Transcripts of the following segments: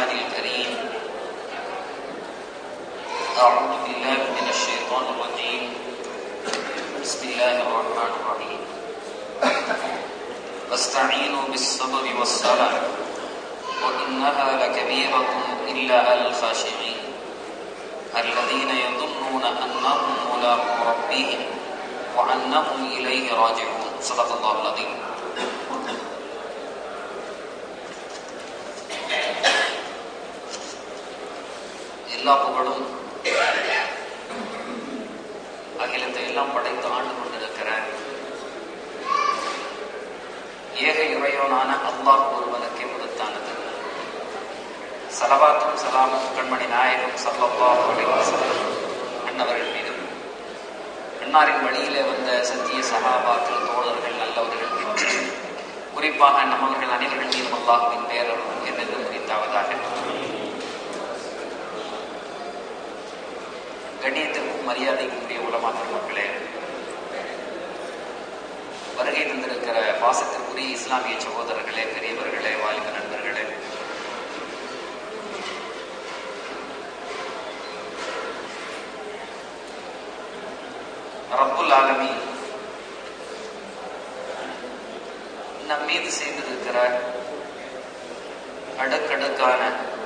القرآن الكريم أعوذ بالله من الشيطان الرجيم بسم الله الرحمن الرحيم واستعينوا بالصبر والصلاة وإنها لكبيرة إلا على الخاشعين الذين يظنون أنهم ملاقو ربهم وأنهم إليه راجعون صدق الله العظيم எல்லா புகழும் அகிலத்தை எல்லாம் படைத்து ஆண்டு கொண்டிருக்கிற ஏக இறைவனான அல்லாஹ் ஒருவனுக்கே முழுத்தானது சலவாத்தும் சலாமும் கண்மணி நாயகம் சல்லல்லாஹு அலைஹி வஸல்லம் அன்னவர்கள் மீதும் அன்னாரின் வழியிலே வந்த சத்திய சகாபாக்கள் தோழர்கள் நல்லவர்கள் குறிப்பாக நம்மவர்கள் அனைவர்கள் மீதும் அல்லாஹுவின் பேரரும் என்று குறித்தாவதாக கண்ணியத்திற்கும் மரியாதைக்கும் உரிய உலமாக்கல் மக்களே வருகை தந்திருக்கிற பாசத்திற்குரிய இஸ்லாமிய சகோதரர்களே பெரியவர்களே வாலிப நண்பர்களே ரப்புல் ஆலமி நம் மீது செய்திருக்கிற அடுக்கடுக்கான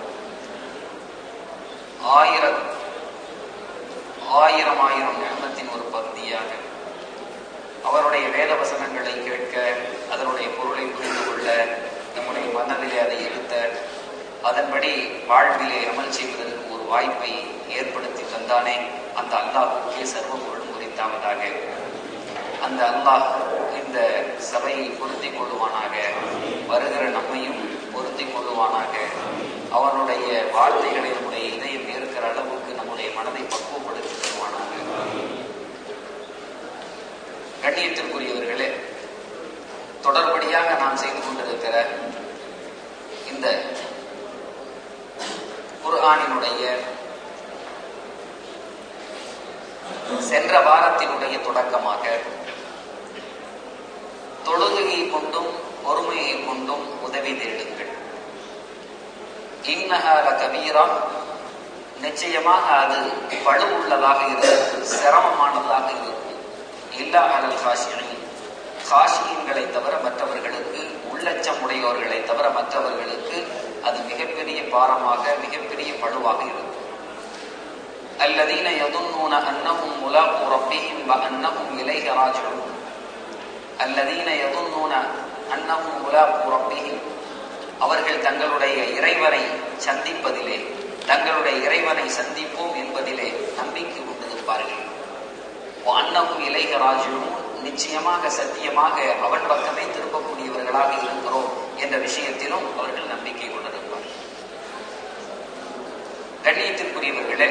ஆயிரம் ஆயிரம் ஆயிரம் ஞானத்தின் ஒரு பகுதியாக அவருடைய வேத வசனங்களை கேட்க அதனுடைய பொருளை புரிந்து கொள்ள நம்முடைய மனதிலே அதை இருத்த அதன்படி வாழ்விலே அமல் செய்வதற்கு ஒரு வாய்ப்பை ஏற்படுத்தி தந்தானே அந்த அல்லாஹுக்கே சர்வ பொருளும் குறித்தாவதாக அந்த அல்லாஹ் இந்த சபையை பொருத்தி கொள்ளுவானாக வருகிற நம்மையும் பொருத்தி கொள்ளுவானாக அவனுடைய வார்த்தைகளை நம்முடைய இதயம் ஏற்கிற அளவுக்கு நம்முடைய மனதை பக்குவப்படுத்தி தருவானாக கண்ணியத்திற்குரியவர்களே தொடர்படியாக நாம் செய்து கொண்டிருக்கிற இந்த குர்ஆனினுடைய சென்ற வாரத்தினுடைய தொடக்கமாக தொழுகையை கொண்டும் பொறுமையை கொண்டும் உதவி தேடுங்கள் இன்னஹால கபீரா நிச்சயமாக அது பழு உள்ளதாக இருக்கும் சிரமமானதாக இருக்கும் இல்லா அலல் காஷியின் காஷியன்களை தவிர மற்றவர்களுக்கு உள்ளச்சம் உடையவர்களை தவிர மற்றவர்களுக்கு அது மிகப்பெரிய பாரமாக மிகப்பெரிய பழுவாக இருக்கும் الذين يظنون أنهم ملاقو ربهم وأنهم إليه راجعون الذين يظنون أنهم ملاقو ربهم அவர்கள் தங்களுடைய இறைவனை சந்திப்பதிலே தங்களுடைய இறைவனை சந்திப்போம் என்பதிலே நம்பிக்கை கொண்டிருப்பார்கள் அன்னகும் இலைக ராஜுவும் நிச்சயமாக சத்தியமாக அவன் பக்கமே திரும்பக்கூடியவர்களாக இருக்கிறோம் என்ற விஷயத்திலும் அவர்கள் நம்பிக்கை கொண்டிருப்பார்கள் கண்ணியத்திற்குரியவர்களே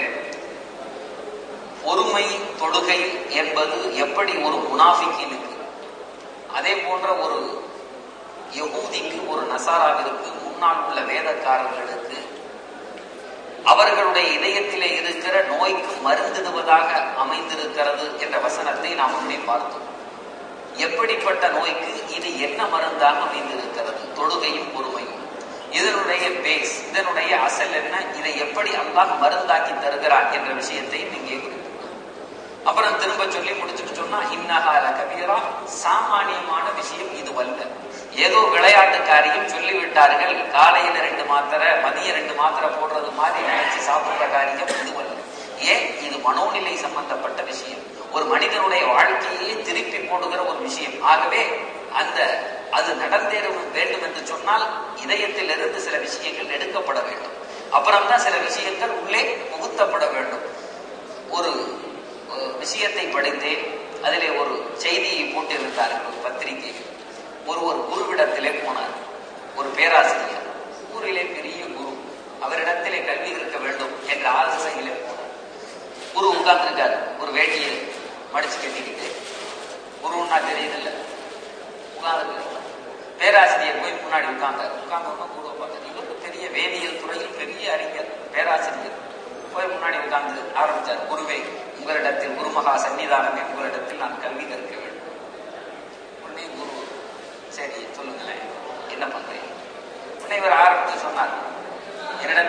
பொறுமை தொழுகை என்பது எப்படி ஒரு முனாஃபிக்கினுக்கு அதே போன்ற ஒரு யகூதிக்கு ஒரு நசாராவிற்கு முன்னால் உள்ள வேதக்காரர்களுக்கு அவர்களுடைய இதயத்திலே இருக்கிற நோய்க்கு மருந்திடுவதாக அமைந்திருக்கிறது என்ற வசனத்தை நாம் முன்னே பார்த்தோம் எப்படிப்பட்ட நோய்க்கு இது என்ன மருந்தாக அமைந்திருக்கிறது தொழுகையும் பொறுமையும் இதனுடைய பேஸ் இதனுடைய அசல் என்ன இதை எப்படி அல்லாஹ் மருந்தாக்கி தருகிறார் என்ற விஷயத்தை இங்கே குறிப்பிட்டோம் அப்புறம் திரும்ப சொல்லி முடிச்சுட்டு சொன்னா இன்னகால கபீரா சாமானியமான விஷயம் இதுவல்ல ஏதோ விளையாட்டு காரியம் சொல்லிவிட்டார்கள் காலையில ரெண்டு மாத்திரை மதிய ரெண்டு மாத்திரை போடுறது மாதிரி நினைச்சு சாப்பிடுற காரியம் இதுவல்ல ஏன் இது மனோநிலை சம்பந்தப்பட்ட விஷயம் ஒரு மனிதனுடைய வாழ்க்கையே திருப்பி போடுகிற ஒரு விஷயம் ஆகவே அந்த அது நடந்தேற வேண்டும் என்று சொன்னால் இதயத்திலிருந்து சில விஷயங்கள் எடுக்கப்பட வேண்டும் அப்புறம்தான் சில விஷயங்கள் உள்ளே புகுத்தப்பட வேண்டும் ஒரு விஷயத்தை படித்தேன் அதிலே ஒரு செய்தியை போட்டிருந்தார்கள் ஒரு பத்திரிகை ஒரு ஒரு குருவிடத்திலே போனார் ஒரு பேராசிரியர் ஊரிலே பெரிய குரு அவரிடத்திலே கல்வி இருக்க வேண்டும் என்ற ஆலோசனையிலே போனார் குரு உட்கார்ந்துருக்காரு ஒரு வேட்டியை மடிச்சு கட்டிக்கிட்டு குருன்னா தெரியுதில்ல உட்கார்ந்து பேராசிரியர் போய் முன்னாடி உட்கார்ந்தார் உட்கார்ந்தோம்னா குருவை பார்த்தார் இவருக்கு பெரிய வேதியியல் துறையில் பெரிய அறிஞர் பேராசிரியர் போய் முன்னாடி உட்கார்ந்து ஆரம்பித்தார் குருவே உங்களிடத்தில் குருமகா சன்னிதானமே உங்களிடத்தில் நான் கல்வி கற்க வேண்டும் உடனே குரு சரி சொல்லுங்களேன் என்ன பண்றீங்க உடனே இவர் ஆரம்பித்து சொன்னார் என்னிடத்தில்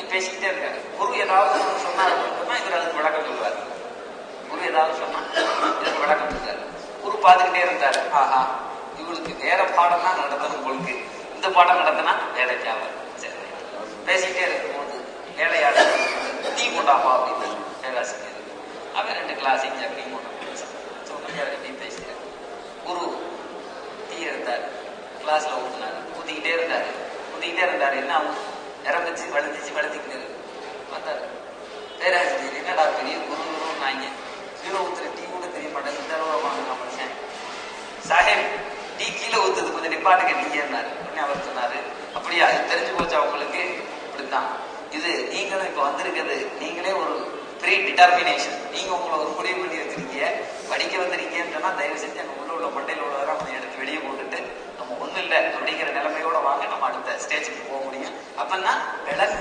பேசிக்கிட்டே இருக்காரு குரு ஏதாவது ஒண்ணு சொன்னார் அப்படின்னா இவர் அதுக்கு விளக்கம் சொல்லுவார் குரு ஏதாவது சொன்னா இதுக்கு விளக்கம் சொல்றாரு குரு பார்த்துக்கிட்டே இருந்தாரு ஆஹா இவளுக்கு வேற பாடம் தான் நடத்தணும் உங்களுக்கு இந்த பாடம் நடத்தினா வேலைக்கு ஆகாது சரி பேசிக்கிட்டே இருக்கும்போது வேலையாளர் டீ கொண்டாப்பா அப்படின்னு பேராசிரியர் அவன் ரெண்டு கிளாஸ் இங்கே டீ கொண்டு சொன்னாரு டீ பேசிட்டாரு குரு டீ எடுத்தார் கிளாஸ்ல ஊத்துனாரு ஊத்திக்கிட்டே இருந்தாரு ஊத்திக்கிட்டே இருந்தாரு என்ன ஆகும் இறந்துச்சு வழுந்துச்சு வழுத்திக்கிட்டு இருக்கு பார்த்தாரு பேராசிரியர் என்னடா பெரிய குரு குருன்னாங்க கீழே ஊத்துற டீ கூட தெரிய மாட்டேன் இந்த அளவு வாங்க மனுஷன் சாஹேப் டீ கீழே ஊத்துது கொஞ்சம் நிப்பாட்டுங்க டீன்னாரு உடனே அவர் சொன்னாரு அப்படியா இது தெரிஞ்சு போச்சா உங்களுக்கு இப்படித்தான் இது நீங்களும் இப்ப வந்திருக்கிறது நீங்களே ஒரு ப்ரீ டிட்டர்மினேஷன் நீங்க உங்களை ஒரு முடிவு பண்ணி வச்சிருக்கீங்க படிக்க வந்திருக்கீங்கன்னு சொன்னா தயவு செஞ்சு அங்க உள்ள உள்ள மண்டையில உள்ளதெல்லாம் கொஞ்சம் எடுத்து வெளியே போட்டுட்டு நம்ம ஒண்ணும் இல்லை அப்படிங்கிற நிலைமையோட வாங்க நம்ம அடுத்த ஸ்டேஜுக்கு போக முடியும் அப்பன்னா விளக்கு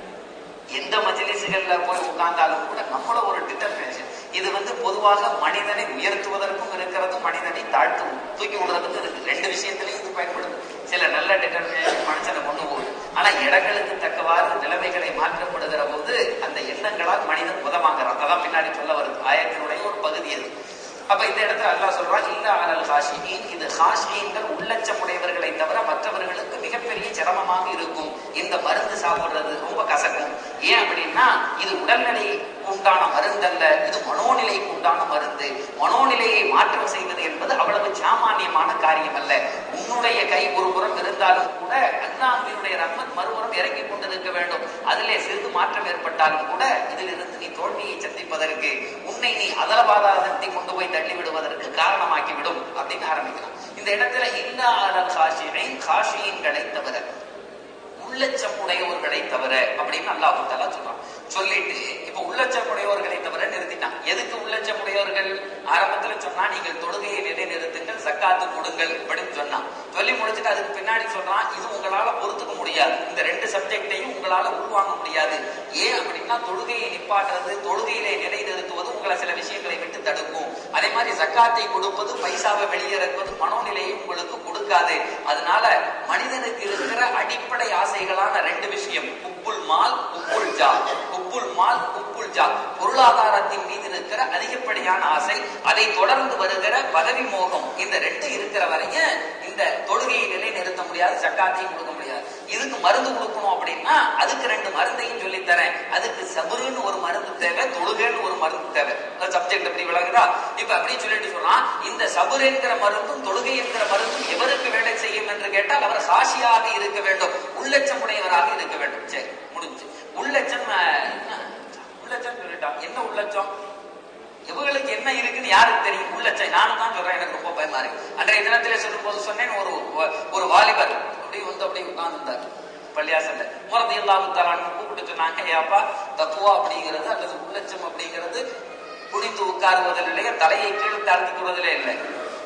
எந்த மஜிலிசுகள்ல போய் உட்கார்ந்தாலும் கூட நம்மள ஒரு டிட்டர்மினேஷன் இது வந்து பொதுவாக மனிதனை உயர்த்துவதற்கும் இருக்கிறது மனிதனை தாழ்த்து தூக்கி விடுறதுக்கும் இருக்கு ரெண்டு விஷயத்திலையும் இது பயன்படுது சில நல்ல டிட்டர்மினேஷன் மனுஷனை கொண்டு போகுது ஆனா இடங்களுக்கு தக்கவாறு நிலைமைகளை மாற்றப்படுகிற போது அந்த எண்ணங்களால் மனிதன் உதவாங்கிறான் அதான் பின்னாடி சொல்ல வருது ஆயத்தினுடைய ஒரு பகுதி அது அப்ப இந்த இடத்துல அல்லாஹ் சொல்றான் இல்ல அனல் ஹாஷியின் இது ஹாஷியன்கள் உள்ளச்சமுடையவர்களை தவிர மற்றவர்களுக்கு மிகப்பெரிய சிரமமாக இருக்கும் இந்த மருந்து சாப்பிடுறது ரொம்ப கசக்கும் ஏன் அப்படின்னா இது உடல்நிலைக்கு உண்டான மருந்து அல்ல இது மனோநிலைக்கு உண்டான மருந்து மனோநிலையை மாற்றம் செய்வது என்பது அவ்வளவு சாமானியமான காரியம் அல்ல உன்னுடைய கை ஒரு புறம் இருந்தாலும் கூட அல்லாஹ்வினுடைய ரஹ்மத் மறுபுறம் இறங்கி கொண்டிருக்க வேண்டும் அதிலே சிறிது மாற்றம் ஏற்பட்டாலும் கூட இதிலிருந்து நீ தோல்வியை சந்திப்பதற்கு உன்னை நீ அதலபாதாரத்தை கொண்டு போய் தள்ளி விடுவதற்கு காரணமாக்கி விடும் அப்படின்னு ஆரம்பிக்கலாம் இந்த இடத்துல இல்லா அலல் காஷியை காஷியன்களை தவிர உள்ளச்சம் உடையவர்களை தவிர அப்படின்னு அல்லாஹு தாலா சொல்றான் சொல்லிட்டு இப்ப உள்ளச்சம் உடையவர்களை தவிர நிறுத்திட்டான் எதுக்கு உள்ளச்சம் உடையவர்கள் ஆரம்பத்துல சொன்னா நீங்கள் தொழுகையை நிலை நிறுத்துங்கள் சக்காத்து கொடுங்கள் அப்படின்னு சொன்னான் சொல்லி முடிச்சுட்டு அதுக்கு பின்னாடி சொல்றான் இது உங்களால பொறுத்துக்க முடியாது இந்த ரெண்டு சப்ஜெக்டையும் உங்களால உள்வாங்க முடியாது ஏன் அப்படின்னா தொழுகையை நிப்பாட்டுறது தொழுகையிலே நிலை நிறுத்துவது உங்களை சில விஷயங்களை விட்டு தடுக்கும் அதே மாதிரி சக்காத்தை கொடுப்பது பைசாவை வெளியிறக்குவது மனோநிலையை உங்களுக்கு கொடுக்காது அதனால மனிதனுக்கு இருக்கிற அடிப்படை ஆசைகளான ரெண்டு விஷயம் உப்புல் மால் உப்புல் ஜா உப்புல் மால் உப்புல் ஜா பொருளாதாரத்தின் மீது இருக்கிற அதிகப்படியான ஆசை அதை தொடர்ந்து வருகிற பதவி மோகம் இந்த ரெண்டு இருக்கிற வரையும் இந்த தொழுகையை நிலை நிறுத்த முடியாது சக்காத்தையும் கொடுக்க முடியாது இதுக்கு மருந்து கொடுக்கணும் அப்படின்னா அதுக்கு ரெண்டு மருந்தையும் சொல்லித் தரேன் அதுக்கு சபுருன்னு ஒரு மருந்து தேவை தொழுகைன்னு ஒரு மருந்து தேவை சப்ஜெக்ட் எப்படி விளங்குதா இப்ப அப்படி சொல்லிட்டு சொன்னா இந்த சபுர் என்கிற மருந்தும் தொழுகை என்கிற மருந்தும் எவருக்கு வேலை செய்யும் என்று கேட்டால் அவர் சாட்சியாக இருக்க வேண்டும் உள்ளச்சம் உடையவராக இருக்க வேண்டும் சரி முடிஞ்சு உள்ளச்சம் அஹ், என்ன உள்ளச்சம் சொல்லிட்டான் என்ன உள்ளச்சம் இவங்களுக்கு என்ன இருக்குன்னு யாருக்கு தெரியும் உள்ளச்சம் நானும் தான் சொல்றேன் எனக்கு ரொம்ப பயமா இருக்கு அன்றைய தினத்திலே சொல்லும் போது சொன்னேன் ஒரு ஒரு வாலிபர் அப்படியே வந்து அப்படியே உட்கார்ந்துருந்தார் பள்ளியாசல்ல முறதி இல்லாமல் தரான்னு கூப்பிட்டு சொன்னாங்க ஏப்பா தத்துவா அப்படிங்கிறது அல்லது உள்ளச்சம் அப்படிங்கிறது குனிந்து உட்காருவதில் இல்லையா தலையை கீழே தாழ்த்தி கொள்வதிலே இல்லை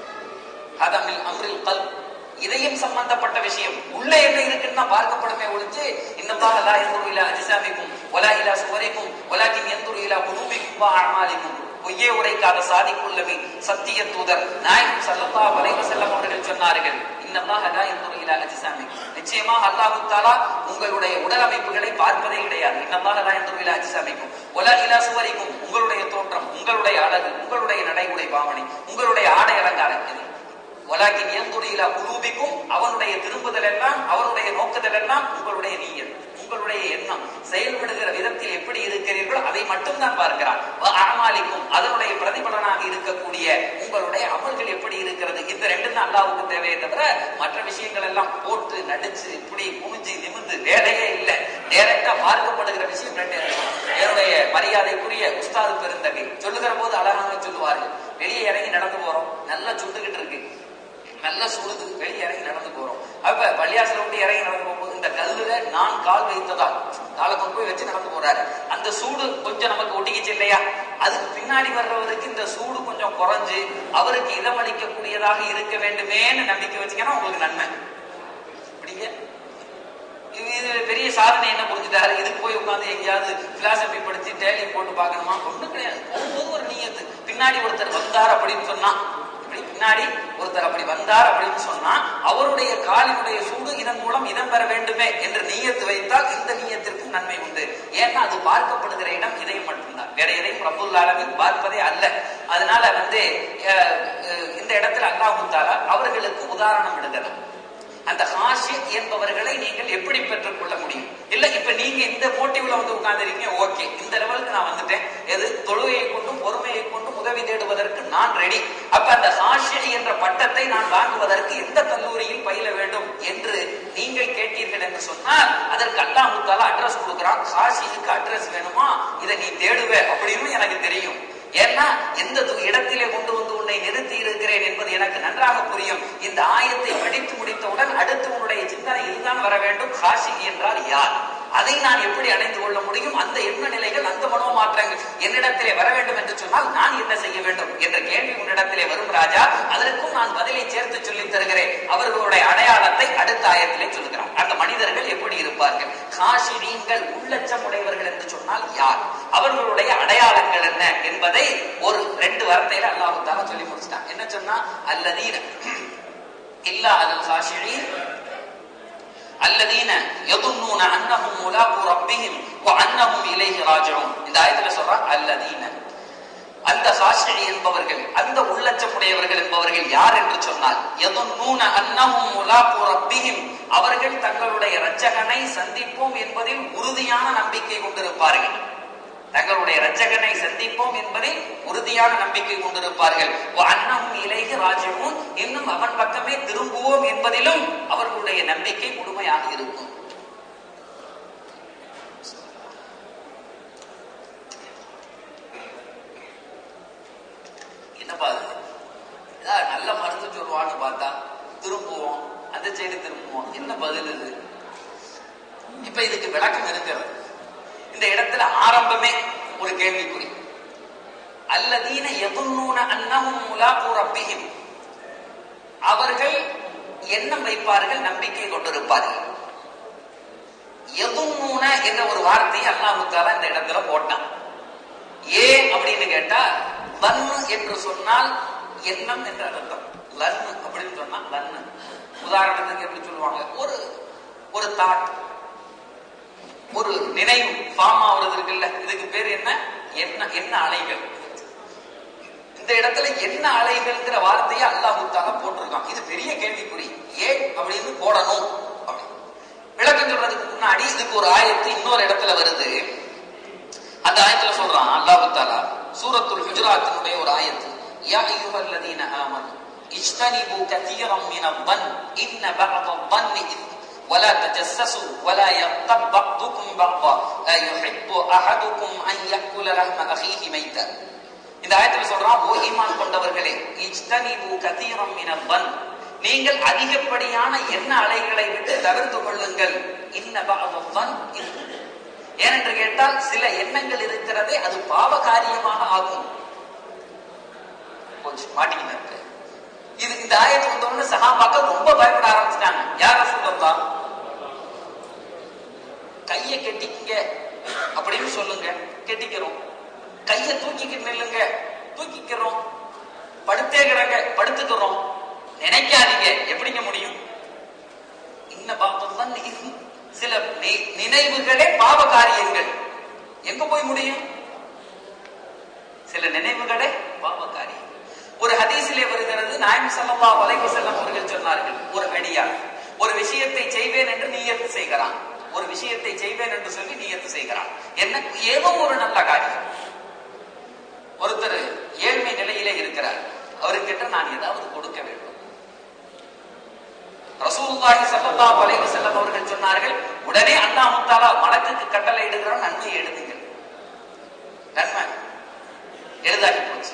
அதமில் அம்ரில் கல் இதயம் சம்பந்தப்பட்ட விஷயம் உள்ள என்ன இருக்குன்னு தான் பார்க்கப்படுமே ஒழிஞ்சு இன்னமாக லா எந்தூர் இலா அஜிசாமிக்கும் ஒலா இலா சுவரைக்கும் ஒலாக்கின் எந்தூர் இலா குலூபிக்கும் வா அமாலிக்கும் பொய்யே உரைக்காத சாதிக்குள்ளவி சத்திய தூதர் நாயகம் சல்லல்லா வலைவ செல்லம் அவர்கள் சொன்னார்கள் இன்னல்லாஹ் லா எந்தூர் இலா அஜிசாமிக்கும் நிச்சயமாக அல்லாஹு தாலா உங்களுடைய உடல் அமைப்புகளை பார்ப்பதே கிடையாது இன்னல்லாஹ் லா எந்தூர் இலா அஜிசாமிக்கும் ஒலா இலா சுவரிக்கும் உங்களுடைய தோற்றம் உங்களுடைய அழகு உங்களுடைய நடைமுறை பாவனை உங்களுடைய ஆடை அலங்காரம் இது வலாக்கின் எந்துடையில குலூபிக்கும் அவனுடைய திரும்புதல் எல்லாம் அவனுடைய நோக்குதல் எல்லாம் உங்களுடைய நீயல் உங்களுடைய எண்ணம் செயல்படுகிற விதத்தில் எப்படி இருக்கிறீர்களோ அதை மட்டும்தான் பார்க்கிறான் அறமாலிக்கும் அதனுடைய பிரதிபலனாக இருக்கக்கூடிய உங்களுடைய அமல்கள் எப்படி இருக்கிறது இந்த ரெண்டு தான் அல்லாவுக்கு தேவையே தவிர மற்ற விஷயங்கள் எல்லாம் போட்டு நடிச்சு இப்படி குனிஞ்சு நிமிந்து வேலையே இல்லை டைரக்டா பார்க்கப்படுகிற விஷயம் ரெண்டு இருக்கும். என்னுடைய மரியாதைக்குரிய உஸ்தாது பெருந்தகை சொல்லுகிற போது அழகாக சொல்லுவார்கள் வெளியே இறங்கி நடந்து போறோம் நல்லா சுட்டுக்கிட்டு இருக்கு நல்லா சுடுது வெளியே இறங்கி நடந்து போறோம் அப்ப பள்ளியாசல விட்டு இறங்கி நடந்து போகும்போது இந்த கல்லுல நான் கால் வைத்ததால் காலை கொண்டு போய் வச்சு நடந்து போறாரு அந்த சூடு கொஞ்சம் நமக்கு ஒட்டிக்கிச்சு இல்லையா அதுக்கு பின்னாடி வர்றவருக்கு இந்த சூடு கொஞ்சம் குறைஞ்சு அவருக்கு இதமளிக்கக்கூடியதாக இருக்க வேண்டுமேன்னு நம்பிக்கை வச்சுக்கன்னா உங்களுக்கு நன்மை இப்படிங்க இது இது பெரிய சாதனை என்ன புரிஞ்சுட்டாரு இதுக்கு போய் உட்காந்து எங்கேயாவது பிலாசபி படிச்சு டேலி போட்டு பார்க்கணுமா ஒண்ணும் கிடையாது போகும்போது ஒரு நீயத்து பின்னாடி ஒருத்தர் வந்தார் அப்படின்னு சொன்னா இப்படி பின்னாடி ஒருத்தர் அப்படி வந்தார் அப்படின்னு சொன்னா அவருடைய காலினுடைய சூடு இதன் மூலம் இதம் பெற வேண்டுமே என்று நீயத்து வைத்தால் இந்த நீயத்திற்கு நன்மை உண்டு ஏன்னா அது பார்க்கப்படுகிற இடம் இதயம் மட்டும்தான் வேற எதையும் ரப்புல் ஆலமின் பார்ப்பதே அல்ல அதனால வந்து அஹ், அஹ், இந்த இடத்துல அல்லாஹ் தாலா அவர்களுக்கு உதாரணம் எடுக்கலாம் அந்த ஹாஷி என்பவர்களை நீங்கள் எப்படி பெற்றுக்கொள்ள முடியும் இல்ல இப்ப நீங்க இந்த மோட்டிவ்ல வந்து உட்கார்ந்துருக்கீங்க ஓகே இந்த லெவலுக்கு நான் வந்துட்டேன் எது தொழுகையை கொண்டும் பொறுமையை கொண்டும் உதவி தேடுவதற்கு நான் ரெடி அப்ப அந்த ஹாஷி என்ற பட்டத்தை நான் வாங்குவதற்கு எந்த கல்லூரியில் பயில வேண்டும் என்று நீங்கள் கேட்டீர்கள் என்று சொன்னால் அதற்கு அல்லாஹ் முத்தால அட்ரஸ் கொடுக்குறான் ஹாஷிக்கு அட்ரஸ் வேணுமா இதை நீ தேடுவே அப்படின்னு எனக்கு தெரியும் ஏன்னா எந்த து- இடத்திலே கொண்டு வந்து உன்னை நிறுத்தி இருக்கிறேன் என்பது எனக்கு நன்றாக புரியும் இந்த ஆயத்தை படித்து முடித்தவுடன் அடுத்து உன்னுடைய சிந்தனை இதுதான் வர வேண்டும் ஹாஷி என்றால் யார் அதை நான் எப்படி அடைந்து கொள்ள முடியும் அந்த எண்ண நிலைகள் அந்த மனோமாற்றங்கள் என்னிடத்திலே வர வேண்டும் என்று சொன்னால் நான் என்ன செய்ய வேண்டும் என்ற கேள்வி உன்னிடத்திலே வரும் ராஜா அதற்கும் நான் பதிலை சேர்த்து சொல்லித் தருகிறேன் அவர்களுடைய அடையாளத்தை அடுத்த ஆயத்திலே சொல்லுகிறான் அந்த மனிதர்கள் எப்படி இருப்பார்கள் காஷினீங்கள் உள்ளச்சம் உடையவர்கள் என்று சொன்னால் யார் அவர்களுடைய அடையாளங்கள் என்ன என்பதை ஒரு ரெண்டு வார்த்தையில அல்லாஹு தாலா சொல்லி முடிச்சிட்டான் என்ன சொன்னா அல்லதீன இல்லா அல் காஷினீன் الذين يظنون انهم ملاقو ربهم وانهم اليه راجعون இந்த ஆயத்துல சொல்றான் الذين அந்த சாஷி என்பவர்கள் அந்த உள்ளச்சமுடையவர்கள் என்பவர்கள் யார் என்று சொன்னால் எதுன்னூன அன்னஹும் முலாக்கு ரப்பிஹிம் அவர்கள் தங்களுடைய இரட்சகனை சந்திப்போம் என்பதில் உறுதியான நம்பிக்கை கொண்டிருப்பார்கள் தங்களுடைய இரட்சகனை சந்திப்போம் என்பதில் உறுதியான நம்பிக்கை கொண்டிருப்பார்கள் அன்னஹும் இலைஹி ராஜிவும் இன்னும் அவன் பக்கமே திரும்புவோம் என்பதிலும் அவர்களுடைய நம்பிக்கை முழுமையாக இருக்கும் என்னப்பா அது ஏதாவது நல்ல மருந்து சொல்லுவான்னு பார்த்தா திரும்புவோம் அந்த சைடு திரும்புவோம் என்ன பதில் இது இப்ப இதுக்கு விளக்கம் இருக்கிறது இந்த இடத்துல ஆரம்பமே ஒரு கேள்விக்குறி அல்லதீன எதுன்னூன அன்னஹும் முலாக்கு ரப்பிஹிம் அவர்கள் எண்ணம் வைப்பார்கள் நம்பிக்கை கொண்டிருப்பார்கள் எதுன்னூன என்ற ஒரு வார்த்தையை அல்லாஹு தாலா இந்த இடத்துல போட்டான் ஏன் அப்படின்னு கேட்டா லன்னு என்று சொன்னால் எண்ணம் என்ற அர்த்தம் லன்னு அப்படின்னு சொன்னா லன்னு உதாரணத்துக்கு எப்படி சொல்லுவாங்க ஒரு ஒரு தாட் ஒரு நினைவு ஃபார்ம் ஆகுறது இருக்குல்ல இதுக்கு பேர் என்ன என்ன என்ன அலைகள் இந்த இடத்துல என்ன அலைகள்ங்கிற வார்த்தையை அல்லாஹ் தாலா போட்டிருக்கான் இது பெரிய கேள்விக்குறி ஏன் அப்படின்னு போடணும் அப்படி விளக்கம் சொல்றதுக்கு முன்னாடி இதுக்கு ஒரு ஆயத்து இன்னொரு இடத்துல வருது அந்த ஆயத்துல சொல்றான் அல்லாஹ் தாலா சூரத்துல் ஹுஜராத்தினுடைய ஒரு ஆயத்து யா அய்யுஹல்லதீன ஆமனு اجتنبوا كثيرا من الظن ان بعض الظن اثم ولا تجسسوا ولا يغتب بعضكم بعضا ايحب احدكم ان ياكل لحم اخيه ميتا இந்த ஆயத்துல சொல்றான் ஓ ஈமான் கொண்டவர்களே இஜ்தனிபு கதீரம் மினல் வன் நீங்கள் அதிகப்படியான எண்ண அலைகளை விட்டு தவிர்த்து கொள்ளுங்கள் இன்ன பஅதன் ஏனென்று கேட்டால் சில எண்ணங்கள் இருக்கிறதே அது பாவ காரியமாக ஆகும் கொஞ்சம் மாட்டிக்கிட்டு இது இந்த ஆயத்து வந்தோடனே சகாபாக்கள் ரொம்ப பயப்பட ஆரம்பிச்சிட்டாங்க யார சொல்லலாம் கைய கெட்டிக்கங்க அப்படின்னு சொல்லுங்க கெட்டிக்கிறோம் கைய தூக்கிக்கிட்டு நில்லுங்க தூக்கிக்கிறோம் படுத்தே கிடங்க படுத்துக்கிறோம் நினைக்காதீங்க எப்படிங்க முடியும் இன்ன பாப்பம் சில நி- நினைவுகளே பாவ காரியங்கள் எங்க போய் முடியும் சில நினைவுகளே பாவ காரியம் ஒரு ஹதீஸிலே வருகிறது நாயம் ஸல்லல்லாஹு அலைஹி வஸல்லம் அவர்கள் சொன்னார்கள் ஒரு அடியார் ஒரு விஷயத்தை செய்வேன் என்று நியத்து செய்கிறான் ஒரு விஷயத்தை செய்வேன் என்று சொல்லி நியத்து செய்கிறான் என்ன ஏதோ ஒரு நல்ல காரியம் ஒருத்தர் ஏழ்மை நிலையிலே இருக்கிறார் அவர்கிட்ட நான் ஏதாவது கொடுக்க வேண்டும் ரசூலுல்லாஹி ஸல்லல்லாஹு அலைஹி வஸல்லம் அவர்கள் சொன்னார்கள் உடனே அல்லாஹ் முத்தாலா மலக்குக்கு கட்டளை இடுகிற நன்மை எழுதுங்கள் நன்மை எழுதாக்கி போச்சு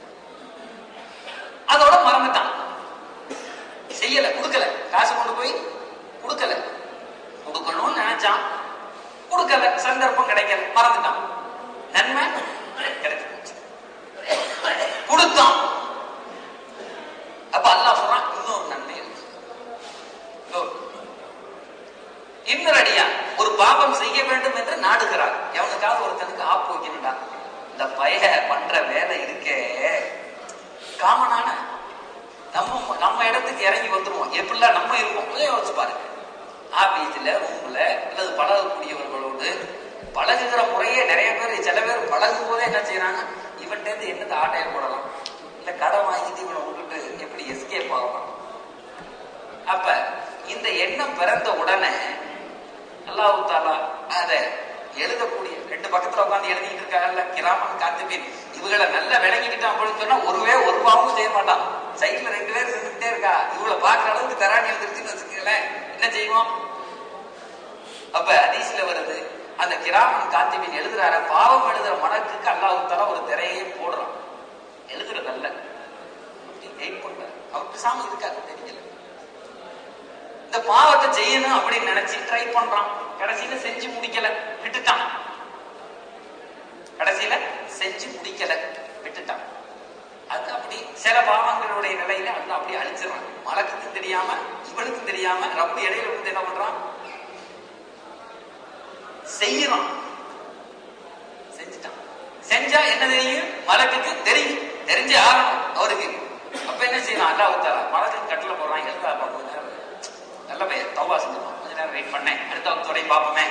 அதோட மறந்துட்டான் செய்யல கொடுக்கல காசு கொண்டு போய் கொடுக்கல கொடுக்கணும்னு நினைச்சான் கொடுக்கல சந்தர்ப்பம் கிடைக்கல மறந்துட்டான் நன்மை கிடைச்சு போச்சு கொடுத்தான் அப்ப அல்லாஹ் சொல்றான் இன்னொரு நன்மை இருக்கு இன்னொரு. இன்னொரு அடியா ஒரு பாபம் செய்ய வேண்டும் என்று நாடுகிறார் எவனுக்காவது ஒருத்தனுக்கு ஆப்பு வைக்கணும்டா இந்த பய பண்ற வேலை இருக்கே காமனான நம்ம நம்ம இடத்துக்கு இறங்கி வந்துருவோம் எப்படிலாம் நம்ம இருப்போம் கொஞ்சம் யோசிச்சு பாருங்க ஆபீஸ்ல ரூம்ல அல்லது பழகக்கூடியவர்களோடு பழகுகிற முறையே நிறைய பேர் சில பேர் பழகும் போதே என்ன செய்யறாங்க இவன்கிட்ட இருந்து என்னத்தை ஆட்டையை போடலாம் இல்ல கடை வாங்கிட்டு இவனை விட்டுட்டு எப்படி எஸ்கேப் ஆகலாம் அப்ப இந்த எண்ணம் பிறந்த உடனே அல்லாஹு தாலா அதை எழுதக்கூடிய ரெண்டு பக்கத்துல உட்காந்து எழுதிட்டு இருக்காங்கல்ல கிராமன் காத்துபின் இவங்களை நல்லா விளங்கிக்கிட்டான் அப்படின்னு சொன்னா ஒருவே ஒரு பாவமும் செய்ய மாட்டான் சைட்ல ரெண்டு பேர் இருந்துகிட்டே இருக்கா இவளை பாக்குற அளவுக்கு தராணி எழுதிருச்சுன்னு வச்சுக்கங்களேன் என்ன செய்வோம் அப்ப ஹதீஸ்ல வருது அந்த கிராமன் காத்திபின் எழுதுறார பாவம் எழுதுற மனக்குக்கு அல்லாஹு தாலா ஒரு திரையே போடுறான் எழுதுறது அல்ல அப்படி வெயிட் பண்ற அவர் பேசாம இருக்காரு தெரியல இந்த பாவத்தை செய்யணும் அப்படின்னு நினைச்சு ட்ரை பண்றான் கடைசியில செஞ்சு முடிக்கல விட்டுட்டான் கடைசியில செஞ்சு முடிக்கல விட்டுட்டான் அது அப்படி சில பாவங்களுடைய நிலையில அல்ல அப்படி அழிச்சிடறான் மலக்குக்கும் தெரியாம இவனுக்கும் தெரியாம ரப்பு இடையில வந்து என்ன பண்றான் செய்யணும் செஞ்சுட்டான் செஞ்சா என்ன தெரியும் மலக்குக்கு தெரியும் தெரிஞ்சு ஆகணும் அவருக்கு அப்ப என்ன செய்யணும் அல்லா ஊத்தாரா மலக்கு கட்டில போடுறான் எழுதா கொஞ்ச நேரம் நல்ல பையன் தவா செஞ்சுருவான் கொஞ்ச நேரம் வெயிட் பண்ணேன் அடுத்த வகுத்தோடையும் பார்ப்போமே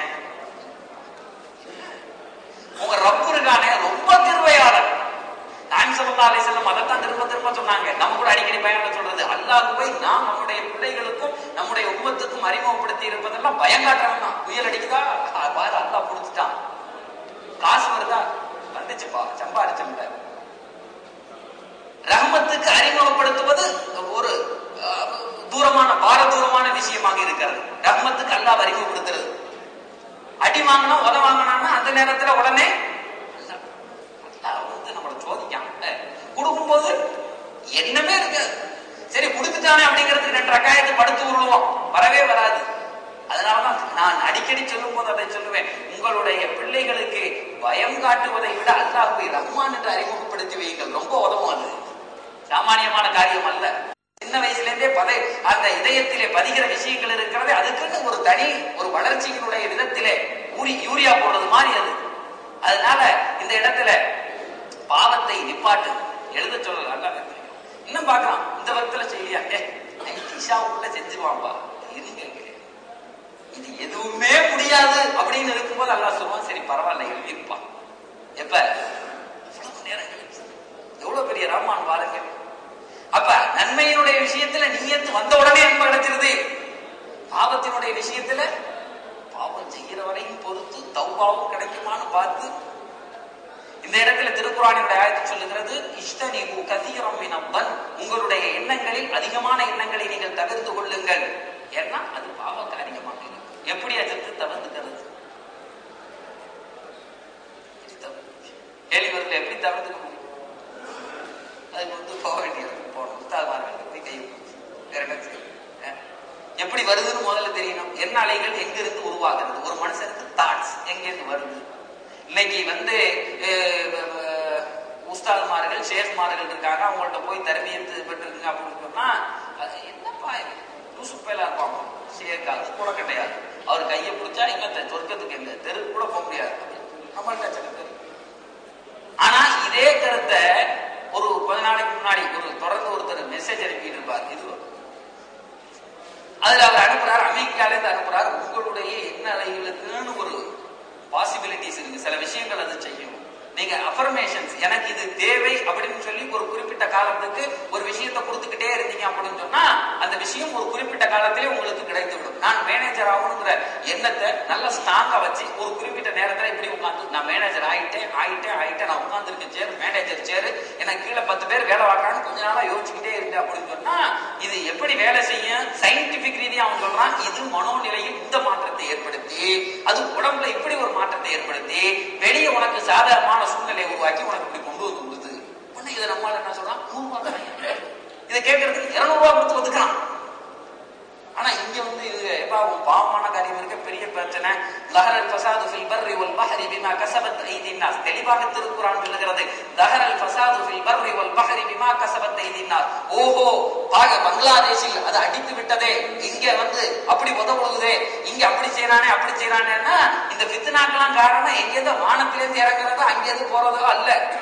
உங்க ரப்பு இருக்கானே ரொம்ப திருவையாளர் நான் சொல்லா அலை செல்லம் அதைத்தான் திரும்ப திரும்ப சொன்னாங்க நம்ம கூட அடிக்கடி பயணம் சொல்றது அல்லாஹுவை நாம் நம்முடைய பிள்ளைகளுக்கும் நம்முடைய உம்மத்துக்கும் அறிமுகப்படுத்தி இருப்பதெல்லாம் பயங்காட்டுறவன் தான் புயல் அடிக்குதா பாரு அல்லா புடிச்சுட்டான் காசு வருதா வந்துச்சுப்பா சம்பாரிச்சோம்ல ரஹமத்துக்கு அறிமுகப்படுத்துவது ஒரு அஹ், தூரமான பார தூரமான விஷயமாக இருக்கிறது ரஹ்மத்துக்கு அல்லாஹ் அறிமுகப்படுத்துறது அடி வாங்கினா உத வாங்கினான்னா அந்த நேரத்துல உடனே அல்லாஹ் அல்லாஹ் வந்து நம்மளை சோதிக்கான் கொடுக்கும்போது என்னமே இருக்காது சரி கொடுத்துட்டானே அப்படிங்கிறதுக்கு ரெண்டு ரக்காயத்தை படுத்து விடுவோம் வரவே வராது அதனாலதான் நான் அடிக்கடி சொல்லும் போது அதை சொல்லுவேன் உங்களுடைய பிள்ளைகளுக்கு பயம் காட்டுவதை விட அல்லாஹுவை ரஹ்மான் என்று அறிமுகப்படுத்தி வையுங்கள் ரொம்ப உதவும் அது சாமானியமான காரியம் அல்ல சின்ன வயசுல இருந்தே பதை அந்த இதயத்திலே பதிகிற விஷயங்கள் இருக்கிறது அதுக்குன்னு ஒரு தனி ஒரு வளர்ச்சியினுடைய விதத்திலே ஊரி யூரியா போடுறது மாதிரி அது அதனால இந்த இடத்துல பாவத்தை நிப்பாட்டு எழுத சொல்லல நல்லா தெரியும் இன்னும் பார்க்கலாம் இந்த வகத்துல செய்யா இஷா உள்ள செஞ்சுவான்பா இருங்க இது எதுவுமே முடியாது அப்படின்னு இருக்கும்போது அல்லாஹ் சொல்லுவான் சரி பரவாயில்ல எழுதியிருப்பான் எப்ப இவ்வளவு நேரம் கழிச்சு. எவ்வளவு பெரிய ரஹ்மான் பாருங்க அப்ப நன்மையினுடைய விஷயத்துல நீயத்து வந்த உடனே நன்மை கிடைச்சிருது பாவத்தினுடைய விஷயத்துல பாவம் செய்கிற வரையும் பொறுத்து தௌபாவும் கிடைக்குமான்னு பார்த்து இந்த இடத்துல திருக்குறானினுடைய ஆயத்து சொல்லுகிறது இஷ்டனிபு கதீரம் மினப்பன் உங்களுடைய எண்ணங்களில் அதிகமான எண்ணங்களை நீங்கள் தவிர்த்து கொள்ளுங்கள் ஏன்னா அது பாவ காரியமாக இருக்கு எப்படி அஜத்து தவிர்த்துக்கிறது எப்படி தவிர்த்து? கேள்வி வருது எப்படி தவிர்த்துக்க முடியும் அதுக்கு வந்து போக வேண்டியது போகணும் உஸ்தாதுமார்கள் போய் கை பிடிச்சு. வேற என்ன செய்யும்? அஹ்? எப்படி வருதுன்னு முதல்ல தெரியணும் என்ன அலைகள் எங்கிருந்து உருவாகிறது ஒரு மனுஷனுக்கு தாட்ஸ் எங்கிருந்து வருது இன்னைக்கு வந்து அஹ், அஹ், உஸ்தாதுமார்கள் ஷேஃப்மார்கள் இருக்காங்க அவங்கள்ட்ட போய் தரபியத்து பெற்றிருக்குங்க அப்படின்னு சொன்னா அது என்னப்பா இது லூசு பேலா இருப்பாங்க ஷேக் அது கூட கிடையாது அவர் கையை பிடிச்சா எங்க த- சொர்க்கத்துக்கு எங்க தெருக்கு கூட போக முடியாது நம்மள்ட்ட சில பேர் ஆனா இதே கருத்தை ஒரு கொஞ்ச நாளைக்கு முன்னாடி ஒரு தொடர்ந்து ஒருத்தர் மெசேஜ் அனுப்பிட்டு இருப்பார் இது அதுல அவர் அனுப்புறாரு அமெரிக்கால இருந்து அனுப்புறாரு உங்களுடைய என்ன அலைகளுக்குன்னு ஒரு பாசிபிலிட்டிஸ் இருக்கு சில விஷயங்கள் அது செய்யும் நீங்க அஃபர்மேஷன்ஸ் எனக்கு இது தேவை அப்படின்னு சொல்லி ஒரு குறிப்பிட்ட காலத்துக்கு ஒரு விஷயத்தை கொடுத்துக்கிட்டே இருந்தீங்க அப்படின்னு சொன்னா அந்த விஷயம் ஒரு குறிப்பிட்ட காலத்திலே உங்களுக்கு கிடைத்து விடும் நான் மேனேஜர் ஆகணுங்கிற எண்ணத்தை நல்ல ஸ்ட்ராங்கா வச்சு ஒரு குறிப்பிட்ட நேரத்துல இப்படி உட்காந்து நான் மேனேஜர் ஆயிட்டேன் ஆயிட்டேன் ஆயிட்டேன் நான் உட்காந்துருக்கேன் சேர் மேனேஜர் சேரு எனக்கு கீழே பத்து பேர் வேலை வாங்குறான்னு கொஞ்ச நாளா யோசிச்சுக்கிட்டே இருந்தேன் அப்படின்னு சொன்னா இது எப்படி வேலை செய்யும் சயின்டிபிக் ரீதியா அவன் சொல்றான் இது மனோநிலையில் இந்த மாற்றத்தை ஏற்படுத்தி அது உடம்புல இப்படி ஒரு மாற்றத்தை ஏற்படுத்தி வெளியே உனக்கு சாதகமான சூழ்நிலையை உருவாக்கி உனக்கு இப்படி கொண்டு வந்து கொடுத்து உடனே இதை நம்மளால என்ன சொல்றான் நூறு ரூபாய் தரேன் இதை கேட்கறதுக்கு இருநூறு ரூபாய் கொடுத்து வந்துக்கிறான் ஆனா இங்க வந்து இது எப்பா உன் பாவமான காரியம் இருக்க பெரிய பிரச்சனை லஹரல் ஃபசாது ஃபில் பர்ரி வல் பஹரி பிமா கஸபத் ஐதின் நாஸ் தெளிவாக திருக்குறான் சொல்லுகிறது லஹரல் ஃபசாது ஃபில் பர்ரி வல் பஹரி பிமா கஸபத் ஐதின் நாஸ் ஓஹோ பாக பங்களாதேஷில் அது அடித்து விட்டதே இங்க வந்து அப்படி உதவுதே இங்க அப்படி செய்யறானே அப்படி செய்யறானேன்னா இந்த ஃபித்னாக்கெல்லாம் காரணம் எங்கேருந்து வானத்திலேருந்து இறங்குறதோ அங்கேருந்து போறதோ அல்ல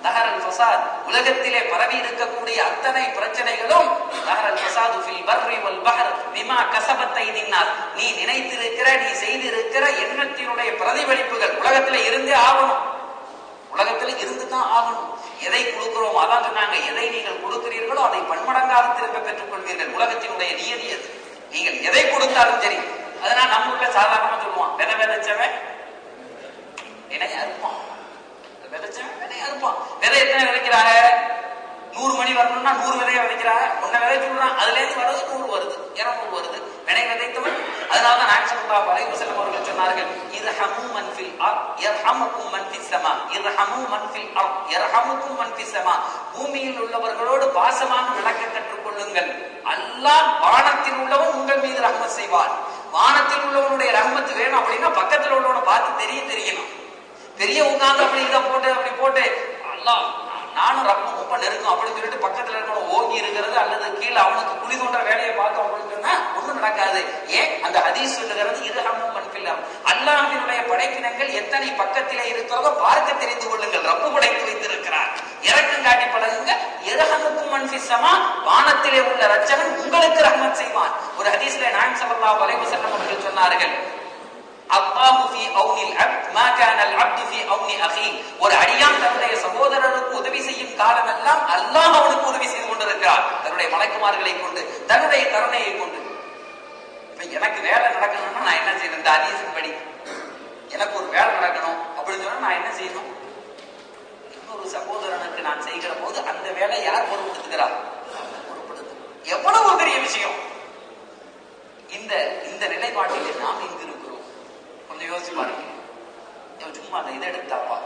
தஹரல் ஃபசாத் உலகத்திலே பரவி இருக்கக்கூடிய அத்தனை பிரச்சனைகளும் தஹரல் ஃபசாது ஃபில் பர்ரி வல் பஹர் பிமா கஸபத் ஐதின்னாஸ் நீ நினைத்திருக்கிற நீ செய்திருக்கிற எண்ணத்தினுடைய பிரதிபலிப்புகள் உலகத்துல இருந்தே ஆகணும் உலகத்துல இருந்து தான் ஆகணும் எதை கொடுக்கிறோம் அதான் சொன்னாங்க எதை நீங்கள் கொடுக்கிறீர்களோ அதை பன்மடங்காக திரும்ப பெற்றுக் கொள்வீர்கள் உலகத்தினுடைய நியதி அது நீங்கள் எதை கொடுத்தாலும் சரி அதனால நம்ம ஊர்ல சாதாரணமா சொல்லுவான் விதை விதைச்சவன் வினையா இருப்பான் விதைச்சவன் வினையா இருப்பான் விதை எத்தனை விதைக்கிறாங்க நூறு மணி வரணும்னா நூறு விதைய விதைக்கிறாங்க ஒன்ன விதை சொல்றான் அதுல இருந்து வர்றது நூறு வருது இருநூறு வருது வினை விதைத்தவன் அதனாலதான் நான் சொல்லா வலைவு செல்லும் அவர்கள் சொன்னார்கள் இது ஹமு மன்ஃபில் அர் யர்ஹமுக்கும் மன்ஃபிஸ் சமா இது ஹமு மன்ஃபில் அர் யர்ஹமுக்கும் மன்ஃபிஸ் சமா பூமியில் உள்ளவர்களோடு பாசமாக நடக்க கற்றுக்கொள்ளுங்கள் அல்லாஹ் வானத்தில் உள்ளவன் உங்கள் மீது ரஹ்மத் செய்வான் வானத்தில் உள்ளவனுடைய ரஹ்மத் வேணும் அப்படின்னா பக்கத்துல உள்ளவனை பார்த்து தெரிய தெரியணும் பெரிய உட்கார்ந்து அப்படி இதை போட்டு அப்படி போட்டு அல்லாஹ் நானும் ரப்பம் ரொம்ப நெருக்கம் அப்படின்னு சொல்லிட்டு பக்கத்துல இருக்கணும் ஓங்கி இருக்கிறது அல்லது கீழே அவனுக்கு குழி தோன்ற வேலையை பார்த்தோம் அப்படின்னு சொன்னா ஒண்ணும் நடக்காது ஏன் அந்த ஹதீஸ் சொல்லுகிறது இருஹமும் மன்பில்லாம் அல்லாஹ்வினுடைய படைப்பினங்கள் எத்தனை பக்கத்திலே இருக்கிறதோ பார்க்க தெரிந்து கொள்ளுங்கள் ரப்பு படைத்து வைத்திருக்கிறார் இறக்கம் காட்டி பழகுங்க இரஹமுக்கும் மன்பிசமா வானத்திலே உள்ள ரச்சகன் உங்களுக்கு ரஹ்மத் செய்வான் ஒரு ஹதீஸ்ல நாயம் ஸல்லல்லாஹு அலைஹி வஸல்லம் அவர்கள் சொன்னார்கள் அல்லாஹு ஃபீ அவுனில் அப்த் மா கான அல் அப்து ஃபீ அவுனி அஹி ஒரு அடியான் தன்னுடைய சகோதரருக்கு உதவி செய்யும் காலமெல்லாம் அல்லாஹ் அவனுக்கு உதவி செய்து கொண்டிருக்கிறார் தன்னுடைய மலக்குமார்களை கொண்டு தன்னுடைய கருணையை கொண்டு இப்ப எனக்கு வேலை நடக்கணும்னா நான் என்ன செய்யணும் இந்த ஹதீஸின் படி எனக்கு ஒரு வேலை நடக்கணும் அப்படின்னு சொன்னா நான் என்ன செய்யணும் இன்னொரு சகோதரனுக்கு நான் செய்கிற போது அந்த வேலை யார் பொறுப்படுத்துகிறார் பொறுப்படுத்து எவ்வளவு பெரிய விஷயம் இந்த இந்த நிலைப்பாட்டிலே நாம் இங்கு இருக்கிறோம் கொஞ்சம் யோசிச்சு பாருங்க இவன் சும்மா அந்த இதை எடுத்தாப்பா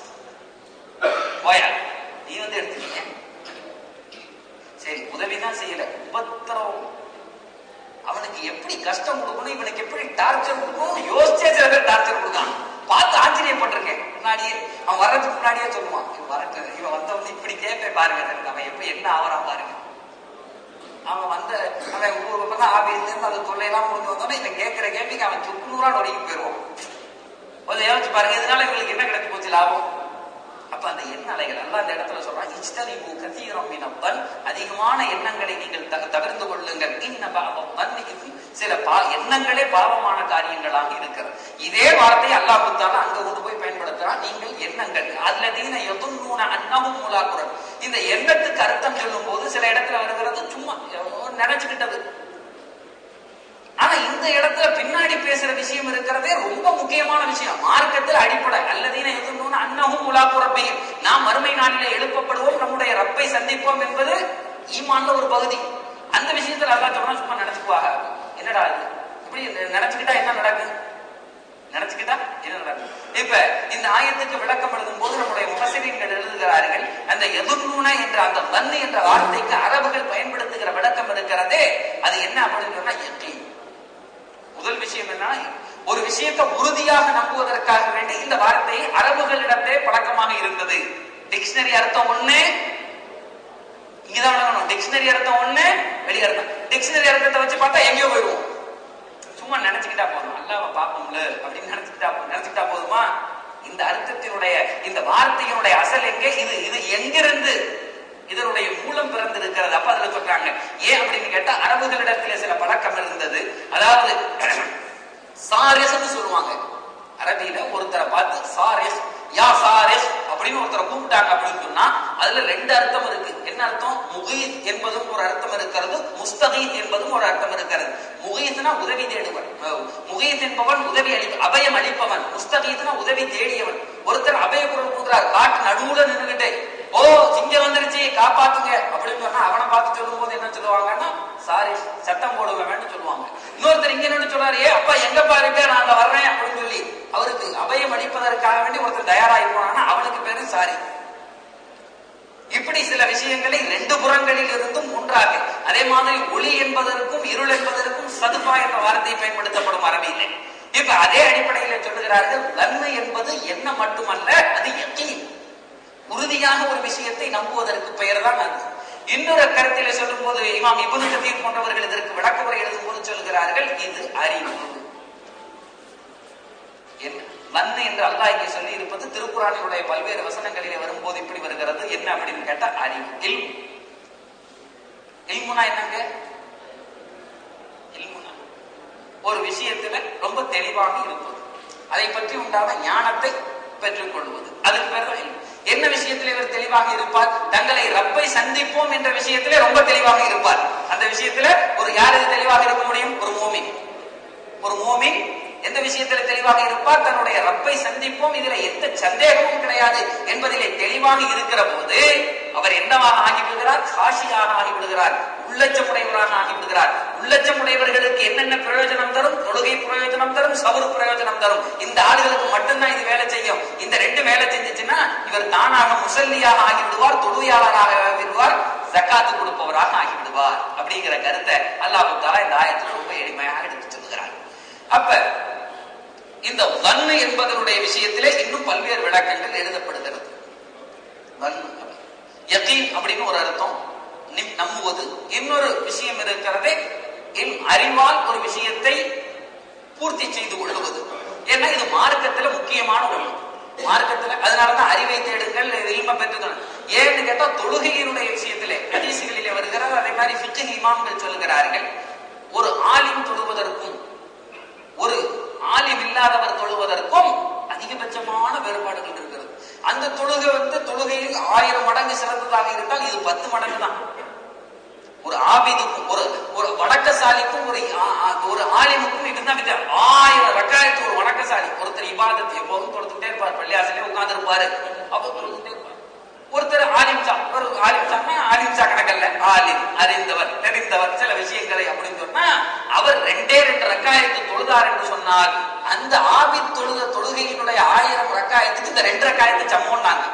போயா நீ வந்து எடுத்துக்கீங்க சரி உதவி தான் செய்யல உபத்திரம் அவனுக்கு எப்படி கஷ்டம் கொடுக்கணும் இவனுக்கு எப்படி டார்ச்சர் கொடுக்கணும் யோசிச்சே சில பேர் டார்ச்சர் கொடுக்கான் பார்த்து ஆச்சரியப்பட்டிருக்கேன் முன்னாடியே அவன் வர்றதுக்கு முன்னாடியே சொல்லுவான் இவன் வரட்டு இவன் வந்தவன் இப்படி கேட்பேன் பாருங்க எனக்கு அவன் எப்படி என்ன ஆவறான் பாருங்க அவன் வந்த அவன் ஊர் பக்கம் ஆபீஸ்ல இருந்து அந்த தொல்லையெல்லாம் முடிஞ்சு வந்தோடனே இவன் கேட்கிற கேள்விக்கு அவன் துக்குநூறா நொடிக்கு போயிடுவான் கொஞ்சம் யோசிச்சு பாருங்க இதனால இவங்களுக்கு என்ன கிடைச்சு போச்சு லாபம் அப்ப அந்த எண்ண அலைகள் எல்லாம் அந்த இடத்துல சொல்றான் இஷ்டலிபு கதீரம் மினப்பன் அதிகமான எண்ணங்களை நீங்கள் த- தவிர்த்து கொள்ளுங்கள் இன்ன பாவம் இது சில பா எண்ணங்களே பாவமான காரியங்களாக இருக்கிறது இதே வார்த்தை அல்லாஹ் தால அங்க கொண்டு போய் பயன்படுத்துறான் நீங்கள் எண்ணங்கள் அல்லதீன எதுன்னூன அன்னமும் முலாக்குறன் இந்த எண்ணத்துக்கு அர்த்தம் சொல்லும் போது சில இடத்துல வருகிறது சும்மா ஏதோ நினைச்சுக்கிட்டது ஆனா இந்த இடத்துல பின்னாடி பேசுற விஷயம் இருக்கிறதே ரொம்ப முக்கியமான விஷயம் மார்க்கத்தில் அடிப்படை அல்லதீன எதுன்னு அன்னமும் உலாப்புறப்பையும் நாம் மறுமை நாளிலே எழுப்பப்படுவோம் நம்முடைய ரப்பை சந்திப்போம் என்பது ஈமான்ல ஒரு பகுதி அந்த விஷயத்துல அல்லா சொன்னா சும்மா நினைச்சுக்குவாங்க என்னடா இது இப்படி நினைச்சுக்கிட்டா என்ன நடக்கும் நினைச்சுக்கிட்டா என்ன நடக்கும் இப்ப இந்த ஆயத்துக்கு விளக்கம் எழுதும் போது நம்முடைய முகசிரியர்கள் எழுதுகிறார்கள் அந்த எதிர்நூன என்ற அந்த வன்னு என்ற வார்த்தைக்கு அரபுகள் பயன்படுத்துகிற விளக்கம் இருக்கிறதே அது என்ன அப்படின்னு சொன்னா யக்கீன் முதல் விஷயம் என்ன ஒரு விஷயத்தை உறுதியாக நம்புவதற்காக வேண்டி இந்த வார்த்தை அரபுகளிடத்தே பழக்கமாக இருந்தது டிக்ஷனரி அர்த்தம் ஒண்ணு இங்கதான் விளங்கணும் டிக்ஷனரி அர்த்தம் ஒண்ணு வெளிய அர்த்தம் டிக்ஷனரி அர்த்தத்தை வச்சு பார்த்தா எங்கேயோ போயிடுவோம் சும்மா நினைச்சுக்கிட்டா போதும் அல்லாம பாப்போம்ல அப்படின்னு நினைச்சுக்கிட்டா போ- நினைச்சுக்கிட்டா போதுமா இந்த அர்த்தத்தினுடைய இந்த வார்த்தையினுடைய அசல் எங்கே இது இது எங்கிருந்து இதனுடைய மூலம் பிறந்திருக்கிறது அப்ப அதுல சொல்றாங்க ஏன் அப்படின்னு கேட்டா அரபுகளிடத்துல சில பழக்கம் இருந்தது அதாவது சாரஸ்னு சொல்லுவாங்க அரபியில ஒருத்தரை பார்த்து சாரஸ் யா சாரஸ் அப்படின்னு ஒருத்தரை கூப்பிட்டாங்க அப்படின்னு சொன்னா அதுல ரெண்டு அர்த்தம் இருக்கு என்ன அர்த்தம் முகீத் என்பதும் ஒரு அர்த்தம் இருக்கிறது முஸ்தகீத் என்பதும் ஒரு அர்த்தம் இருக்கிறது முகீத்னா உதவி தேடுவன் அஹ் முகீத் என்பவன் உதவி அளிப்ப அபயம் அளிப்பவன் முஸ்தகீத்னா உதவி தேடியவன் ஒருத்தர் அபய குரல் கொடுக்குறார் காட்டு நடுவுல நின்னுகிட்டு ஓ சிங்கம் வந்துருச்சு காப்பாத்துங்க அப்படின்னு சொன்னா அவனை பார்த்து சொல்லும் போது என்ன சொல்லுவாங்கன்னா சாரி சட்டம் போடுவேன்னு சொல்லுவாங்க இன்னொருத்தர் இங்க நின்று சொல்றாரு ஏ அப்பா எங்கப்பா இருக்க நான் அங்க வர்றேன் அப்படின்னு சொல்லி அவருக்கு அபயம் அளிப்பதற்காக வேண்டி ஒருத்தர் தயாராகி போனான்னா அவனுக்கு பேரு சாரி இப்படி சில விஷயங்களை ரெண்டு புறங்களில் இருந்தும் ஒன்றாக அதே மாதிரி ஒளி என்பதற்கும் இருள் என்பதற்கும் சதுபா என்ற வார்த்தை பயன்படுத்தப்படும் அரபியிலே இப்ப அதே அடிப்படையில சொல்லுகிறார்கள் நன்மை என்பது என்ன மட்டுமல்ல அது யக்கீன் உறுதியாக ஒரு விஷயத்தை நம்புவதற்கு பெயர் தான் அது இன்னொரு கருத்தில சொல்லும் போது இமாம் இபுனு கதீர் போன்றவர்கள் இதற்கு விளக்கமுறை எழுதும் போது சொல்லுகிறார்கள் இது அறிவு என்ன வன்னு என்று அல்லாஹ் இங்கே சொல்லி இருப்பது திருக்குறானினுடைய பல்வேறு வசனங்களிலே வரும்போது இப்படி வருகிறது என்ன அப்படின்னு கேட்டா அறிவு இல் இல்முனா என்னங்க இல்முனா ஒரு விஷயத்துல ரொம்ப தெளிவாக இருப்பது அதை பற்றி உண்டான ஞானத்தை பெற்றுக் கொள்வது அதுக்கு பேர் தான் இல்மு. என்ன விஷயத்தில் இவர் தெளிவாக இருப்பார் தங்களை ரப்பை சந்திப்போம் என்ற விஷயத்திலே ரொம்ப தெளிவாக இருப்பார் அந்த விஷயத்துல ஒரு யாருக்கு தெளிவாக இருக்க முடியும் ஒரு மோமின் ஒரு மோமின் எந்த விஷயத்துல தெளிவாக இருப்பார் தன்னுடைய ரப்பை சந்திப்போம் இதுல எந்த சந்தேகமும் கிடையாது என்பதிலே தெளிவாக இருக்கிற போது அவர் என்னவாக ஆகிவிடுகிறார் காஷியாக ஆகிவிடுகிறார் உள்ளச்சமுடையவராக ஆகிவிடுகிறார் உள்ளச்சமுடையவர்களுக்கு என்னென்ன பிரயோஜனம் தரும் தொழுகை பிரயோஜனம் தரும் சவுறு பிரயோஜனம் தரும் இந்த ஆளுகளுக்கு மட்டும்தான் இது வேலை செய்யும் இந்த ரெண்டு வேலை செஞ்சுச்சுன்னா இவர் தானாக முசல்லியாக ஆகிவிடுவார் தொழுகையாளராக ஆகிவிடுவார் ஜக்காத்து கொடுப்பவராக ஆகிவிடுவார் அப்படிங்கிற கருத்தை அல்லாஹு தாலா இந்த ஆயத்தில் ரொம்ப எளிமையாக எடுத்து சொல்லுகிறார் அப்ப இந்த வன்னு என்பதனுடைய விஷயத்திலே இன்னும் பல்வேறு விளக்கங்கள் எழுதப்படுகிறது வன்னு யகீன் அப்படின்னு ஒரு அர்த்தம் நிம்- நம்புவது இன்னொரு விஷயம் இருக்கிறதே இல் அறிவால் ஒரு விஷயத்தை பூர்த்தி செய்து கொள்வது ஏன்னா இது மார்க்கத்துல முக்கியமான ஒண்ணு மார்க்கத்துல அதனாலதான் அறிவை தேடுங்கள் இல்ம பெற்றுக்கணும் ஏன்னு கேட்டா தொழுகையினுடைய விஷயத்திலே ஹதீசுகளிலே வருகிறது அதே மாதிரி ஃபிக்ஹ் இமாம்கள் சொல்லுகிறார்கள் ஒரு ஆலிம் தொழுவதற்கும் ஒரு ஆலிம் இல்லாதவர் தொழுவதற்கும் அதிகபட்சமான வேறுபாடுகள் இருக்கிறது அந்த தொழுகை வந்து தொழுகையில் ஆயிரம் மடங்கு சிறந்ததாக இருந்தால் இது பத்து மடங்கு தான் ஒரு ஆபிதுக்கும் ஒரு ஒரு வணக்கசாலிக்கும் ஒரு ஆ- ஆ- ஒரு ஆலிமுக்கும் இதுதான் வித்தியாசம் ஆயிரம் ரக்காயத்து ஒரு வணக்கசாலி ஒருத்தர் இபாதத்தை எப்போதும் தொடுத்துட்டே இருப்பார் பள்ளியாசிலே உட்கார்ந்து இருப்பாரு அப்ப தொழுதுட்டே இருப்பார் ஒருத்தர் ஆலிம்சா ஒரு ஆலிம்சான்னா ஆலிம்சா கணக்கல்ல ஆலிம் அறிந்தவர் தெரிந்தவர் சில விஷயங்களை அப்படின்னு சொன்னா அவர் ரெண்டே ரெண்டு ரக்காயத்து தொழுதார் என்று சொன்னால் அந்த ஆபித் தொழுத தொழுகையினுடைய ஆயிரம் ரக்காயத்துக்கு இந்த ரெண்டு ரக்காயத்து சம்மோன்னாங்க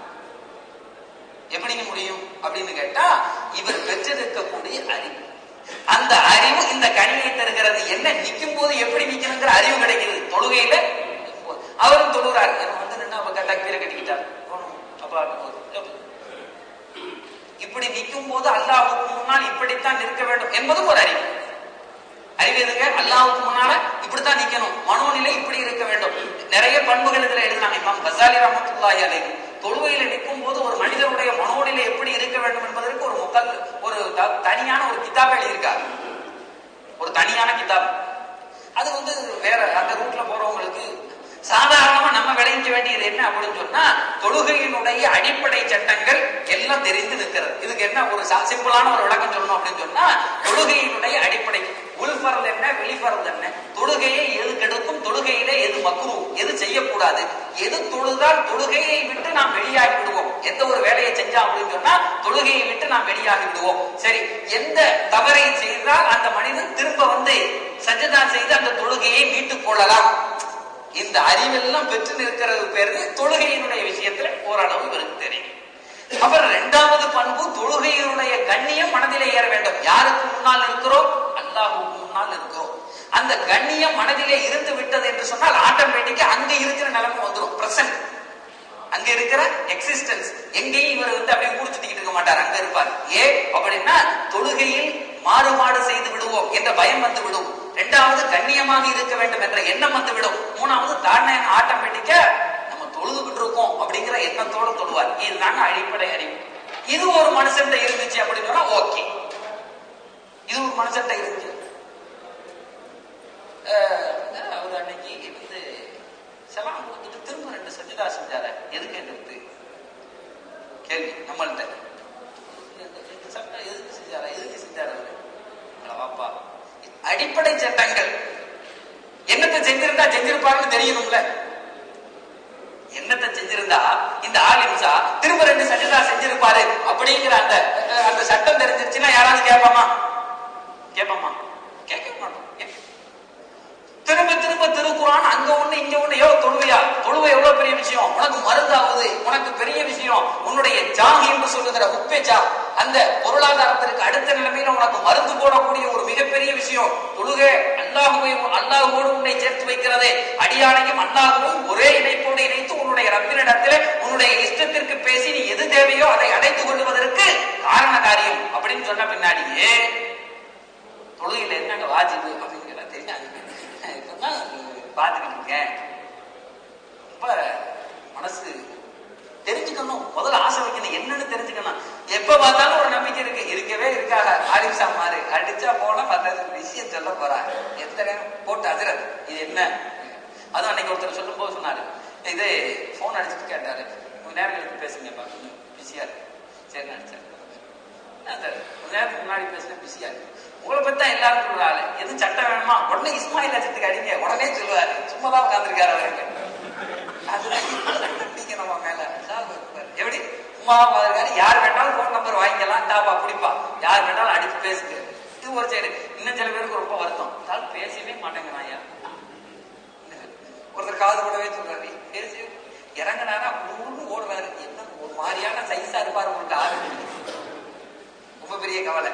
எப்படிங்க முடியும் அப்படின்னு கேட்டா இவர் பெற்றிருக்கக்கூடிய அறிவு அந்த அறிவு இந்த கனியை தருகிறது என்ன நிக்கும் போது எப்படி நிக்கணுங்கிற அறிவு கிடைக்குது தொழுகையில அவரும் தொழுகிறார் இவன் வந்து நின்று அவ தக்கீரை கட்டிக்கிட்டார் போகணும். அப்பா அப்பா. இப்படி நிற்கும் போது அல்லாஹ்வுக்கு முன்னால் இப்படித்தான் நிற்க வேண்டும் என்பதும் ஒரு அறிவு அறிவு எதுங்க அல்லாஹ்வுக்கு முன்னால இப்படித்தான் நிக்கணும் மனோநிலை இப்படி இருக்க வேண்டும் நிறைய பண்புகள் இதுல எழுதினாங்க இமாம் கசாலி ரஹமத்துல்லாஹி அலைஹி தொழுகையில நிற்கும் போது ஒரு மனிதனுடைய மனோநிலை எப்படி இருக்க வேண்டும் என்பதற்கு ஒரு முக்கல் ஒரு த- தனியான ஒரு கிதாப் எழுதியிருக்கார் ஒரு தனியான கிதாப் அது வந்து வேற அந்த ரூட்ல போறவங்களுக்கு சாதாரணமா நம்ம விளங்கிக்க வேண்டியது என்ன அப்படின்னு சொன்னா தொழுகையினுடைய அடிப்படை சட்டங்கள் எல்லாம் தெரிந்து நிற்கிறது இதுக்கு என்ன ஒரு சா- சிம்பிளான ஒரு விளக்கம் சொல்லணும் அப்படின்னு சொன்னா தொழுகையினுடைய அடிப்படை உள்பரது என்ன வெளிப்பரது என்ன தொழுகையை எது கெடுக்கும் தொழுகையிலே எது மக்ரூ எது செய்யக்கூடாது எது தொழுதால் தொழுகையை விட்டு நாம் வெளியாகி விடுவோம் எந்த ஒரு வேலையை செஞ்சா அப்படின்னு சொன்னா தொழுகையை விட்டு நாம் வெளியாகி விடுவோம் சரி எந்த தவறை செய்தால் அந்த மனிதன் திரும்ப வந்து சஜதா செய்து அந்த தொழுகையை மீட்டுக் கொள்ளலாம் இந்த அறிவெல்லாம் பெற்று நிற்கிறது பேரு தொழுகையினுடைய விஷயத்துல ஓரளவு இவருக்கு தெரியும் அப்புறம் இரண்டாவது பண்பு தொழுகையினுடைய கண்ணியம் மனதிலே ஏற வேண்டும் யாருக்கு முன்னால் இருக்கிறோம் அல்லாஹுக்கு முன்னால் இருக்கிறோம் அந்த கண்ணியம் மனதிலே இருந்து விட்டது என்று சொன்னால் ஆட்டோமேட்டிக்கா அங்க இருக்கிற நிலைமை வந்துடும் பிரசன்ட் அங்க இருக்கிற எக்ஸிஸ்டன்ஸ் எங்கேயும் இவர் வந்து அப்படியே ஊர் சுத்திக்கிட்டு இருக்க மாட்டார் அங்க இருப்பார் ஏன் அப்படின்னா தொழுகையில் மாறுபாடு செய்து விடுவோம் என்ற பயம் வந்து விடும் இரண்டாவது கண்ணியமாக இருக்க வேண்டும் என்ற எண்ணம் வந்து விடும் மூணாவது தானே ஆட்டோமேட்டிக்கா நம்ம தொழுதுகிட்டு இருக்கோம் அப்படிங்கிற எண்ணத்தோட தொழுவார் இதுதாங்க அடிப்படை அறிவு இது ஒரு மனுஷன்ட்ட இருந்துச்சு அப்படின்னு சொன்னா ஓகே இது ஒரு மனுஷன்ட்ட இருந்துச்சு அஹ் அவர் அன்னைக்கு வந்து செலாம் கொடுத்துட்டு திரும்ப ரெண்டு சஜிதா செஞ்சார எதுக்கு எதிர்த்து கேள்வி நம்மள்ட்ட ரெண்டு சட்டம் எதுக்கு செஞ்சாரா எதுக்கு செஞ்சாரு அவரு அட வாப்பா அடிப்படை சட்டங்கள் என்னத்தை செஞ்சிருந்தா செஞ்சிருப்பாருன்னு தெரியணும்ல என்னத்தை செஞ்சிருந்தா இந்த ஆலிம்சா திரும்ப ரெண்டு சஜிதா செஞ்சிருப்பாரு அப்படிங்கிற அந்த அந்த சட்டம் தெரிஞ்சிருச்சுன்னா யாராவது கேட்பாமா கேட்பாமா கேட்க மாட்டோம் ஏன்? திரும்ப திரும்ப திருக்குறான் அங்க ஒண்ணு இங்க ஒண்ணு யோ தொழுவையா தொழுவை எவ்வளவு பெரிய விஷயம் உனக்கு மருந்தாகுது உனக்கு பெரிய விஷயம் உன்னுடைய ஜாகி என்று சொல்லுகிற உப்பேச்சா அந்த பொருளாதாரத்திற்கு அடுத்த நிலைமையில உனக்கு மருந்து போடக்கூடிய ஒரு மிகப்பெரிய விஷயம் தொழுகை அல்லாஹுவை அல்லாஹுவோடு உன்னை சேர்த்து வைக்கிறதே அடியானையும் அல்லாஹுவும் ஒரே இணைப்போடு இணைத்து உன்னுடைய ரப்பினிடத்திலே உன்னுடைய இஷ்டத்திற்கு பேசி நீ எது தேவையோ அதை அடைத்துக் கொள்வதற்கு காரண காரியம் அப்படின்னு சொன்ன பின்னாடியே தொழுகையில என்னங்க வாஜிபு அப்படிங்கிற தெரியாது இப்பதான் பார்த்துக்கிட்டு இருக்கேன் பார்த்தாலும் ஒரு நம்பிக்கை இருக்கு இருக்கவே இருக்காக ஆலிம்சா மாறு அடிச்சா போனா மத்த விஷயம் சொல்ல போறாங்க எத்தனை போட்டு அதிரது இது என்ன அதுவும் அன்னைக்கு ஒருத்தர் சொல்லும் போது சொன்னாரு இது போன் அடிச்சுட்டு கேட்டாரு கொஞ்ச நேரம் எடுத்து பேசுங்கப்பா கொஞ்சம் பிஸியா இருக்கு சரி நினைச்சாரு என்ன சார் கொஞ்ச நேரத்துக்கு முன்னாடி பேசின பிஸியா இருக்கு உங்களை பத்தி தான் எல்லாரும் சொல்றாரு எது சட்டம் வேணுமா உடனே இஸ்மாயில் அஜத்துக்கு அடிங்க உடனே சொல்லுவாரு சும்மா தான் உட்காந்துருக்காரு அவருக்கு அதுதான் நம்பிக்கை நம்ம மேல அல்லாஹ் அக்பர். எப்படி சும்மா உட்காந்துருக்காரு யார் வேணாலும் போன் நம்பர் வாங்கிக்கலாம் தாப்பா குடிப்பா யார் வேணாலும் அடிச்சு பேசுங்க இது ஒரு சைடு இன்னும் சில பேருக்கு ரொம்ப வருத்தம் அதாவது பேசவே மாட்டேங்கிறான் ஐயா ஒருத்தர் காது கூடவே சொல்றாரு பேசி இறங்கினாரா ஊர்னு ஓடுறாரு என்ன ஒரு மாதிரியான சைஸா இருப்பாரு உங்களுக்கு ஆறு ரொம்ப பெரிய கவலை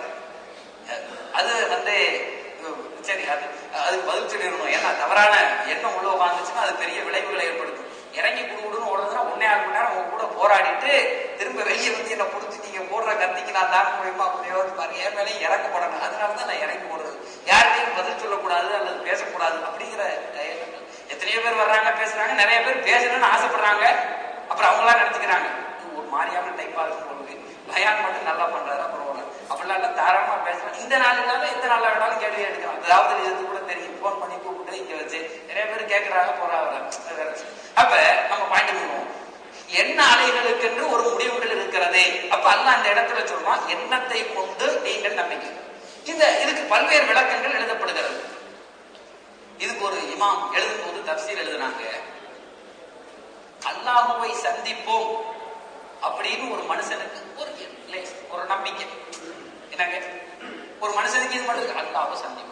அது வந்து சரி அது அதுக்கு பதில் சொல்லிடணும் ஏன்னா தவறான எண்ணம் உள்ள உட்காந்துச்சுன்னா அது பெரிய விளைவுகளை ஏற்படுத்தும் இறங்கி குடுகுடுன்னு ஓடுறதுன்னா ஒன்னே ஆறு மணி நேரம் உங்க கூட போராடிட்டு திரும்ப வெளியே வந்து என்ன பிடிச்சி நீங்க போடுற கத்திக்கு நான் தாங்க முடியுமா முடியாது பாருங்க என் மேலே இறக்கப்படணும் அதனால தான் நான் இறங்கி போடுறது யார்கிட்டையும் பதில் சொல்லக்கூடாது அல்லது பேசக்கூடாது அப்படிங்கிற எண்ணங்கள். எத்தனையோ பேர் வர்றாங்க பேசுறாங்க நிறைய பேர் பேசணும்னு ஆசைப்படுறாங்க அப்புறம் அவங்களா நினைச்சுக்கிறாங்க இது ஒரு மாதிரியான டைப்பா இருக்கும் பொழுது பயான் மட்டும் நல்லா பண்றாரு அப்புறம் ஒரு அப்படிலாம் இல்ல தாராளமா பேசலாம் இந்த நாள் இல்லாம எந்த நாள்ல வேணாலும் கேள்வி எடுக்கலாம் அதாவது இது கூட தெரியும் போன் பண்ணி கூப்பிட்டு இங்க வச்சு நிறைய பேர் கேட்கறாங்க போறாங்க அது வேற விஷயம். அப்ப நம்ம பாயிண்ட் பண்ணுவோம் எண்ண அலைகளுக்கென்று ஒரு முடிவுகள் இருக்கிறது அப்ப அல்ல அந்த இடத்துல சொல்றான் எண்ணத்தை கொண்டு நீங்கள் நம்பிக்கை இந்த இதுக்கு பல்வேறு விளக்கங்கள் எழுதப்படுகிறது இதுக்கு ஒரு இமாம் எழுதும் போது தப்சீர் எழுதுனாங்க அல்லாஹுவை சந்திப்போம் அப்படின்னு ஒரு மனுஷனுக்கு ஒரு இல்லை, ஒரு நம்பிக்கை என்னங்க ஒரு மனுஷனுக்கு இது மட்டும் இருக்கு. அல்லாஹ்வை சந்திப்போம்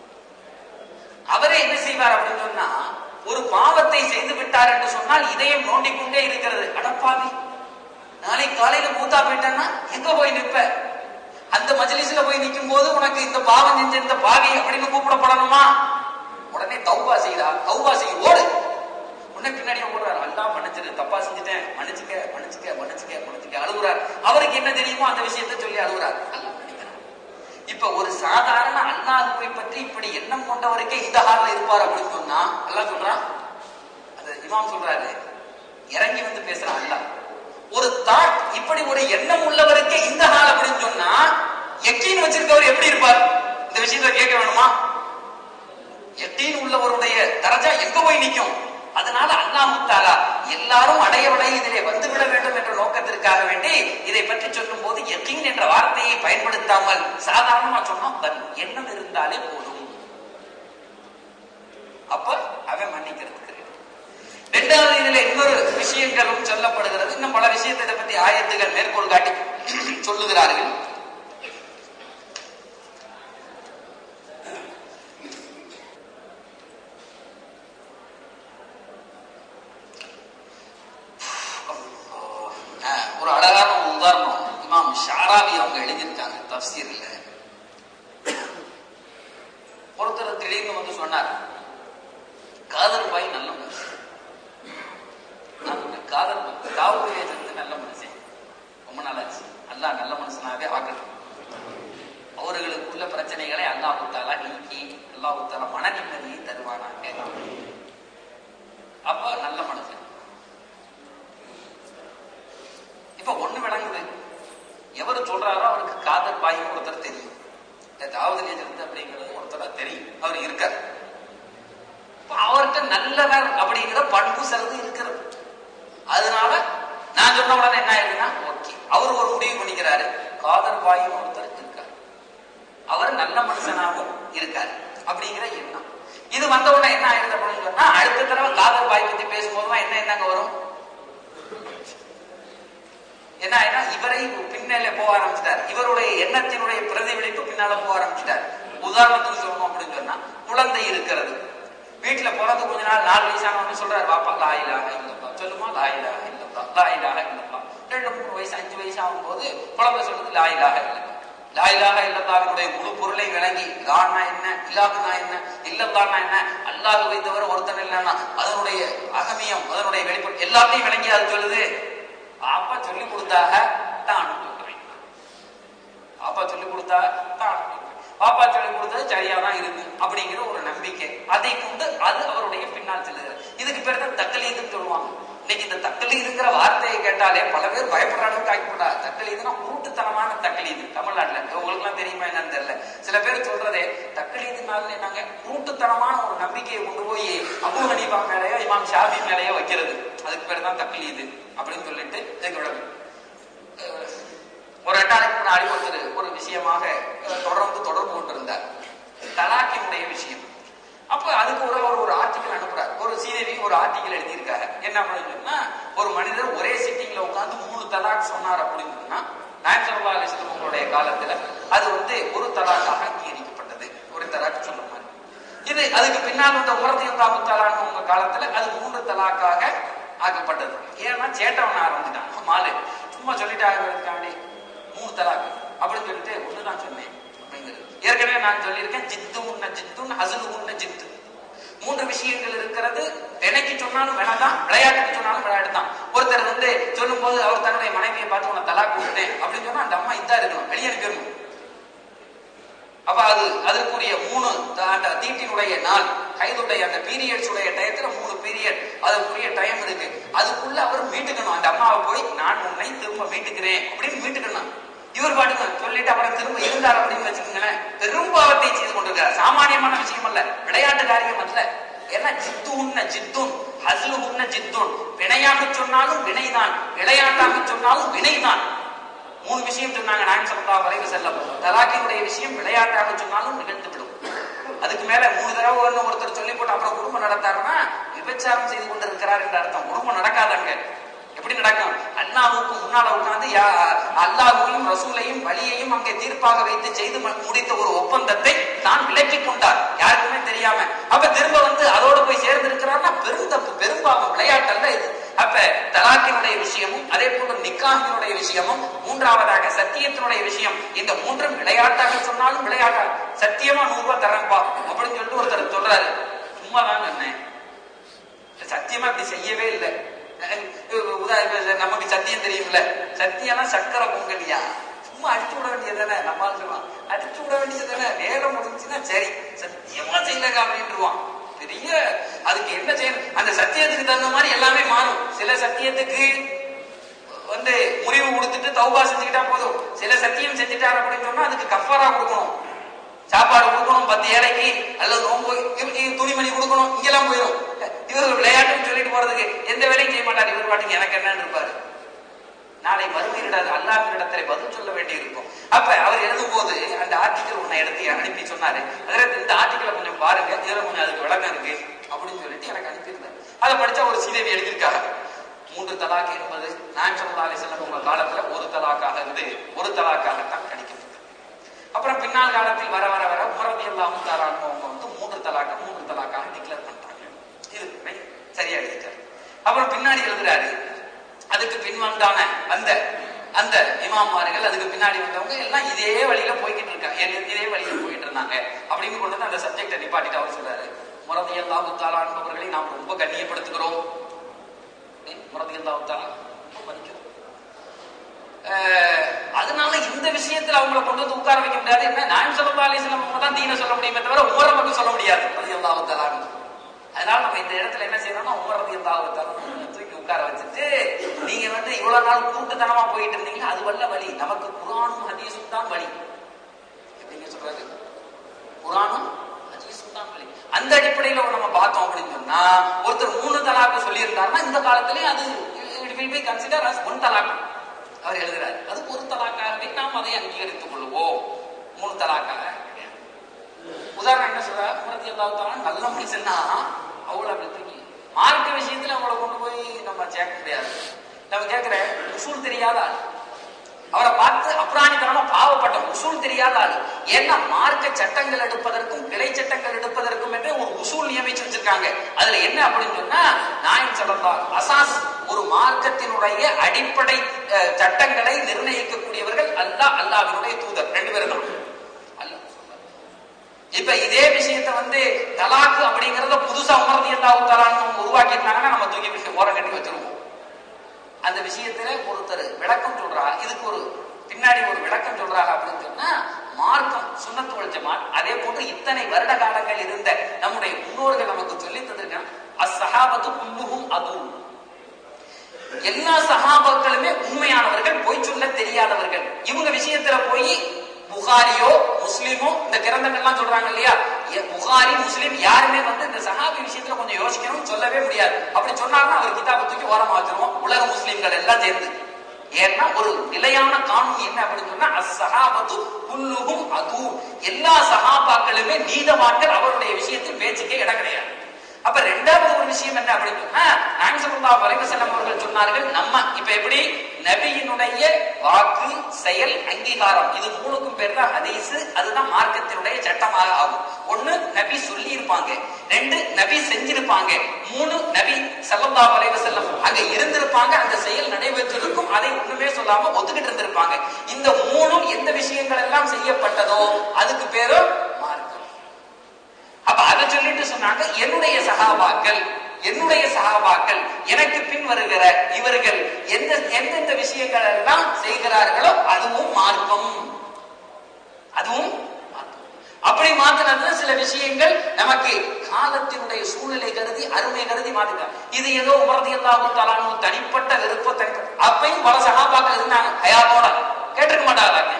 அவரே என்ன செய்வார் அப்படின்னு சொன்னா ஒரு பாவத்தை செய்து விட்டார் என்று சொன்னால் இதயம் நோண்டிக்கொண்டே இருக்கிறது அடப்பாவி நாளை காலையில மூத்தா போயிட்டேன்னா எங்க போய் நிற்ப அந்த மஜ்லிஸ்ல போய் நிற்கும் போது உனக்கு இந்த பாவம் செஞ்ச இந்த பாவி அப்படின்னு கூப்பிடப்படணுமா உடனே தௌபா செய்தா தௌபா செய்ய ஓடு உடனே பின்னாடியே ஓடுறாரு அல்லா மன்னிச்சிரு தப்பா செஞ்சுட்டேன் மன்னிச்சுக்க மன்னிச்சுக்க மன்னிச்சுக்க மன்னிச்சுக்க அழுகுறார் அவருக்கு என்ன தெரியுமோ அந்த விஷயத்தை சொல்லி அழுகுறார் அல்லாஹ் மன்னிக்கிறான். இப்ப ஒரு சாதாரண அல்லாஹுவை பற்றி இப்படி எண்ணம் கொண்டவருக்கே இந்த ஹால்ல இருப்பார் அப்படின்னு சொன்னா அல்லாஹ் சொல்றான் அது இமாம் சொல்றாரு இறங்கி வந்து பேசுறான் அல்லாஹ் ஒரு தாட் இப்படி ஒரு எண்ணம் உள்ளவருக்கே இந்த ஹால் அப்படின்னு சொன்னா எக்கீன் வச்சிருக்கவர் எப்படி இருப்பார் இந்த விஷயத்துல கேட்க வேணுமா எத்தீன் உள்ளவருடைய தரஜா எங்க போய் நிக்கும் அதனால அல்லாஹு தாலா எல்லாரும் அடையவடைய இதிலே வந்துவிட வேண்டும் என்ற நோக்கத்திற்காக வேண்டி இதை பற்றி சொல்லும் போது எத்தீன் என்ற வார்த்தையை பயன்படுத்தாமல் சாதாரணமா சொன்னா தன் எண்ணம் இருந்தாலே போதும் அப்ப அவன் மன்னிக்கிறதுக்கு ready. இரண்டாவது இதில் இன்னொரு விஷயங்களும் சொல்லப்படுகிறது இன்னும் பல விஷயத்தை இதை பற்றி ஆயத்துகள் மேற்கோள் காட்டி சொல்லுகிறார்கள் அஹ், ஒரு அழகான ஒரு உதாரணம் இமாம் ஷாராபி அவங்க எழுதியிருக்காங்க தப்சீர்ல ஒருத்தர் திடீர்னு வந்து சொன்னார் காதர் பாய் நல்ல மனுஷன் நான் சொன்னேன், காதர் பாய் தாவூர் ஏஜென்ட் நல்ல மனுஷன் ரொம்ப நாளாச்சு அல்லாஹ் நல்ல மனுஷனாவே ஆக்கட்டும் அவர்களுக்குள்ள பிரச்சனைகளை அல்லாஹு தாலா நீக்கி அல்லாஹு தாலா மன நிம்மதியை தருவானாங்க அப்ப நல்ல மனுஷன் இப்ப ஒண்ணு விளங்குது எவர் சொல்றாரோ அவருக்கு காதல் பாயும் ஒருத்தர் தெரியும் ஏதாவது ஏஜென்ட் அப்படிங்கிறது ஒருத்தர் தெரியும் அவர் இருக்கார் இப்ப அவர்கிட்ட நல்லவர் அப்படிங்கிற பண்பு சிலது இருக்கிறது அதனால நான் சொன்ன உடனே என்ன ஆயிடுதுன்னா ஓகே அவர் ஒரு முடிவு பண்ணிக்கிறாரு காதல் பாயும் ஒருத்தர் இருக்கார் அவர் நல்ல மனுஷனாகவும் இருக்காரு அப்படிங்கிற எண்ணம் இது வந்த உடனே என்ன ஆயிடுது அப்படின்னு சொன்னா அடுத்த தடவை காதல் பாய் பத்தி பேசும்போது என்ன என்னங்க வரும் என்ன ஆயினா இவரை பின்னால போக ஆரம்பிச்சிட்டார் இவருடைய எண்ணத்தினுடைய பிரதிபலிப்பு பின்னால போக ஆரம்பிச்சிட்டார் உதாரணத்துக்கு சொல்லணும் அப்படின்னு சொன்னா குழந்தை இருக்கிறது வீட்டுல பிறந்து கொஞ்ச நாள் நாலு வயசானவன்னு சொல்றாரு பாப்பா லாயிலாக இல்லப்பா சொல்லுமா லாயிலாக இல்லப்பா லாயிலாக இல்லப்பா ரெண்டு மூணு வயசு அஞ்சு வயசு ஆகும்போது குழந்தை சொல்றது லாயிலாக இல்லப்பா லாயிலாக இல்லத்தாவினுடைய முழு பொருளை விளங்கி லான்னா என்ன இல்லாதுனா என்ன இல்லத்தான்னா என்ன அல்லாஹுவை தவிர ஒருத்தன் இல்லைன்னா அதனுடைய அகமியம் அதனுடைய வெளிப்பாடு எல்லாத்தையும் விளங்கி அது சொல்லுது அப்பா சொல்லி கொடுத்தாக தான் அனுப்பிவிட்டுறேன் பாப்பா சொல்லி கொடுத்தா தான் அனுப்பிவிட்டுறேன் பாப்பா சொல்லி கொடுத்தது சரியா தான் இருக்கு அப்படிங்கிற ஒரு நம்பிக்கை அதை கொண்டு அது அவருடைய பின்னால் செல்லுகிறது இதுக்கு பேர் தான் தக்கலீதுன்னு சொல்லுவாங்க இன்னைக்கு இந்த தக்கலீதுங்கிற வார்த்தையை கேட்டாலே பல பேர் பயப்படுற அளவுக்கு ஆகிப்படா தக்கலீதுனா கூட்டுத்தனமான தக்கலீது தமிழ்நாட்டுல உங்களுக்கு எல்லாம் தெரியுமா என்னன்னு தெரியல சில பேர் சொல்றதே தக்கலீதுனால என்னங்க கூட்டுத்தனமான ஒரு நம்பிக்கையை கொண்டு போய் அபு ஹனீஃபா மேலேயோ இமாம் ஷாஃபி மேலேயோ வைக்கிறது அதுக்கு பேர் தான் தக்கலீது அப்படின்னு சொல்லிட்டு இதுக்கு விளக்கம் அஹ் ஒரு ரெண்டு நாளைக்கு முன்னாடி ஒருத்தர் ஒரு விஷயமாக அஹ், தொடர்ந்து தொடர்பு கொண்டிருந்தார் தலாக்கினுடைய விஷயம் அப்ப அதுக்கு ஒரு அவர் ஒரு ஆர்டிக்கல் அனுப்புறார் ஒரு சீதேவி ஒரு ஆர்டிக்கல் எழுதியிருக்காரு என்ன அப்படின்னு சொன்னா ஒரு மனிதர் ஒரே சிட்டிங்ல உட்கார்ந்து மூணு தலாக் சொன்னார் அப்படின்னு சொன்னா நாயம் சல்லா அலிஸ்லம் உங்களுடைய காலத்துல அது வந்து ஒரு தலாக்காக அங்கீகரிக்கப்பட்டது ஒரு தலாக் சொன்ன மாதிரி இது அதுக்கு பின்னால் வந்த உமரத்தையும் தாமுத்தாலான்னு உங்க காலத்துல அது மூன்று தலாக்காக ஆக்கப்பட்டது ஏன்னா சேட்டவன் ஆரம்பிச்சிட்டான் மாலு சும்மா சொல்லிட்டாங்கிறதுக்காண்டி மூணு தலாக்கு அப்படின்னு சொல்லிட்டு ஒண்ணுதான் சொன்னேன் அப்படிங்கிறது ஏற்கனவே நான் சொல்லியிருக்கேன் ஜித்து உன்ன ஜித்துன் அசுலு உன்ன ஜித்து மூன்று விஷயங்கள் இருக்கிறது தினைக்கு சொன்னாலும் வேணாதான் விளையாட்டுக்கு சொன்னாலும் விளையாட்டு தான் ஒருத்தர் வந்து சொல்லும் போது அவர் தன்னுடைய மனைவியை பார்த்து உன்னை தலாக்கு விட்டேன் அப்படின்னு சொன்னா அந்த அம்மா இதா இருக்கணும் வெளியே இருக்கணும் அப்ப அது அதற்குரிய மூணு த- அந்த தீட்டினுடைய நாள் கைதுடைய அந்த பீரியட்ஸ் உடைய டயத்துல மூணு பீரியட் அதுக்குரிய டைம் இருக்கு அதுக்குள்ள அவர் மீட்டுக்கணும் அந்த அம்மாவை போய் நான் உன்னை திரும்ப மீட்டுக்கிறேன் அப்படின்னு மீட்டுக்கணும் இவர் பாட்டுக்கு சொல்லிட்டு அப்புறம் திரும்ப இருந்தார் அப்படின்னு வச்சுக்கோங்களேன் பெரும்பாவத்தை செய்து கொண்டிருக்கார் சாமானியமான விஷயம் அல்ல விளையாட்டு காரியம் அல்ல ஏன்னா ஜித்து உன்ன ஜித்துன் ஹஸ்லு உன்ன ஜித்துன் வினையாக சொன்னாலும் வினைதான் விளையாட்டாக சொன்னாலும் வினைதான் மூணு விஷயம் சொன்னாங்க நான் சொல்லா வரைவு செல்லம் தலாக்கினுடைய விஷயம் விளையாட்டாக சொன்னாலும் நிகழ்ந்து விடும் அதுக்கு மேல மூணு தடவை ஒண்ணு ஒருத்தர் சொல்லி போட்டு அப்புறம் குடும்பம் நடத்தாருன்னா விபச்சாரம் செய்து கொண்டிருக்கிறார் என்ற அர்த்தம் குடும்பம் நடக்காதங்க எப்படி நடக்கும் அண்ணாவுக்கு முன்னால உட்கார்ந்து யா- அல்லாஹ்வையும் ரசூலையும் வழியையும் அங்கே தீர்ப்பாக வைத்து செய்து ம- முடித்த ஒரு ஒப்பந்தத்தை தான் விலக்கிக் கொண்டார் யாருக்குமே தெரியாம அப்ப திரும்ப வந்து அதோடு போய் சேர்ந்து இருக்கிறார்னா பெருந்தப்பு பெரும்பாவம் விளையாட்டு அல்ல இது அப்ப தலாக்கினுடைய விஷயமும் அதே போன்று நிக்காஹினுடைய விஷயமும் மூன்றாவதாக சத்தியத்தினுடைய விஷயம் இந்த மூன்றும் விளையாட்டாக சொன்னாலும் விளையாட்டா சத்தியமா நூறு ரூபாய் தரேன்ப்பா அப்படின்னு சொல்லிட்டு ஒருத்தர் சொல்றாரு சும்மா தான் சொன்னேன் சத்தியமா இப்படி செய்யவே இல்லை உதா இப்ப நமக்கு சத்தியம் தெரியும்ல சத்தியம்னா சக்கரை பொங்கலியா சும்மா அடிச்சு விட வேண்டியது தானே நம்ம சொல்லுவான் அடிச்சு விட வேண்டியது தானே வேலை முடிஞ்சுன்னா சரி சத்தியமா செய்யலங்க அப்படின்ட்டுருவான் பெரிய அதுக்கு என்ன செய்யணும் அந்த சத்தியத்துக்கு தகுந்த மாதிரி எல்லாமே மாறும் சில சத்தியத்துக்கு வந்து முறிவு கொடுத்துட்டு தௌபா செஞ்சுக்கிட்டா போதும் சில சத்தியம் செஞ்சுட்டார் அப்படின்னு சொன்னா அதுக்கு கஃபாரா கொடுக்கணும் சாப்பாடு கொடுக்கணும் பத்து ஏழைக்கு அல்லது நோம்பு இவ- இவ துணிமணி கொடுக்கணும் இங்கெல்லாம் போயிடும் இவர் விளையாட்டுன்னு சொல்லிட்டு போறதுக்கு எந்த வேலையும் செய்ய மாட்டார் இவர் பாட்டுக்கு எனக்கு என்னன்னு இருப்பாரு நாளை மறுமையிடாது அல்லாஹ்விடத்திலே பதில் சொல்ல வேண்டி இருக்கும் அப்ப அவர் எழுதும் போது அந்த ஆர்டிக்கல் ஒன்னை எடுத்து அனுப்பி சொன்னாரு அதில் இந்த ஆர்டிக்கலை கொஞ்சம் பாருங்க இதுல கொஞ்சம் அதுக்கு விளக்கம் இருக்கு அப்படின்னு சொல்லிட்டு எனக்கு அனுப்பியிருந்தார் அதை படிச்சா ஒரு சீதேவி எழுதியிருக்காங்க மூன்று தலாக் என்பது நான் சொல்லி செல்லம் உங்க காலத்துல ஒரு தலாக்காக இருந்து ஒரு தலாக்காகத்தான் கணிக்கப்பட்டது அப்புறம் பின்னால் காலத்தில் வர வர வர உமரதி எல்லாம் அவங்க வந்து மூன்று தலாக்க மூன்று தலாக்காக டிக்ளேர் பண்ணிட்டாங்க இது right? சரியா எழுதிட்டாரு அப்புறம் பின்னாடி எழுதுறாரு அதுக்கு பின்வந்தான அந்த அந்த இமாமார்கள் அதுக்கு பின்னாடி வந்தவங்க எல்லாம் இதே வழியில போய்கிட்டு இருக்காங்க எ- இதே வழியில போயிட்டு இருந்தாங்க அப்படின்னு கொண்டு வந்து அந்த சப்ஜெக்டை நிப்பாட்டிட்டு அவர் சொல்றாரு முரதி எல்லாம் தாளான்பவர்களை நாம் ரொம்ப கண்ணியப்படுத்துகிறோம் முரதி எல்லாம் தாளா மதிக்கிறோம் அஹ் அதனால இந்த விஷயத்துல அவங்கள கொண்டு வந்து உட்கார வைக்க முடியாது என்ன நான் சொல்லா அலிஸ்லாம் அவங்க தான் தீன சொல்ல முடியுமே தவிர உமர மட்டும் சொல்ல முடியாது அது எல்லாவும் தலான்னு அதனால நம்ம இந்த இடத்துல என்ன செய்யணும்னா உமரது எல்லாவும் தலான்னு தூக்கி உட்கார வச்சுட்டு நீங்க வந்து இவ்வளவு நாள் கூட்டுத்தனமா போயிட்டு இருந்தீங்க அது வல்ல வழி நமக்கு குரானும் ஹதீஸும் தான் வழி எப்படிங்க சொல்றாரு குரானும் ஹதீஸும் தான் வழி அந்த அடிப்படையில நம்ம பார்த்தோம் அப்படின்னு சொன்னா ஒருத்தர் மூணு தலாக்கு சொல்லியிருந்தாருன்னா இந்த காலத்திலேயே அது it will be considered as one talaq அவர் எழுதுறாரு அது ஒரு தலாக்காகவே நாம் அதை அங்கீகரித்துக் கொள்வோம் மூணு தலாக்காக கிடையாது. உதாரணம் என்ன சொல்றா உமரத்தி அல்லாஹ் நல்ல மனுஷன்னா அவளை அப்படி தூக்கி மார்க்க விஷயத்துல அவங்கள கொண்டு போய் நம்ம சேர்க்க முடியாது நம்ம கேட்கிற உசூல் தெரியாத ஆள் அவரை பார்த்து அப்ராணித்தனமா பாவப்பட்ட உசூல் தெரியாத ஆள் ஏன்னா மார்க்க சட்டங்கள் எடுப்பதற்கும் கிளை சட்டங்கள் எடுப்பதற்கும் என்று ஒரு உசூல் நியமிச்சு வச்சிருக்காங்க அதுல என்ன அப்படின்னு சொன்னா நாயம் சொல்லலாம் அசாஸ் ஒரு மார்க்கத்தினுடைய அடிப்படை அஹ், சட்டங்களை நிர்ணயிக்கக்கூடியவர்கள் அல்லாஹ் அல்லாஹ்வினுடைய தூதர் ரெண்டு பேரும் தான் அல்லாஹ் இப்ப இதே விஷயத்த வந்து தலாக்கு அப்படிங்கறத புதுசா உமர்த்தி அல்லாஹ் தலான்னு உருவாக்கி இருந்தாங்கன்னா நம்ம தூக்கி விஷயம் ஓரம் கட்டி வச்சிருவோம் அந்த விஷயத்துல ஒருத்தர் விளக்கம் சொல்றா இதுக்கு ஒரு பின்னாடி ஒரு விளக்கம் சொல்றாங்க அப்படின்னு சொன்னா மார்க்கம் சுண்ணத்து வல் ஜமாத் அதே போன்று இத்தனை வருட காலங்கள் இருந்த நம்முடைய முன்னோர்கள் நமக்கு சொல்லி தந்திருக்காங்க அஸ்ஸஹாபத்து குல்லுஹும் அதுவும் எல்லா சகாபாக்களுமே உண்மையானவர்கள் பொய் சொல்ல தெரியாதவர்கள் இவங்க விஷயத்துல போய் புகாரியோ முஸ்லிமோ இந்த கிரந்தங்கள்லாம் சொல்றாங்க இல்லையா எ- புகாரி முஸ்லிம் யாருமே வந்து இந்த சஹாபி விஷயத்துல கொஞ்சம் யோசிக்கணும்னு சொல்லவே முடியாது அப்படி சொன்னாருன்னா அவர் கிதாபை தூக்கி ஓரமா வச்சிருவோம் உலக முஸ்லிம்கள் எல்லாம் சேர்ந்து ஏன்னா ஒரு நிலையான காணும் என்ன அப்படின்னு சொன்னா அஸ்ஸஹாபத்து குல்லுஹும் அது எல்லா சஹாபாக்களுமே நீதமான்கள் அவருடைய விஷயத்தில் பேச்சுக்கே இடம் கிடையாது அப்ப ரெண்டாவது ஒரு விஷயம் என்ன அப்படின்னு சொன்னா நாங்க சொல்லலாம் வரைவு செல்லம் அவர்கள் சொன்னார்கள் நம்ம இப்ப எப்படி நபியினுடைய வாக்கு செயல் அங்கீகாரம் இது மூணுக்கும் பேர் தான் ஹதீஸ் அதுதான் மார்க்கத்தினுடைய சட்டமாக ஆகும் ஒண்ணு நபி சொல்லி இருப்பாங்க ரெண்டு நபி செஞ்சிருப்பாங்க மூணு நபி சல்லல்லாஹு அலைஹி வஸல்லம் அங்க இருந்திருப்பாங்க அந்த செயல் நடைபெற்றிருக்கும் அதை ஒண்ணுமே சொல்லாம ஒத்துக்கிட்டு இருந்திருப்பாங்க இந்த மூணும் எந்த விஷயங்கள் எல்லாம் செய்யப்பட்டதோ அதுக்கு பேரு மார்க்கம் அப்ப அதை சொல்லிட்டு சொன்னாங்க என்னுடைய சகாபாக்கள் என்னுடைய சகாபாக்கள் எனக்கு பின் வருகிற இவர்கள் எந்த எந்தெந்த விஷயங்கள் எல்லாம் செய்கிறார்களோ அதுவும் மார்க்கம் அதுவும் மார்க்கம். அப்படி மாத்தினது சில விஷயங்கள் நமக்கு காலத்தினுடைய சூழ்நிலை கருதி அருமை கருதி மாத்திட்டாங்க இது ஏதோ உமரதி எல்லாவும் தனிப்பட்ட விருப்பம் தனிப்பட்ட அப்பையும் பல சகாபாக்கள் இருந்தாங்க ஹயாத்தோட கேட்டிருக்க மாட்டாங்க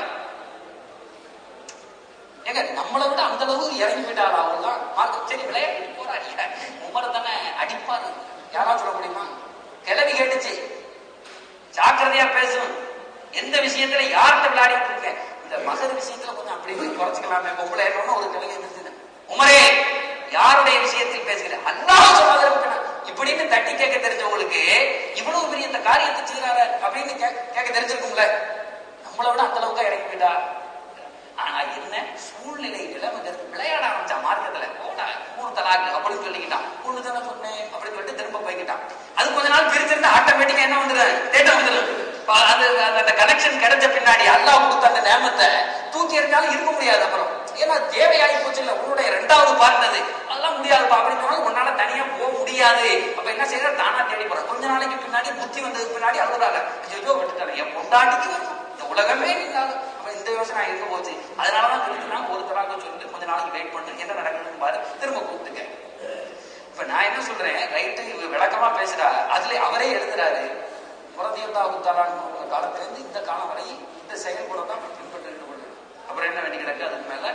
ஏங்க நம்மளை விட அந்த அளவு இறங்கி விட்டாள் அவள்தான் மார்க்கம் சரி விளையாட்டு போராடிய உமரை தானே அடிப்பாரு யாரா சொல்ல முடியுமா கிளவி கேட்டுச்சு ஜாக்கிரதையா பேசணும் எந்த விஷயத்துல யார்கிட்ட விளையாடிட்டு இருக்கேன் இந்த மகர் விஷயத்துல கொஞ்சம் அப்படி இப்படி குறைச்சிக்கலாமே பொம்பளை என்னன்னு ஒரு கிளவி இருந்துச்சு உமரே யாருடைய விஷயத்தில் பேசுகிறேன் அல்லாஹ் சொன்னதற்கு நான் இப்படின்னு தட்டி கேட்க தெரிஞ்சவங்களுக்கு இவ்வளவு பெரிய இந்த காரியத்தை செய்யறாரு அப்படின்னு கே- கேட்க தெரிஞ்சிருக்கும்ல நம்மளை விட அந்த அளவுக்கு இறங்கி போயிட்டா ஆனா என்ன சூழ்நிலை நிலைமைங்கிறது விளையாட ஆரம்பிச்சா மார்க்கத்துல போடா மூணு தலாக்கு அப்படின்னு சொல்லிக்கிட்டான் ஒண்ணு தானே சொன்னேன் அப்படின்னு சொல்லிட்டு திரும்ப போய்கிட்டான் அது கொஞ்ச நாள் பிரிச்சிருந்தா ஆட்டோமேட்டிக்கா என்ன வந்துடும் தேட்டம் வந்துடும் ப- அது அது- அந்த கனெக்ஷன் கிடைச்ச பின்னாடி அல்லாஹ் கொடுத்த அந்த நேமத்தை தூக்கி எறிஞ்சாலும் இருக்க முடியாது அப்புறம் ஏன்னா தேவையாகி போச்சு இல்ல உன்னுடைய ரெண்டாவது பார்ட் அது அதெல்லாம் முடியாதுப்பா அப்படின்னு சொன்னா உன்னால தனியா போக முடியாது அப்ப என்ன செய்யற தானா தேடி போற கொஞ்ச நாளைக்கு பின்னாடி புத்தி வந்ததுக்கு பின்னாடி அழுகுறாங்க ஐயோ விட்டுட்டாங்க என் பொண்டாட்டிக்கு வரும் இந்த உலகமே இல்லாத அப்ப இந்த யோசனை இருக்க போச்சு அதனாலதான் சொல்லிட்டு ஒரு தலாக்கு சொல்லிட்டு கொஞ்ச நாளைக்கு வெயிட் பண்ணு என்ன நடக்குதுன்னு பாரு திரும்ப கூப்பிட்டுக்க இப்ப நான் என்ன சொல்றேன் ரைட்டு இவ விளக்கமா பேசுறா அதுல அவரே எழுதுறாரு புறதியத்தா உத்தாரான் காலத்துல இருந்து இந்த காலம் வரை இந்த செயல்பட தான் பின்பற்று கொண்டு அப்புறம் என்ன வேண்டி கிடக்கு அதுக்கு மேல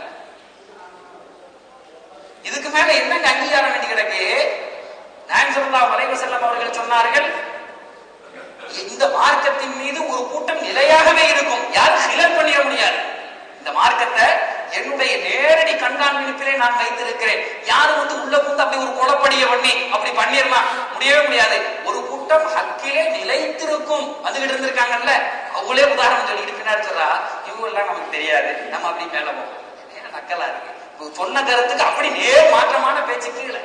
இதுக்கு மேல என்னங்க அங்கீகாரம் வேண்டி கிடக்கு நான் சொல்லா வரைவு செல்லம் அவர்கள் சொன்னார்கள் இந்த மார்க்கத்தின் மீது ஒரு கூட்டம் நிலையாகவே இருக்கும் யாரும் சிலர் பண்ணிட முடியாது இந்த மார்க்கத்தை என்னுடைய நேரடி கண்காணிப்பிலே நான் வைத்திருக்கிறேன் யாரும் வந்து உள்ள புந்து அப்படி ஒரு குழப்படிய பண்ணி அப்படி பண்ணிடலாம் முடியவே முடியாது ஒரு கூட்டம் ஹக்கிலே நிலைத்திருக்கும் வந்துகிட்டு இருந்திருக்காங்கல்ல அவங்களே உதாரணம் சொல்லிட்டு பின்னாடி சொல்றா இவங்க எல்லாம் நமக்கு தெரியாது நம்ம அப்படி மேல போவோம் ஏன்னா நக்கலா இருக்கு இப்ப சொன்ன கருத்துக்கு அப்படி நேர் மாற்றமான பேச்சு கீழே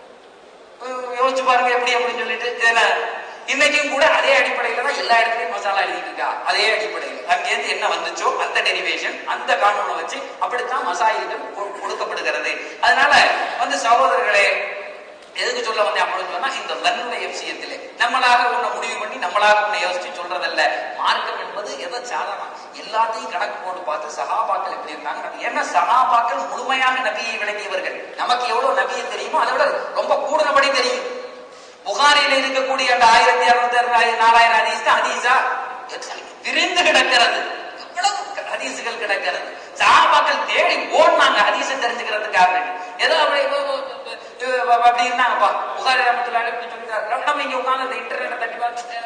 அஹ் யோசிச்சு பாருங்க எப்படி அப்படின்னு சொல்லிட்டு இதுல இன்னைக்கும் கூட அதே அடிப்படையில தான் எல்லா இடத்துலயும் மசாலா எழுதிட்டு இருக்கா அதே அடிப்படையில் அங்கேருந்து என்ன வந்துச்சோ அந்த டெரிவேஷன் அந்த காணொலை வச்சு அப்படித்தான் மசாயில்கள் கொ- கொடுக்கப்படுகிறது அதனால வந்து சகோதரர்களே எதுக்கு சொல்ல வந்தேன் அப்படின்னு சொன்னா இந்த தன்னுடைய விஷயத்திலே நம்மளாக ஒண்ணு முடிவு பண்ணி நம்மளாக ஒண்ணு யோசிச்சு சொல்றதல்ல மார்க்கம் என்பது எதை சாதனம் எல்லாத்தையும் கணக்கு போட்டு பார்த்து சகாபாக்கள் எப்படி இருந்தாங்க நம்ம ஏன்னா சகாபாக்கள் முழுமையாக நபியை விளங்கியவர்கள் நமக்கு எவ்வளவு நபியை தெரியுமோ அதை விட ரொம்ப கூடுதபடி தெரியும் புகாரில இருக்கக்கூடிய அந்த ஆயிரத்தி அறுநூத்தி நாலாயிரம் ஹதீஸ் தான் ஹதீஸா விரிந்து கிடக்கிறது எவ்வளவு ஹதீஸுகள் கிடக்கிறது சஹாபாக்கள் தேடி ஓடினாங்க ஹதீஸை தெரிஞ்சுக்கிறதுக்காக வேண்டி. ஏதோ அப்படி ஏதோ, அஹ், அப்படி இருந்தாங்கப்பா புகாரி ரமத்துல்லாஹி அப்படி சொல்லிட்டாரு நம்ம இங்க உட்கார்ந்து அந்த இன்டர்நெட்டை தட்டி பார்த்து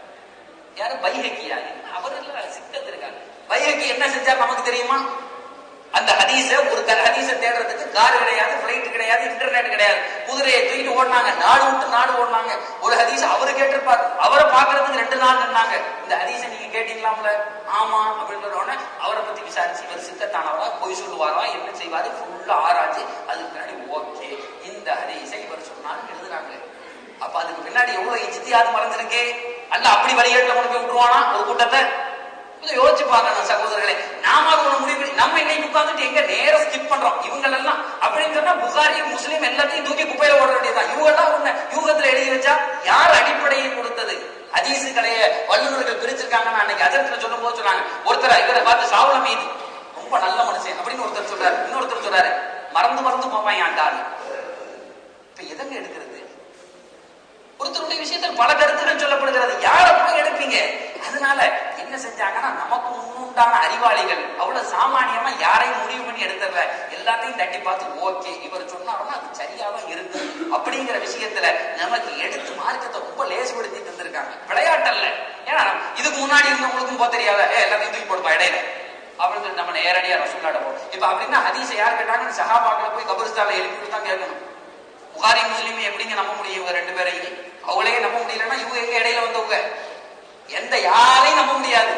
யாரு பைஹக்கியா அவர் இல்ல சிக்கத்து இருக்காங்க பைஹக்கி என்ன செஞ்சார் நமக்கு தெரியுமா அந்த ஹதீஸ ஒரு க- ஹதீஸ தேடுறதுக்கு கார் கிடையாது பிளைட் கிடையாது இன்டர்நெட் கிடையாது குதிரையை தூக்கிட்டு ஓடினாங்க நாடு விட்டு நாடு ஓடினாங்க ஒரு ஹதீஸ் அவரு கேட்டிருப்பார் அவரை பாக்குறதுக்கு ரெண்டு நாள் நின்னாங்க இந்த ஹதீஸ நீங்க கேட்டீங்களாம்ல ஆமா அப்படின்னு சொன்ன உடனே அவரை பத்தி விசாரிச்சு இவர் சித்தத்தானவரா பொய் சொல்லுவாரா என்ன செய்வாரு ஃபுல்லா ஆராய்ச்சி அதுக்கு பின்னாடி ஓகே இந்த ஹதீஸை இவர் சொன்னார் எழுதுறாங்க அப்ப அதுக்கு பின்னாடி எவ்வளவு இஜ்தியாத் மறந்துருக்கு அல்ல அப்படி வழிகேட்டுல கொண்டு போய் விட்டுருவானா ஒரு கூட்டத்தை கொஞ்சம் யோசிச்சு பாருங்க சகோதரர்களே நாம ஒரு முடிவு பண்ணி- நம்ம இன்னைக்கு உட்கார்ந்துட்டு எங்க நேர ஸ்கிப் பண்றோம் இவங்க எல்லாம் அப்படின்னு சொன்னா புகாரி முஸ்லீம் எல்லாத்தையும் தூக்கி குப்பையில ஓட வேண்டியதுதான் இவங்க எல்லாம் ஒண்ணு யூகத்துல எழுதி வச்சா யார் அடிப்படையை கொடுத்தது ஹதீஸுகளைய வல்லுநர்கள் பிரிச்சிருக்காங்கன்னு அன்னைக்கு அஜரத்துல சொல்லும் போது சொன்னாங்க ஒருத்தர் இவரை பார்த்து சாவுல மீதி ரொம்ப நல்ல மனுஷன் அப்படின்னு ஒருத்தர் சொல்றாரு இன்னொருத்தர் சொல்றாரு மறந்து மறந்து போவான் ஆண்டாள் இப்ப எதங்க எடுக்கிறது ஒருத்தருடைய விஷயத்தில் பல கருத்துக்கள் சொல்லப்படுகிறது யார போய் எடுப்பீங்க அதனால என்ன செஞ்சாங்கன்னா நமக்கு முன்னுண்டான அறிவாளிகள் அவ்வளவு சாமானியமா யாரையும் முடிவு பண்ணி எடுத்துடல எல்லாத்தையும் தட்டி பார்த்து ஓகே இவர் சொன்னாருன்னா அது சரியாதான் இருக்கு அப்படிங்கிற விஷயத்துல நமக்கு எடுத்து மார்க்கத்தை ரொம்ப லேசுபடுத்தி தந்திருக்காங்க விளையாட்டல்ல ஏன்னா இதுக்கு முன்னாடி இருந்தவங்களுக்கும் போக தெரியாத ஏ எல்லாத்தையும் தூக்கி போடுப்பா இடையில அப்படின்னு சொல்லி நம்ம நேரடியா ரசூல்லாட போகும் இப்ப அப்படின்னா ஹதீஸை யார் கேட்டாங்கன்னு சஹாபாக்களை போய் கபரிஸ்தால எழுப்பி தான் கேட்கணும் புகாரி முஸ்லீம் எப்படிங்க நம்ப முடியும் இவங்க ரெண்டு பேரையும் அவங்களே நம்ப முடியலன்னா இவங்க எங்க இடையில வந்தவங்க எந்த யாரையும் நம்ப முடியாது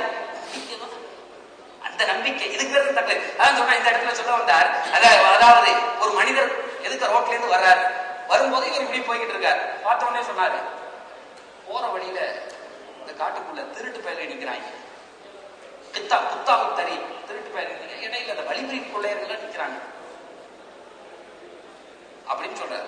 அந்த நம்பிக்கை இதுக்கு தப்பு அதான் சொன்னா இந்த இடத்துல சொல்ல வந்தார் அதாவது அதாவது ஒரு மனிதர் எதுக்கு ரோட்ல இருந்து வர்றாரு வரும்போது இவர் இப்படி போய்கிட்டு இருக்காரு பார்த்த உடனே சொன்னாரு போற வழியில இந்த காட்டுக்குள்ள திருட்டு பயில நிக்கிறாங்க கித்தா குத்தா தறி திருட்டு பயில நிக்கிறாங்க இடையில அந்த வழிபறி கொள்ளையர்கள் நிக்கிறாங்க அப்படின்னு சொல்றாரு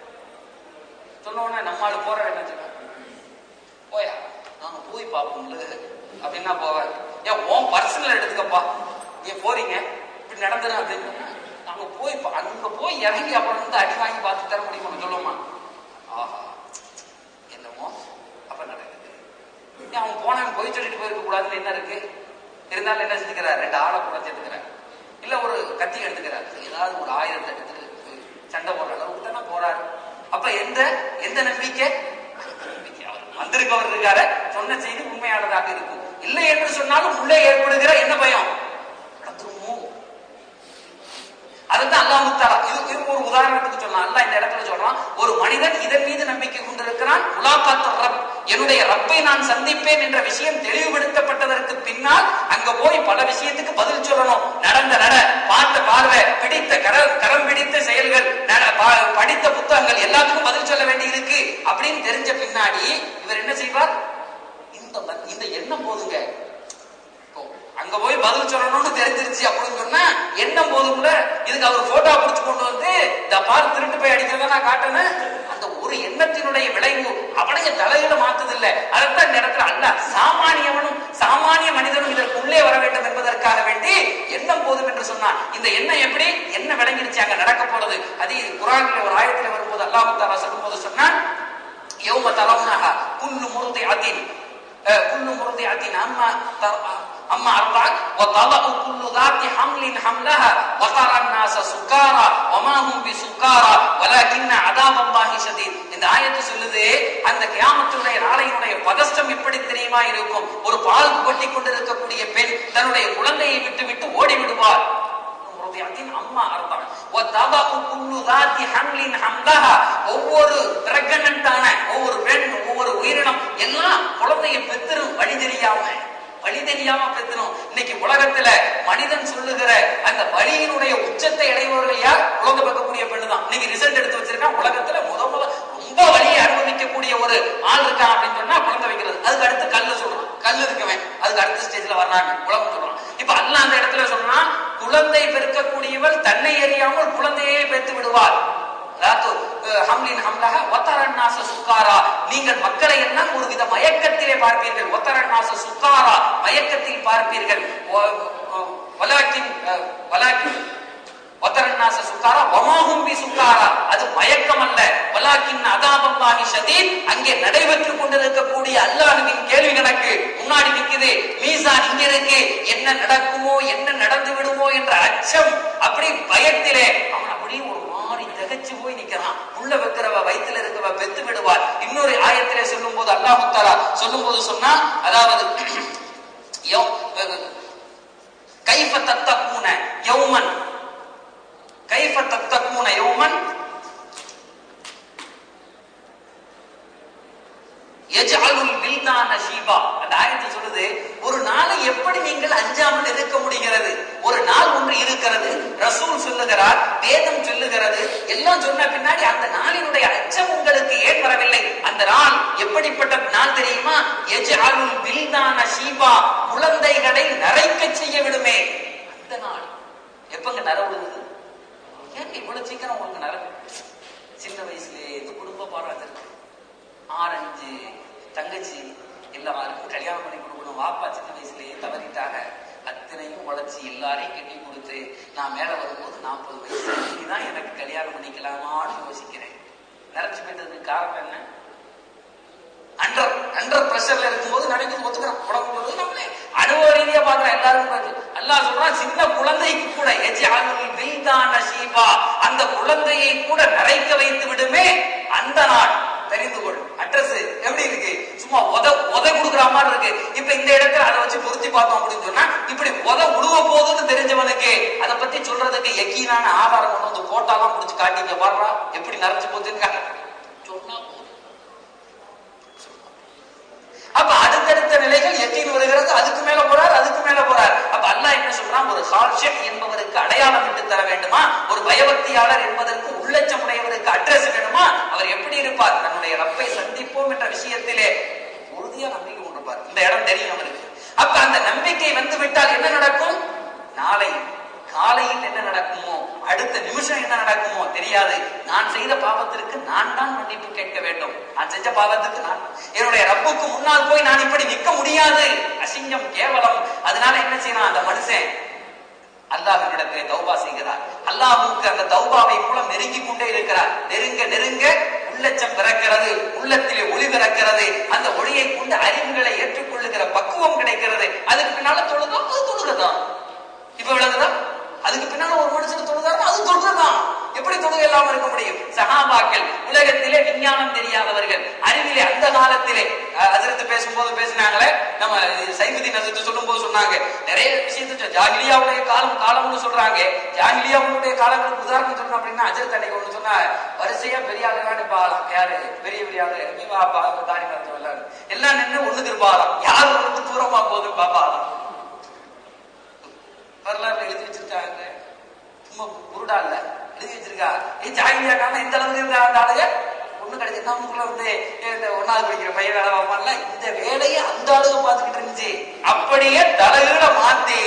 சொன்ன உடனே நம்மால் போற என்ன சொல்றாரு போயா நாங்க போய் பார்ப்போம்ல அப்படின்னா போவார் ஏன் உன் பர்சனல் எடுத்துக்கப்பா நீ போறீங்க இப்படி நடந்துரு அப்படின்னு நாங்க போய் பா- அங்க போய் இறங்கி அப்புறம் வந்து அடி வாங்கி பார்த்து தர முடியுமா சொல்லுவோமா ஆஹா என்னமோ அப்ப நடக்குது ஏன் அவன் போனவன் போய் சொல்லிட்டு போயிருக்க கூடாதுன்னு என்ன இருக்கு இருந்தாலும் என்ன செஞ்சுக்கிறார் ரெண்டு ஆளை கூட சேர்த்துக்கிறார் இல்ல ஒரு கத்தி எடுத்துக்கிறார் ஏதாவது ஒரு ஆயுதத்தை எடுத்துட்டு சண்டை போடுற அளவுக்கு தானே போறாரு அப்ப எந்த எந்த நம்பிக்கை நம்பிக்கை அவர் வந்திருக்கவர் இருக்காரு சொன்ன செய்தி உண்மையானதாக இருக்கும் இல்லை என்று சொன்னாலும் உள்ளே ஏற்படுகிற என்ன பயம் நடந்துருமோ அதுதான் அல்லாஹ் தாலா இது இது ஒரு உதாரணத்துக்கு சொன்னான் அல்லாஹ் இந்த இடத்துல சொல்றான் ஒரு மனிதன் இதன் மீது நம்பிக்கை கொண்டிருக்கிறான் முலாகாத்து ரப் என்னுடைய ரப்பை நான் சந்திப்பேன் என்ற விஷயம் தெளிவுபடுத்தப்பட்டதற்கு பின்னால் அங்க போய் பல விஷயத்துக்கு பதில் சொல்லணும் நடந்த நட பார்த்த பார்வை பிடித்த கர கரம் பிடித்த செயல்கள் நட- ப- படித்த புத்தகங்கள் எல்லாத்துக்கும் பதில் சொல்ல வேண்டி இருக்கு அப்படின்னு தெரிஞ்ச பின்னாடி இவர் என்ன செய்வார் இந்த ம- இந்த எண்ணம் போதுங்க இப்போ அங்க போய் பதில் சொல்லணும்னு தெரிஞ்சிருச்சு அப்படின்னு சொன்னா எண்ணம் போதும்ல இதுக்கு அவர் போட்டோ பிடிச்சு கொண்டு வந்து இந்த பார் திருட்டு போய் அடிக்கிறத நான் காட்டுனேன் அந்த ஒரு எண்ணத்தினுடைய விளைவு அவனைய தலையில மாத்துது இல்ல அதைத்தான் இந்த இடத்துல அல்ல சாமானியவனும் சாமானிய மனிதனும் இதற்கு உள்ளே வர வேண்டும் என்பதற்காக வேண்டி எண்ணம் போதும் என்று சொன்னான் இந்த எண்ணம் எப்படி என்ன விளங்கிடுச்சு அங்க நடக்க போறது அது குரான்ல ஒரு ஆயத்துல வரும்போது அல்லாஹ் தாலா சொல்லும் போது சொன்னான் يوم ترونها كل مرضعة آه، كل مرضعة أما تر- أما أرضعت وتضع كل ذات حمل حملها وترى الناس سكارى وما هم بسكارى ولكن عذاب الله شديد இந்த ஆயத்து சொல்லுது அந்த கியாமத்துடைய நாளையினுடைய பதஷ்டம் எப்படி தெரியுமா இருக்கும் ஒரு பால் கொட்டி கொண்டிருக்கக்கூடிய பெண் தன்னுடைய குழந்தையை விட்டு விட்டு ஓடி விடுவார் முருதியத்தின் அம்மா அர்த்தம் وَتَضَعُ كُلُّ ذَاتِ حَمْلٍ حَمْلَهَا ஒவ்வொரு பிரெக்னன்டான ஒவ்வொரு பெண் ஒவ்வொரு உயிரினம் எல்லாம் குழந்தையை பெத்திரும் வழி தெரியாம வழி தெரியாம பெத்திரும் இன்னைக்கு உலகத்துல மனிதன் சொல்லுகிற அந்த வழியினுடைய உச்சத்தை அடைபவர்கள் யார் குழந்தை பெக்கக்கூடிய பெண்ணு தான் இன்னைக்கு ரிசல்ட் எடுத்து வச்சிருக்கான் உலகத்துல முத முத ரொம்ப வழியை அனுபவிக்கக்கூடிய ஒரு ஆள் இருக்கான் அப்படின்னு சொன்னா குழந்தை வைக்கிறது அதுக்கு அடுத்து கல்லு சொல்றான் கல் இருக்கவன் அதுக்கு அடுத்த ஸ்டேஜ்ல வர்றாங்க உலகம் சொல்றான் இப்ப அல்லாஹ் அந்த இடத்துல சொல்றான் குழந்தை பெருக்கக்கூடியவள் தன்னை அறியாமல் குழந்தையே பெற்று விடுவாள் அதாவது, அஹ், ஹம்லின் ஹம்லஹ ஒத்தரன்னாச சுக்காரா நீங்கள் மக்களை எல்லாம் ஒரு வித மயக்கத்திலே பார்ப்பீர்கள் ஒத்தரன்னாச சுக்காரா மயக்கத்தில் பார்ப்பீர்கள் ஒ- ஒ- வலாக்கின் அஹ், வலாக்கின் ஒத்தரன்னாச சுக்காரா வமாஹும் பி சுக்காரா அது மயக்கம் அல்ல வலாக்கின் அதாபல்லாஹி ஷதீத் அங்கே நடைபெற்றுக் கொண்டிருக்கக்கூடிய அல்லாஹ்வின் கேள்வி கணக்கு முன்னாடி நிக்குது மீசான் இங்க இருக்கு என்ன நடக்குமோ என்ன நடந்து விடுமோ என்ற அச்சம் அப்படி பயத்திலே அவன் அப்படியே ஒரு மாறி திகைச்சு போய் நிக்கிறான் உள்ள வைக்கிறவ வயித்துல இருக்கவ பெத்து விடுவார் இன்னொரு ஆயத்திலே சொல்லும் போது அல்லாஹு தாலா சொல்லும் போது சொன்னா அதாவது யௌ- கைஃப தத்தக்கூன யௌமன் கைஃப தத்தக்கூன யௌமன் எஜ்அலுல் வில்தான ஷீபா அந்த ஆயத்து சொல்லுது ஒரு நாளை எப்படி நீங்கள் அஞ்சாமல் இருக்க முடிகிறது ஒரு நாள் ஒன்று இருக்கிறது ரசூல் சொல்லுகிறார் வேதம் சொல்லுகிறது எல்லாம் சொன்ன பின்னாடி அந்த நாளினுடைய அச்சம் உங்களுக்கு ஏன் வரவில்லை அந்த நாள் எப்படிப்பட்ட நாள் தெரியுமா எஜ்அலுல் வில்தான ஷீபா குழந்தைகளை நரைக்க செய்ய விடுமே அந்த நாள் எப்பங்க நர விடுது ஏன் இவ்வளவு சீக்கிரம் உங்களுக்கு நர சின்ன வயசுலயே இந்த குடும்ப பாராட்டு இருக்கு ஆரஞ்சு தங்கச்சி எல்லாருக்கும் கல்யாணம் பண்ணி கொடுக்கணும் வாப்பா சின்ன வயசுலயே தவறிட்டாங்க அது அத்தனையும் உழைச்சி எல்லாரையும் கட்டி கொடுத்து நான் மேல வரும்போது நாற்பது வயசு இனிதான் எனக்கு கல்யாணம் பண்ணிக்கலாமான்னு யோசிக்கிறேன் நினைச்சு போயிட்டதுக்கு காரணம் என்ன அண்டர் அண்டர் பிரஷர்ல இருக்கும்போது நடக்குது ஒத்துக்கிறோம் உடம்பு சொல்றது நம்மளே அனுபவ ரீதியா பாக்குறோம் எல்லாரும் பார்த்து அல்லாஹ் சொல்றான் சின்ன குழந்தைக்கு கூட எஜ்அலுல் வில்தான ஷீபா அந்த குழந்தையை கூட நரைக்க வைத்து விடுமே அந்த நாள் தெரிந்து கொள் அட்ரஸ் எப்படி இருக்கு சும்மா உத உத கொடுக்குற மாதிரி இருக்கு இப்ப இந்த இடத்துல அதை வச்சு பொருத்தி பார்த்தோம் அப்படின்னு சொன்னா இப்படி உத உழுவ போகுதுன்னு தெரிஞ்சவனுக்கு அதை பத்தி சொல்றதுக்கு எக்கீனான ஆதாரம் கொண்டு வந்து போட்டாலாம் முடிச்சு காட்டிங்க பாடுறா எப்படி நரைச்சு போச்சுன்னு சொன்னா போதும் அப்ப அடுத்தடுத்த நிலைகள் எத்தீன் வருகிறது அதுக்கு மேல போறார் அதுக்கு மேல போறார் அப்ப அல்லாஹ் என்ன சொல்றான் ஒரு ஹால்ஷிப் என்பவருக்கு அடையாளம் விட்டு தர வேண்டுமா ஒரு பயபக்தியாளர் என்பதற்கு உள்ளச்சம் உடையவருக்கு அட்ரஸ் வேணுமா அவர் எப்படி இருப்பார் தன்னுடைய ரப்பை சந்திப்போம் என்ற விஷயத்திலே உறுதியா நம்பிக்கை கொண்டிருப்பார் இந்த இடம் தெரியும் அவருக்கு அப்ப அந்த நம்பிக்கை வந்து விட்டால் என்ன நடக்கும் நாளை காலையில் என்ன நடக்குமோ அடுத்த நிமிஷம் என்ன நடக்குமோ தெரியாது நான் செய்த பாவத்திற்கு நான் தான் மன்னிப்பு கேட்க வேண்டும் நான் செஞ்ச பாவத்துக்கு நான் என்னுடைய ரப்புக்கு முன்னால் போய் நான் இப்படி நிற்க முடியாது அசிங்கம் கேவலம் அதனால என்ன செய்யலாம் அந்த மனுஷன் அல்லாஹ்விடத்திலே தௌபா செய்கிறார் அல்லாஹ்வுக்கு அந்த தௌபாவை மூலம் நெருங்கி கொண்டே இருக்கிறார் நெருங்க நெருங்க உள்ளச்சம் பிறக்கிறது உள்ளத்திலே ஒளி பிறக்கிறது அந்த ஒளியை கொண்டு அறிவுகளை ஏற்றுக்கொள்ளுகிற பக்குவம் கிடைக்கிறது அதுக்கு பின்னால தொழுதா அது தொழுகதான் இப்ப விளங்குதா அதுக்கு பின்னால ஒரு மனுஷன் தொழுதாரு அது தொழுகதான் எப்படி தொழுகை இல்லாம இருக்க முடியும் சஹாபாக்கள் உலகத்திலே விஞ்ஞானம் தெரியாதவர்கள் அறிவிலே அந்த காலத்திலே அதிர்த்து பேசும்போது பேசினாங்களே நம்ம சைபுதீன் அதிர்த்து சொல்லும் போது சொன்னாங்க நிறைய விஷயத்த ஜாகிலியாவுடைய காலம் காலம்னு சொல்றாங்க ஜாகிலியாவுடைய காலங்களுக்கு உதாரணம் சொல்லணும் அப்படின்னா அஜரத் அன்னைக்கு ஒண்ணு சொன்னா வரிசையா பெரிய ஆளுதான் நிப்பாலாம் யாரு பெரிய பெரிய ஆளு நீ வாப்பா தாடி மருத்துவம் எல்லாம் எல்லாம் நின்று ஒண்ணுக்கு இருப்பாராம் யார் ஒண்ணுக்கு தூரமா போகுது பாப்பாலாம் வரலாறுல எழுதி வச்சிருக்காங்க சும்மா குருடா இல்ல எழுதி வச்சிருக்கா ஏ ஜாகிரியா காரணம் இந்த அளவுக்கு இருக்கா அந்த ஆளுங்க ஒண்ணு கிடைச்சு நமக்குள்ள வந்து இந்த ஒன்னாவது படிக்கிற பையன் வேலை பார்ப்பான்ல இந்த வேலையை அந்த ஆளுங்க பார்த்துக்கிட்டு இருந்துச்சு அப்படியே தலைகீழ மாத்தி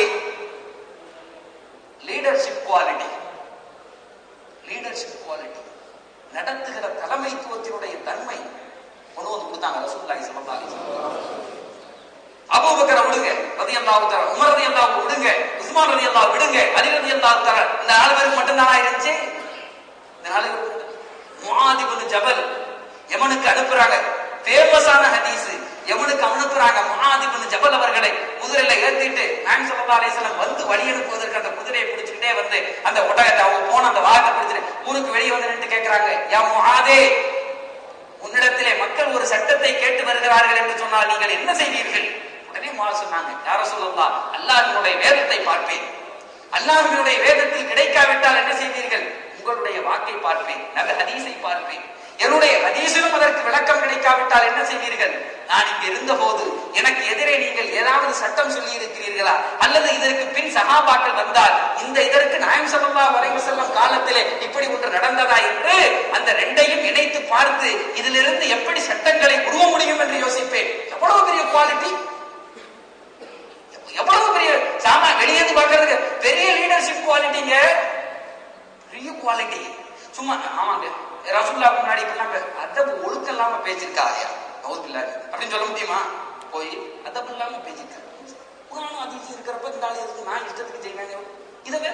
லீடர்ஷிப் குவாலிட்டி லீடர்ஷிப் குவாலிட்டி நடத்துகிற தலைமைத்துவத்தினுடைய தன்மை கொண்டு வந்து கொடுத்தாங்க ரசூல்லாஹி ஸல்லல்லாஹு அலைஹி வஸல்லம் அபூபக்கரை விடுங்க ரதி அல்லாஹு தர உமர் ரதி அல்லாஹ் விடுங்க உஸ்மான் ரதி அல்லாஹ் விடுங்க அலி ரதி அல்லாஹ் தர இந்த நாலு பேருக்கு மட்டும்தானா இருந்துச்சு இந்த நாலு பேருக்கு முஆதி இப்னு ஜபல் யமனுக்கு அனுப்புறாங்க ஃபேமஸான ஹதீஸ் யமனுக்கு அனுப்புறாங்க முஆதி இப்னு ஜபல் அவர்களை குதிரையில ஏத்திட்டு நான் ஸல்லல்லாஹு அலைஹி வஸல்லம் வந்து வழி அனுப்புவதற்கு அந்த குதிரையை பிடிச்சுக்கிட்டே வந்து அந்த ஒட்டகத்தை அவங்க போன அந்த வாகத்தை பிடிச்சிட்டு ஊருக்கு வெளியே வந்து நின்று கேட்கிறாங்க யா முஆதே உன்னிடத்திலே மக்கள் ஒரு சட்டத்தை கேட்டு வருகிறார்கள் என்று சொன்னால் நீங்கள் என்ன செய்வீர்கள் உடனே மாற சொன்னாங்க யார சொல்லலாம் அல்லாஹினுடைய வேதத்தை பார்ப்பேன் அல்லாஹினுடைய வேதத்தில் கிடைக்காவிட்டால் என்ன செய்வீர்கள் உங்களுடைய வாக்கை பார்ப்பேன் நல்ல ஹதீஸை பார்ப்பேன் என்னுடைய ஹதீஸிலும் அதற்கு விளக்கம் கிடைக்காவிட்டால் என்ன செய்வீர்கள் நான் இங்க இருந்த போது எனக்கு எதிரே நீங்கள் ஏதாவது சட்டம் சொல்லி இருக்கிறீர்களா அல்லது இதற்கு பின் சகாபாக்கள் வந்தால் இந்த இதற்கு நாயம் சல்லா வரைவு செல்லும் காலத்திலே இப்படி ஒன்று நடந்ததா என்று அந்த ரெண்டையும் இணைத்து பார்த்து இதிலிருந்து எப்படி சட்டங்களை உருவ முடியும் என்று யோசிப்பேன் எவ்வளவு பெரிய குவாலிட்டி எவ்வளவு பெரிய சாமா வெளியேந்து பார்க்கறதுக்கு பெரிய லீடர்ஷிப் குவாலிட்டிங்க பெரிய குவாலிட்டி சும்மா ஆமாங்க ரசூல்லா முன்னாடி இப்பெல்லாம் அதப்பு ஒழுக்கம் இல்லாம பேசிருக்காங்க நவுதுல்ல அப்படின்னு சொல்ல முடியுமா போய் அதப்பு இல்லாம பேசிருக்காங்க புராணம் அதிகம் இருக்கிறப்ப இந்த ஆள் எதுக்கு நான் இஷ்டத்துக்கு செய்வேன் இதை வேற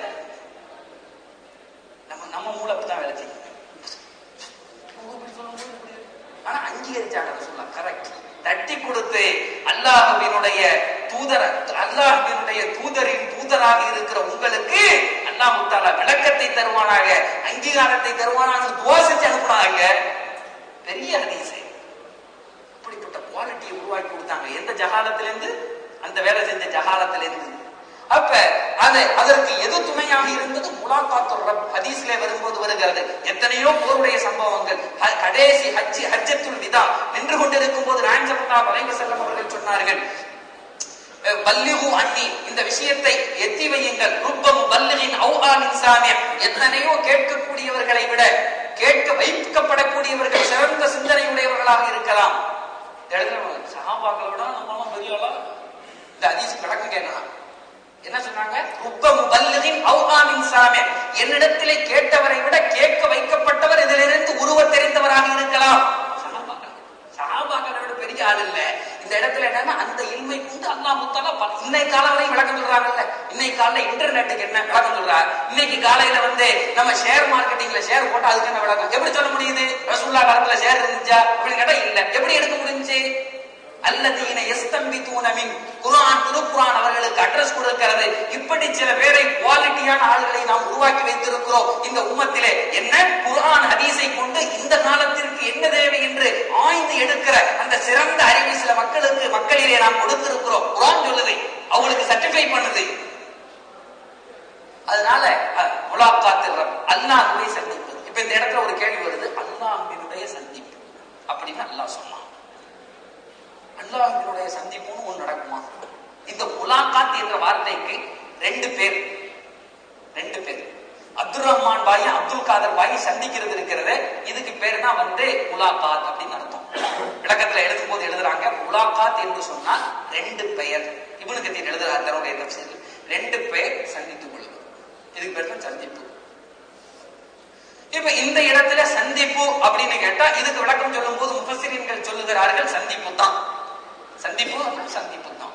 நம்ம நம்ம மூளை அப்படிதான் வேலை செய்யும் இப்படி சொல்லும்போது இப்படி இருக்கு. ஆனா அங்கீகரிச்சாங்க ரசூல்லா கரெக்ட் தட்டி கொடுத்து அல்லாஹ்வினுடைய தூதர் அல்லாஹ்வினுடைய தூதரின் தூதராக இருக்கிற உங்களுக்கு அல்லாஹ் தாலா விளக்கத்தை தருவானாக அங்கீகாரத்தை தருவானாக துவா செஞ்சு அனுப்புனாங்க பெரிய ஹதீஸ் அப்படிப்பட்ட குவாலிட்டியை உருவாக்கி கொடுத்தாங்க எந்த ஜகாலத்திலிருந்து அந்த வேலை செஞ்ச ஜகாலத்திலிருந்து அப்ப அது அதற்கு எது துணையாக இருந்தது முலாகாத்து ரப் ஹதீஸ்ல வரும்போது வருகிறது எத்தனையோ போருடைய சம்பவங்கள் ஹ- கடைசி ஹஜ்ஜி ஹஜ்ஜத்துல் விதா நின்று கொண்டிருக்கும் போது நாயன் ஸல்லல்லாஹு அலைஹி வஸல்லம் அவர்கள் சொன்னார்கள் பல்லிகு அன்னி இந்த விஷயத்தை எத்தி வையுங்கள் ருப்பம் பல்லிகின் அவுஹானின் சாமிய எத்தனையோ கேட்கக்கூடியவர்களை விட கேட்க வைக்கப்படக்கூடியவர்கள் சிறந்த சிந்தனை உடையவர்களாக இருக்கலாம் இந்த இடத்துல சகாபாக்களை விட நம்மளாம் பெரிய ஆளா இந்த ஹதீஸ் விளக்கம் கேட்கலாம் என்ன சொன்னாங்க ருப்பம் பல்லிகின் அவுஹானின் சாமிய என்னிடத்திலே கேட்டவரை விட கேட்க வைக்கப்பட்டவர் இதிலிருந்து உருவ தெரிந்தவராக இருக்கலாம் சகாபாக்கள் சகாபாக்களை விட பெரிய ஆள் இல்ல இந்த இடத்துல என்னன்னா அந்த இல்மை கொண்டு அல்லாஹ் முத்தாலா பல- இன்னை காலம் வரையும் விளக்கம் சொல்றாங்கல்ல காலைல இன்டர்நெட்டுக்கு என்ன விளக்கம் சொல்றா இன்னைக்கு காலையில வந்து நம்ம ஷேர் மார்க்கெட்டிங்ல ஷேர் போட்டா அதுக்கு என்ன விளக்கம் எப்படி சொல்ல முடியுது ரசூல்லா காலத்துல ஷேர் இருந்துச்சா அப்படின்னு கேட்டா இல்ல எப்படி எடுக்க முடிஞ்சுச்சு அல்லதீன எஸ்தம்பித்தூன மின் குர்ஆன் திருக்குர்ஆன் அவர்களுக்கு அட்ரஸ் கொடுக்கிறது இப்படி சில பேரை குவாலிட்டியான ஆளுகளை நாம் உருவாக்கி வைத்திருக்கிறோம் இந்த உம்மத்திலே என்ன குர்ஆன் ஹதீஸை கொண்டு இந்த காலத்திற்கு என்ன தேவை என்று ஆய்ந்து எடுக்கிற அந்த சிறந்த அறிவு சில மக்களுக்கு மக்களிலே நாம் கொடுத்திருக்கிறோம் குர்ஆன் சொல்லுது அவங்களுக்கு சர்டிஃபை பண்ணுது அதனால முலாக்காத்தில் அல்லாஹ்வை சந்திப்பது இப்ப இந்த இடத்துல ஒரு கேள்வி வருது அல்லாஹ்வினுடைய சந்திப்பு அப்படின்னு அல்லாஹ் சொன்னான் அல்லாஹ்வினுடைய சந்திப்புன்னு ஒன்று நடக்குமா இந்த முலாக்காத் என்ற வார்த்தைக்கு ரெண்டு பேர் ரெண்டு பேர் அப்துல் ரஹ்மான் பாய் அப்துல் காதர் பாய் சந்திக்கிறது இருக்கிறது இதுக்கு பேர் தான் வந்து முலாக்காத் அப்படின்னு அர்த்தம் விளக்கத்துல எழுதும் போது எழுதுறாங்க முலாக்காத் என்று சொன்னால் ரெண்டு பெயர் இவனு கத்தியில் எழுதுறாரு தன்னுடைய தப்சீல் ரெண்டு பேர் சந்தித்துக் கொள்வது இதுக்கு பேர் தான் சந்திப்பு இப்ப இந்த இடத்துல சந்திப்பு அப்படின்னு கேட்டா இதுக்கு விளக்கம் சொல்லும் போது முஃபசிரியன்கள் சொல்லுகிறார்கள் சந்திப்பு தான் சந்திப்பு சந்திப்பு தான்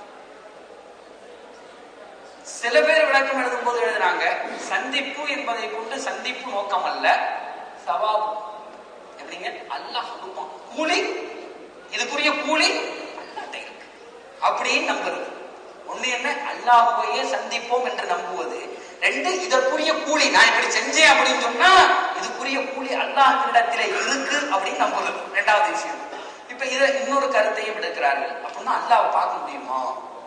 சில பேர் விளக்கம் எழுதும் போது எழுதுறாங்க சந்திப்பு என்பதை கொண்டு சந்திப்பு நோக்கம் அல்ல சவாபு எப்படிங்க அல்லாஹ் கொடுப்பான் கூலி இதுக்குரிய கூலி அல்லாட்ட இருக்கு அப்படின்னு நம்புறது ஒண்ணு என்ன அல்லாஹுவையே சந்திப்போம் என்று நம்புவது ரெண்டு இதற்குரிய கூலி நான் இப்படி செஞ்சேன் அப்படின்னு சொன்னா இதுக்குரிய கூலி அல்லாஹ்விடத்திலே இருக்கு அப்படின்னு நம்புறது ரெண்டாவது விஷயம் இப்ப இத இன்னொரு கருத்தையும் எடுக்கிறார்கள் அப்படின்னா அல்லாவை பார்க்க முடியுமா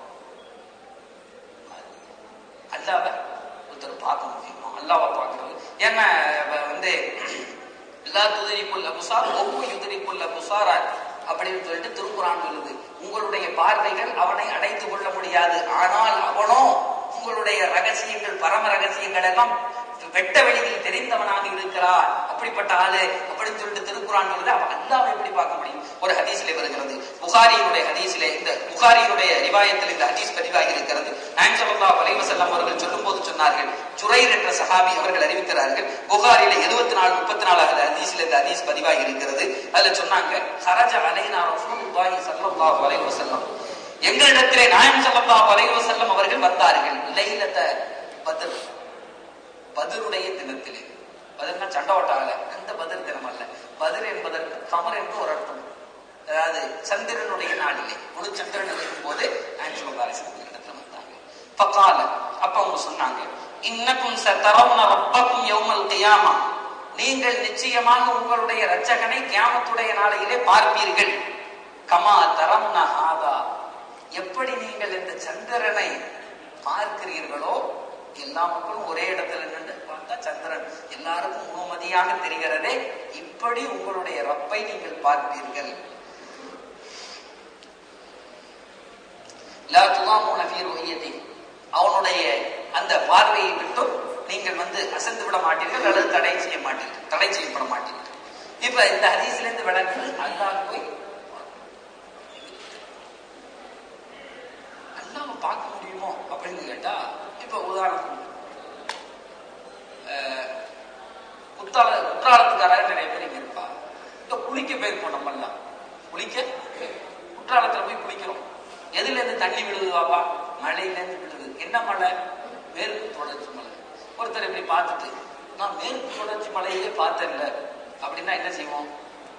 அல்லாவை ஒருத்தர் பார்க்க முடியுமா அல்லாவை பார்க்கறது ஏன்னா வந்து எல்லா துதிரிக்குள்ள புசார் ஒவ்வொரு யுதிரிக்குள்ள புசாரா அப்படின்னு சொல்லிட்டு திருக்குறான் சொல்லுது உங்களுடைய பார்வைகள் அவனை அடைத்து கொள்ள முடியாது ஆனால் அவனோ உங்களுடைய ரகசியங்கள் பரம ரகசியங்கள் எல்லாம் வெட்ட வெளியில் தெரிந்தவனாக இருக்கிறார் அப்படிப்பட்ட ஆளு அப்படின்னு சொல்லிட்டு திருக்குறான் சொல்லுது அவன் அல்லாவை எப்படி பார்க்க முடியும் ஒரு ஹதீஸ்ல வருகிறது புகாரியினுடைய ஹதீஸ்ல இந்த புகாரியினுடைய ரிவாயத்தில் இந்த ஹதீஸ் பதிவாகி இருக்கிறது நாயம் சல்லா வலைவசல்லம் அவர்கள் சொல்லும் போது சொன்னார்கள் சுரைர் என்ற சஹாபி அவர்கள் அறிவிக்கிறார்கள் புகாரில எழுபத்தி நாலு முப்பத்தி நாலாவது ஹதீஸ்ல இந்த ஹதீஸ் பதிவாகி இருக்கிறது அதுல சொன்னாங்க ஹரஜ அலைனா ரசூலுல்லாஹி ஸல்லல்லாஹு அலைஹி வஸல்லம் எங்களிடத்திலே நாயம் ஸல்லல்லாஹு அலைஹி வஸல்லம் அவர்கள் வந்தார்கள் லைலத பத்ர் பதிலுடைய தினத்திலே பதில்னா சண்டோட்டால அந்த பதில் தினம் அல்ல பதில் என்பதற்கு கமர் என்று ஒரு அர்த்தம் அதாவது சந்திரனுடைய நாளிலே முழு சந்திரன் இருக்கும் போது நாயம் ஸல்லல்லாஹு அலைஹி வஸல்லம் இடத்துல வந்தாங்க பக்கால அப்ப அவங்க சொன்னாங்க இன்னக்கும் சதரவுன ரப்பக்கும் யௌமல் கியாமா நீங்கள் நிச்சயமாக உங்களுடைய இரட்சகனை கியாமத்துடைய நாளையிலே பார்ப்பீர்கள் கமா தரம்ன ஹாதா எப்படி நீங்கள் இந்த சந்திரனை பார்க்கிறீர்களோ எல்லா மக்களும் ஒரே இடத்துல நின்று பார்த்தா சந்திரன் எல்லாருக்கும் முகமதியாக தெரிகிறதே இப்படி உங்களுடைய ரப்பை நீங்கள் பார்ப்பீர்கள் லா துலாமுன ஃபீ ருஹியதி அவனுடைய அந்த பார்வையை விட்டும் நீங்கள் வந்து அசந்து விட மாட்டீர்கள் அல்லது தடை செய்ய மாட்டீர்கள் தடை செய்யப்பட மாட்டீர்கள் இப்ப இந்த ஹதீஸ்ல இருந்து விளக்குது அல்லாஹ் போய் அல்லாஹ் பார்க்க முடியுமோ அப்படின்னு கேட்டா இப்ப உதாரணத்துக்கு அஹ், குத்தால குற்றாலத்துக்காரர் நிறைய பேர் இங்க இருப்பா இந்த குளிக்க போயிருப்போம் நம்ம எல்லாம் குளிக்க குற்றாலத்துல போய் குளிக்கிறோம் எதுல இருந்து தண்ணி விழுது பாப்பா மழையில இருந்து விழுது என்ன மழை மேற்கு தொடர்ச்சி மலை ஒருத்தர் இப்படி பார்த்துட்டு நான் மேற்கு தொடர்ச்சி மலையே பார்த்தேன்ல அப்படின்னா என்ன செய்வோம்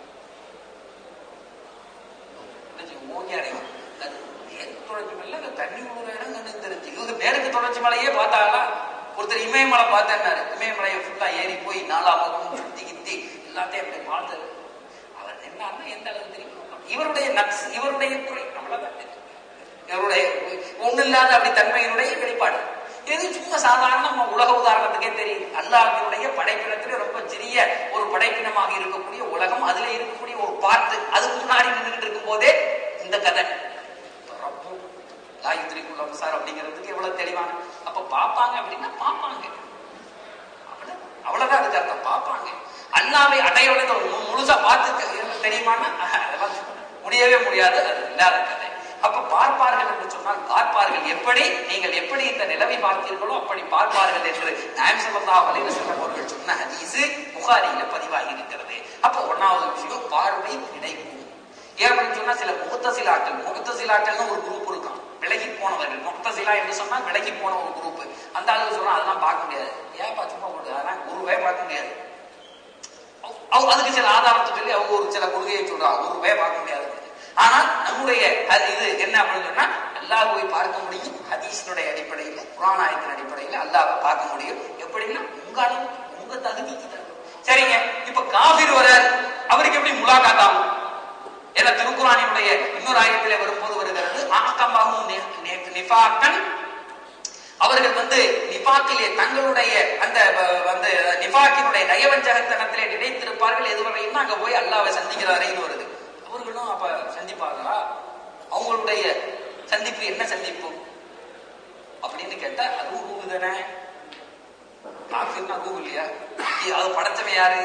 என்ன செய்வோம் ஓங்கி அடைவோம் அது மேற்கு தொடர்ச்சி மலையில அந்த தண்ணி விழுகிற இடம் கண்டு தெரிஞ்சு இவங்க மேற்கு தொடர்ச்சி மலையே பார்த்தாங்களா ஒருத்தர் இமயமலை பார்த்தேன்னாரு இமயமலையை ஃபுல்லா ஏறி போய் நாலா பக்கமும் சுத்தி கித்தி எல்லாத்தையும் அப்படி பார்த்தாரு அவர் என்னன்னா எந்த அளவுக்கு தெரியும் இவருடைய நக்ஸ் இவருடைய குறை அவ்வளவுதான் தெரியும். இவருடைய ஒண்ணு இல்லாத அப்படி தன்மையினுடைய வெளிப்பாடு இது சும்மா சாதாரண நம்ம உலக உதாரணத்துக்கே தெரியும் அல்லாஹ்வினுடைய படைப்பினத்துல ரொம்ப சிறிய ஒரு படைப்பினமாக இருக்கக்கூடிய உலகம் அதுல இருக்கக்கூடிய ஒரு பார்த்து அதுக்கு முன்னாடி நின்றுட்டு இருக்கும் போதே இந்த கதை ரப்பு லாயுத்திரிக்குள்ள சார் அப்படிங்கிறதுக்கு எவ்வளவு தெளிவான அப்ப பாப்பாங்க அப்படின்னா பாப்பாங்க அவ்வளவு- அவ்வளவுதான் அதுக்கு அர்த்தம் பார்ப்பாங்க அல்லாவை அடையவளை முழுசா பார்த்து தெ- தெரியுமான்னா அஹ், அதெல்லாம் முடியவே முடியாது அது இல்லாத கதை அப்ப பார்ப்பார்கள் என்று சொன்னால் பார்ப்பார்கள் எப்படி நீங்கள் எப்படி இந்த நிலவை பார்த்தீர்களோ அப்படி பார்ப்பார்கள் என்று நாயம் ஸல்லல்லாஹு அலைஹி வஸல்லம் அவர்கள் சொன்ன ஹதீஸ் புகாரியில பதிவாகி இருக்கிறது அப்ப ஒன்னாவது விஷயம் பார்வை கிடைக்கும் ஏன் அப்படின்னு சொன்னா சில முகத்தசிலாக்கள் முகத்தசிலாக்கள்னு ஒரு குரூப் இருக்கான் விலகி போனவர்கள் முக்தசிலா என்று சொன்னா விலகி போன ஒரு குரூப் அந்த ஆளுக்கு சொல்றான் அதெல்லாம் பார்க்க முடியாது ஏன் பா சும்மா போட்டு அதெல்லாம் குருவே பார்க்க முடியாது அவ- அவ- அதுக்கு சில ஆதாரத்தை சொல்லி அவங்க ஒரு சில கொள்கையை சொல்றாங்க குருவே பார்க்க முடியாது ஆனா நம்முடைய அது இது என்ன அப்படின்னு சொன்னா அல்லாஹ்வை பார்க்க முடியும் ஹதீஸினுடைய அடிப்படையில் புராணாயத்தின் அடிப்படையில் அல்லாஹ்வை பார்க்க முடியும் எப்படின்னா உங்க அளவு உங்க தகுதிக்கு தகுதி. சரிங்க இப்ப காபிர் வரார் அவருக்கு எப்படி முலாகாத் ஆகும் ஏன்னா திருக்குறானினுடைய இன்னொரு ஆயத்திலே வரும்போது வருகிறது ஆக்கமாகவும் நிஃபாக்கன் அவர்கள் வந்து நிபாக்கிலே தங்களுடைய அந்த வ- வந்து நிபாக்கினுடைய நயவஞ்சகத்தனத்திலே நினைத்திருப்பார்கள் எதுவரையும் அங்க போய் அல்லாவை சந்திக்கிறாரேன்னு வருது அவர்களும் அப்ப சந்திப்பார்களா அவங்களுடைய சந்திப்பு என்ன சந்திப்பு அப்படின்னு கேட்டா அதுவும் ரூபு தானே காஃபிர்னா ரூபு இல்லையா அது படைச்சவன் யாரு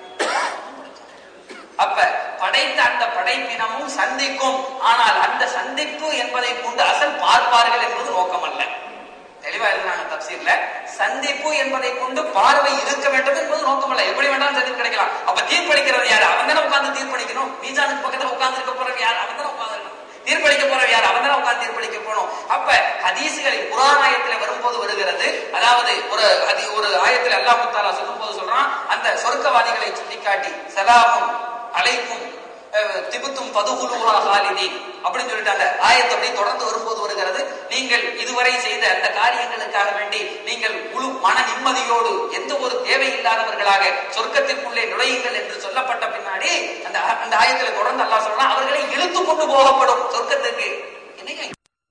அப்ப படைத்த அந்த படைப்பினமும் சந்திக்கும் ஆனால் அந்த சந்திப்பு என்பதை கொண்டு அசல் பார்ப்பார்கள் என்பது நோக்கம் அல்ல தெளிவா இருந்தாங்க தப்சீர்ல சந்திப்பு என்பதை கொண்டு பார்வை இருக்க வேண்டும் என்பது நோக்கம் அல்ல எப்படி வேண்டாலும் சந்திப்பு கிடைக்கலாம் அப்ப தீர்ப்பளிக்கிறது யாரு அவன் தானே உட்கார்ந்து தீர்ப்பளிக்கணும் மீசானுக்கு பக்கத்துல உட்கார்ந்து இருக்க போறவன் யார் அவன் தானே உட்கார்ந்து தீர்ப்பளிக்க போறவன் யார் அவன் தானே உட்கார்ந்து தீர்ப்பளிக்க போகணும் அப்ப ஹதீசுகளில் புராணாயத்துல வரும்போது வருகிறது அதாவது ஒரு ஹதி- ஒரு ஆயத்தில் அல்லாஹ் முத்தாலா சொல்லும் போது சொல்றான் அந்த சொர்க்கவாதிகளை சுட்டிக்காட்டி சலாமும் அலைக்கும் அஹ், திபுத்தும் பதுகுலுவா ஹாலிதீன் அப்படின்னு சொல்லிட்டு அந்த ஆயத்தை அப்படியே தொடர்ந்து வரும்போது வருகிறது நீங்கள் இதுவரை செய்த அந்த காரியங்களுக்காக வேண்டி நீங்கள் முழு மன நிம்மதியோடு எந்த ஒரு தேவை இல்லாதவர்களாக சொர்க்கத்திற்குள்ளே நுழையுங்கள் என்று சொல்லப்பட்ட பின்னாடி அந்த அந்த ஆயத்துல தொடர்ந்து அல்லாஹ் சொல்றான் அவர்களை இழுத்து கொண்டு போகப்படும் சொர்க்கத்துக்கு என்னங்க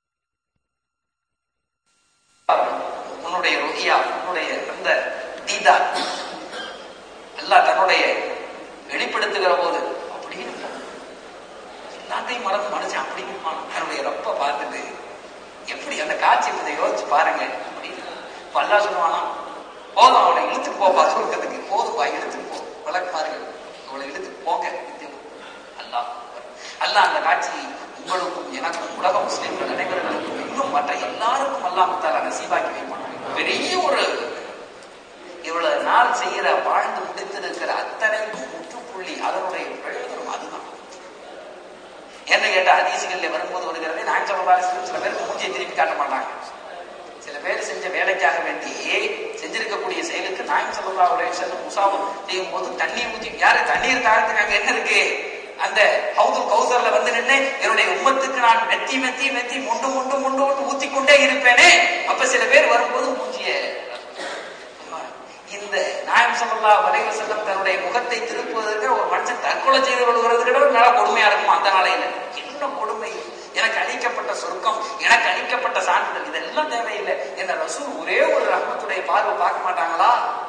உன்னுடைய ருஹியா உன்னுடைய அந்த தீதா அல்லாஹ் தன்னுடைய வெளிப்படுத்துகிற போது அப்படின்னு எல்லாத்தையும் மறந்து மனுஷன் அப்படி இருப்பான் தன்னுடைய ரப்ப பார்த்துட்டு எப்படி அந்த காட்சி இதை யோசிச்சு பாருங்க அப்படின்னு இப்ப அல்லாஹ் சொல்லுவானா போதும் அவனை இழுத்துட்டு போப்பா சொர்க்கத்துக்கு போதும்பா இழுத்துட்டு போ வழக்குமார்கள் அவளை இழுத்துட்டு போங்க அல்லாஹ் அல்லாஹ் அந்த காட்சியை உங்களுக்கும் எனக்கும் உலக முஸ்லிம்கள் அனைவர்களுக்கும் இன்னும் மற்ற எல்லாருக்கும் அல்லாஹ் முத்தால நசீபாக்கி வைப்பான் பெரிய ஒரு இவ்வளவு நாள் செய்யற வாழ்ந்து முடித்திருக்கிற அத்தனைக்கும் முற்றுப்புள்ளி அதனுடைய பிரயோஜனம் அதுதான் என்ன கேட்ட அதிசயங்கள்ல வரும்போது வருகிறது நான் சொல்ல சில பேருக்கு மூஞ்சியை திருப்பி காட்ட மாட்டாங்க சில பேர் செஞ்ச வேலைக்காக வேண்டி செஞ்சிருக்கக்கூடிய செயலுக்கு நாயம் சொல்லா ஒரு செல்லும் முசாவும் செய்யும் போது தண்ணீர் ஊத்தி யாரு தண்ணீர் தாரத்துக்கு அங்க என்ன இருக்கு அந்த ஹவுதுல் கௌசர்ல வந்து நின்று என்னுடைய உம்மத்துக்கு நான் மெத்தி மெத்தி மெத்தி முண்டு முண்டு முண்டு முண்டு ஊத்தி கொண்டே இருப்பேனே அப்ப சில பேர் வரும்போது மூஞ்சிய ஆமா. இந்த நாயம் சொல்லா வரைவ செல்லம் தன்னுடைய முகத்தை திருப்புவதற்கு ஒரு மனுஷன் தற்கொலை செய்து கொள்கிறது கூட ஒரு நல்ல கொடுமையா இருக்கும் அந்த நாளையில என்ன கொடுமை எனக்கு அளிக்கப்பட்ட சொர்க்கம் எனக்கு அளிக்கப்பட்ட சான்றிதழ் இதெல்லாம் தேவையில்லை என்ற ரசூல் ஒரே ஒரு ரஹ்மத்துடைய பார்வை பார்க்க மாட்டாங்களா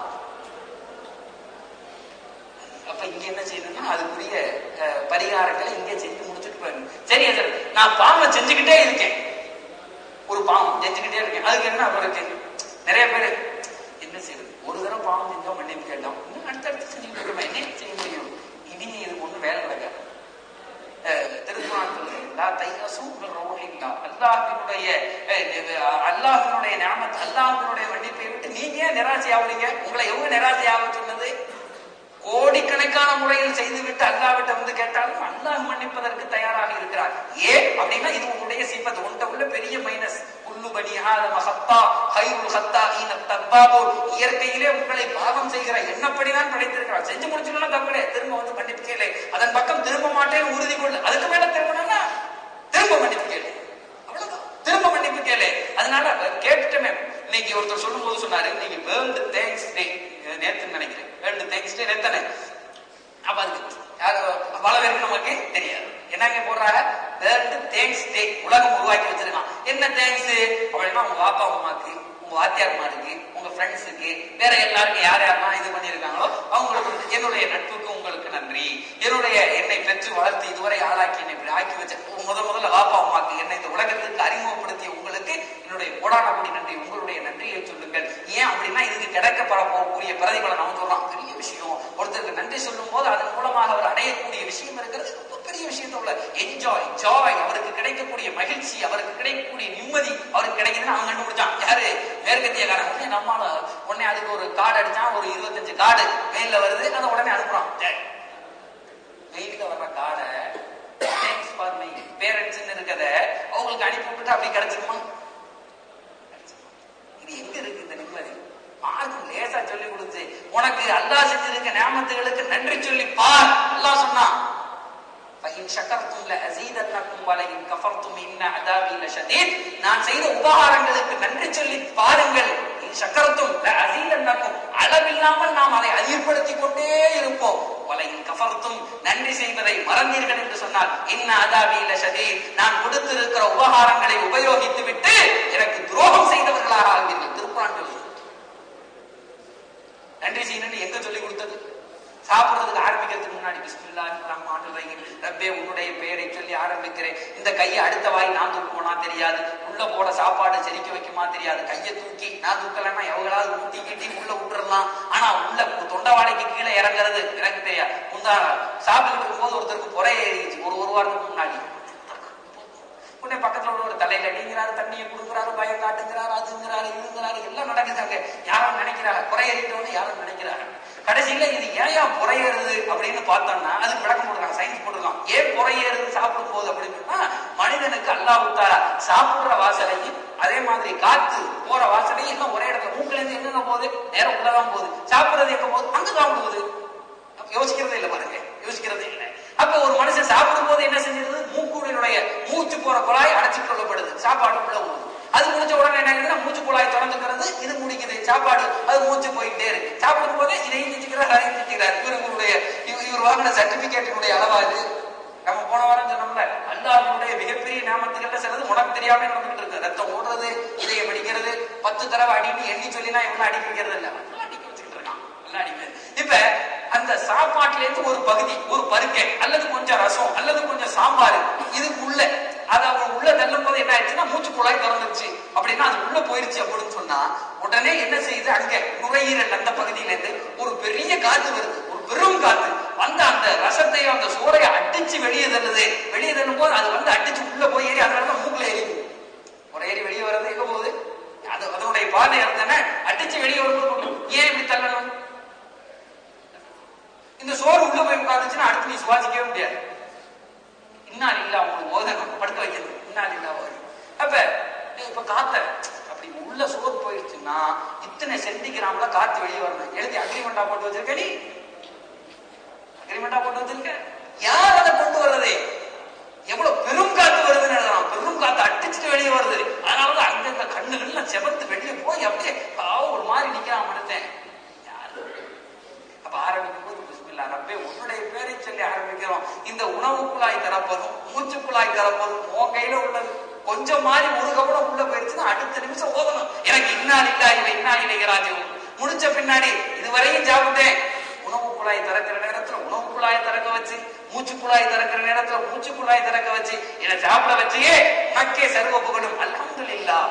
அப்ப இங்க என்ன செய்யணும்னா அதுக்குரிய அஹ், பரிகாரங்களை இங்கே செஞ்சு முடிச்சுட்டு போயிடணும் சரி சார் நான் பாவம் செஞ்சுக்கிட்டே இருக்கேன் ஒரு பாவம் செஞ்சுக்கிட்டே இருக்கேன் அதுக்கு என்ன இருக்கு நிறைய பேர் என்ன செய்யுது ஒரு தடவை பாவம் செஞ்சோம் மன்னிப்பு கேட்டோம் இன்னும் அடுத்தடுத்து செஞ்சுக்கிட்டு இருக்கோம் என்ன செய்ய முடியும் இனி இதுக்கு ஒண்ணும் வேலை நடக்காது திருக்குறான் லா தையசு ரோஹில்லா அல்லாஹ்வினுடைய அஹ், இது, அல்லாஹ்வினுடைய ஞாபகத் அல்லாஹ்வினுடைய மன்னிப்பை விட்டு நீங்க ஏன் நிராசை ஆகுறீங்க உங்களை எவ்வளவு நிராசை ஆக சொன்னது கோடிக்கணக்கான முறையில் செய்துவிட்டு அல்லாவிட்ட வந்து கேட்டாலும் அல்லாஹ் மன்னிப்பதற்கு தயாராக இருக்கிறார் ஏன் அப்படின்னா இது உன்னுடைய சிபத் உன்கிட்ட உள்ள பெரிய மைனஸ் குல்லு பனி ஆதம ஹத்தா ஹைருல் ஹத்தா ஈன தப்பாபூர் இயற்கையிலே உங்களை பாவம் செய்கிற எண்ணப்படிதான் படைத்திருக்கிறார் செஞ்சு முடிச்சுக்கலாம் தப்புலே திரும்ப வந்து மன்னிப்பு கேளு அதன் பக்கம் திரும்ப மாட்டேன்னு உறுதி கொள்ளு அதுக்கு மேல திரும்பணும்னா திரும்ப மன்னிப்பு கேளு அவ்வளவுதான் திரும்ப மன்னிப்பு கேளு அதனால கேட்டுட்டமே இன்னைக்கு ஒருத்தர் சொல்லும் போது சொன்னாரு இன்னைக்கு வேர்ல்டு தேங்க்ஸ் டே நேத்து நினைக்கிறேன் வேர்ல்டு தேங்க்ஸ் டே நேத்தானே அப்ப அதுக்கு யாரு பல பேருக்கு நமக்கு தெரியாது என்னங்க போடுறாங்க வேர்ல்டு தேங்க்ஸ் டே உலகம் உருவாக்கி வச்சிருக்கான் என்ன தேங்க்ஸ் அப்படின்னா உங்க அப்பா அம்மாக்கு உங்க வாத்தியார்மாருக்கு உங்க ஃப்ரெண்ட்ஸுக்கு வேற எல்லாருக்கும் யார் யாரெல்லாம் இது பண்ணியிருக்காங்களோ அவங்களுக்கு வந்து என்னுடைய நட்புக்கு உங்களுக்கு நன்றி என்னுடைய என்னை பெற்று வளர்த்து இதுவரை ஆளாக்கி என்னை இப்படி ஆக்கி வச்ச முத முதல்ல வாப்பா அம்மாக்கு என்னை இந்த உலகத்துக்கு அறிமுகப்படுத்திய உங்களுக்கு என்னுடைய கோடான கோடி நன்றி உங்களுடைய நன்றியை சொல்லுங்கள் ஏன் அப்படின்னா இதுக்கு கிடைக்கப்பட போகக்கூடிய பிரதிபலன் அவன் சொல்றான் பெரிய விஷயம் ஒருத்தருக்கு நன்றி சொல்லும் போது அதன் மூலமாக அவர் அடையக்கூடிய விஷயம் இருக்கிறது ரொம்ப பெரிய விஷயத்த உள்ள என்ஜாய் ஜாய் அவருக்கு கிடைக்கக்கூடிய மகிழ்ச்சி அவருக்கு கிடைக்கக்கூடிய நிம்மதி அவருக்கு கிடைக்குதுன்னு அவன் கண்டுபிடிச்சான் யாரு மேற்கத்தியக்காரன் உடனே நம்மால உடனே அதுக்கு ஒரு கார்டு அடிச்சான் ஒரு இருபத்தஞ்சு கார்டு மெயில்ல வருது அதை உடனே அனுப்புறான் டேய், மெயில்ல வர்ற கார்டை தேங்க்ஸ் ஃபார் மை பேரண்ட்ஸ் இருக்கத அவங்கள உங்களுக்கு அனுப்பி விட்டுட்டு அப்படி கிடைச்சிருமா இது எங்க இருக்கு இந்த நிம்மதி மார்க்கம் லேசா சொல்லி கொடுத்து உனக்கு அல்லாஹ் செஞ்சிருக்க நியாமத்துகளுக்கு நன்றி சொல்லி பார் அல்லாஹ் சொன்னான் فإن شكرتم لأزيدنكم ولئن كفرتم إن عذابي لشديد நான் செய்த உபகாரங்களுக்கு நன்றி சொல்லி பாருங்கள் இன் சக்கரத்தும் அசீதன்னக்கும் அளவில்லாமல் நாம் அதை அதிகப்படுத்திக் கொண்டே இருப்போம் வலையின் கஃபர்த்தும் நன்றி செய்வதை மறந்தீர்கள் என்று சொன்னால் இன்ன அதாபி லஷதீத் நான் கொடுத்திருக்கிற உபகாரங்களை உபயோகித்து விட்டு எனக்கு துரோகம் செய்தவர்களாக ஆவீர்கள் திருக்குறான் சொல்லி நன்றி செய்யணும்னு எங்க சொல்லி கொடுத்தது சாப்பிடுறதுக்கு ஆரம்பிக்கிறதுக்கு முன்னாடி பிஸ்மில்லாஹி ரஹ்மானிர் ரஹீம் ரப்பே உன்னுடைய பெயரை சொல்லி ஆரம்பிக்கிறேன் இந்த கையை அடுத்த வாய் நான் தூக்குவோனா தெரியாது உள்ள போட சாப்பாடு செரிக்க வைக்குமா தெரியாது கையை தூக்கி நான் தூக்கலன்னா எவங்களாவது ஊட்டி கீட்டி உள்ள விட்டுறலாம் ஆனா உள்ள தொண்டவாடைக்கு கீழே இறங்குறது எனக்கு தெரியாது முந்தா சாப்பிட்டு இருக்கும்போது ஒருத்தருக்கு புறை ஏறிச்சு ஒரு ஒரு வாரத்துக்கு முன்னாடி உடனே பக்கத்துல உள்ள ஒரு தலையில அடிங்கிறாரு தண்ணியை கொடுக்குறாரு பயம் காட்டுங்கிறாரு அதுங்கிறாரு இதுங்கிறாரு எல்லாம் நடக்குதாங்க யாரும் நினைக்கிறாங்க குறையேறிட்டோன்னு யாரும் நினைக்கிறாங்க கடைசியில இது ஏன் புறையேறுது அப்படின்னு பார்த்தோம்னா அதுக்கு விளக்கம் போடுறாங்க சயின்ஸ் போட்டுருக்கான் ஏன் புறையேறுது சாப்பிடும் போது அப்படின்னா மனிதனுக்கு அல்லாஹ் உத்தாரா சாப்பிடுற வாசனையும் அதே மாதிரி காத்து போற வாசனையும் எல்லாம் ஒரே இடத்துல மூக்குல இருந்து எங்க போகுது நேரம் உள்ளதான் போகுது சாப்பிடுறது எங்க போகுது அங்கதான் போகுது அப்ப யோசிக்கிறதே இல்லை பாருங்க யோசிக்கிறதே இல்லை அப்ப ஒரு மனுஷன் சாப்பிடும் போது என்ன செஞ்சிருது மூக்குடைய மூச்சு போற குழாய் அடைச்சு கொள்ளப்படுது சாப்பாடு உள்ள போகுது அது முடிச்ச உடனே என்ன ஆகுதுன்னா மூச்சு குழாய் திறந்துக்கிறது இது முடிக்குது சாப்பாடு அது மூச்சு போயிட்டே இருக்கு சாப்பிடும் போதே இதையும் செஞ்சுக்கிறார் அதையும் செஞ்சுக்கிறார் இவருடைய இவர் இவர் வாங்கின சர்டிபிகேட்டினுடைய அளவா இது நம்ம போன வாரம் சொன்னோம்ல அல்லாஹ்வுடைய மிகப்பெரிய நாமத்துகள்ல சிலது உனக்கு தெரியாம நடந்துட்டு இருக்கு ரத்தம் ஓடுறது இதயம் அடிக்கிறது பத்து தடவை அடின்னு எண்ணி சொல்லினா இவங்க அடிக்க வைக்கிறது இல்ல நல்லா அடிக்க வச்சுக்கிட்டு இருக்கான் நல்லா அடிக்கிறது இப்ப அந்த சாப்பாட்டுல இருந்து ஒரு பகுதி ஒரு பருக்கை அல்லது கொஞ்சம் ரசம் அல்லது கொஞ்சம் சாம்பார் இதுக்குள்ள அது அவங்க உள்ள தள்ளும் போது என்ன ஆயிடுச்சுன்னா மூச்சு குழாய் திறந்துருச்சு அப்படின்னா அது உள்ள போயிருச்சு அப்படின்னு சொன்னா உடனே என்ன செய்யுது அங்க நுரையீரல் அந்த பகுதியில இருந்து ஒரு பெரிய காத்து வருது ஒரு பெரும் காத்து வந்து அந்த ரசத்தையும் அந்த சோறையை அடிச்சு வெளியே தள்ளுது வெளியே தள்ளும் போது அது வந்து அடிச்சு உள்ள போய் ஏறி அதனால தான் மூக்குல ஏறிது ஒரு ஏறி வெளியே வர்றது எங்க போகுது அது அதனுடைய பாதை தானே அடிச்சு வெளியே வரும்போது ஏன் இப்படி தள்ளணும் இந்த சோறு உள்ள போய் உட்காந்துச்சுன்னா அடுத்து நீ சுவாசிக்கவே முடியாது இன்னால் இல்லா உங்களுக்கு ஓதணும் படுக்க வைக்கிறது இன்னால் இல்லா ஓதணும் அப்ப ஏய், இப்ப காத்த அப்படி உள்ள சோறு போயிடுச்சுன்னா இத்தனை சென்டிகிராம்ல காத்து வெளியே வரணும் எழுதி அக்ரிமெண்டா போட்டு வச்சிருக்க நீ அக்ரிமெண்டா போட்டு வச்சிருக்க யார் அதை கொண்டு வர்றது எவ்வளவு பெரும் காத்து வருதுன்னு எழுதலாம் பெரும் காத்து அடிச்சுட்டு வெளியே வருது அதனாலதான் அங்கங்க கண்ணுகள்லாம் செவந்து வெளியே போய் அப்படியே பாவம் ஒரு மாதிரி நிக்கிறான் மனுஷன் யாரு அப்ப ஆரம்பிக்கும் போது பிஸ்மில்லா ரப்பே உன்னுடைய பேரை சொல்லி ஆரம்பிக்கிறோம் இந்த உணவு குழாய் திறப்பதும் மூச்சு குழாய் திறப்பதும் உன் கையில உள்ளது கொஞ்சம் மாதிரி ஒரு கவனம் உள்ள போயிருச்சுன்னா அடுத்த நிமிஷம் ஓதணும் எனக்கு இன்னால் இல்லா இல்லை இன்னால் இணைகிறாஜும் முடிச்ச பின்னாடி இதுவரையும் சாப்பிட்டேன் உணவு குழாய் திறக்கிற நேரத்துல உணவு குழாய் திறக்க வச்சு மூச்சு குழாய் திறக்கிற நேரத்துல மூச்சு குழாய் திறக்க வச்சு என்னை சாப்பிட வச்சியே உனக்கே சர்வ புகழும் அல்ஹம்துலில்லாஹ்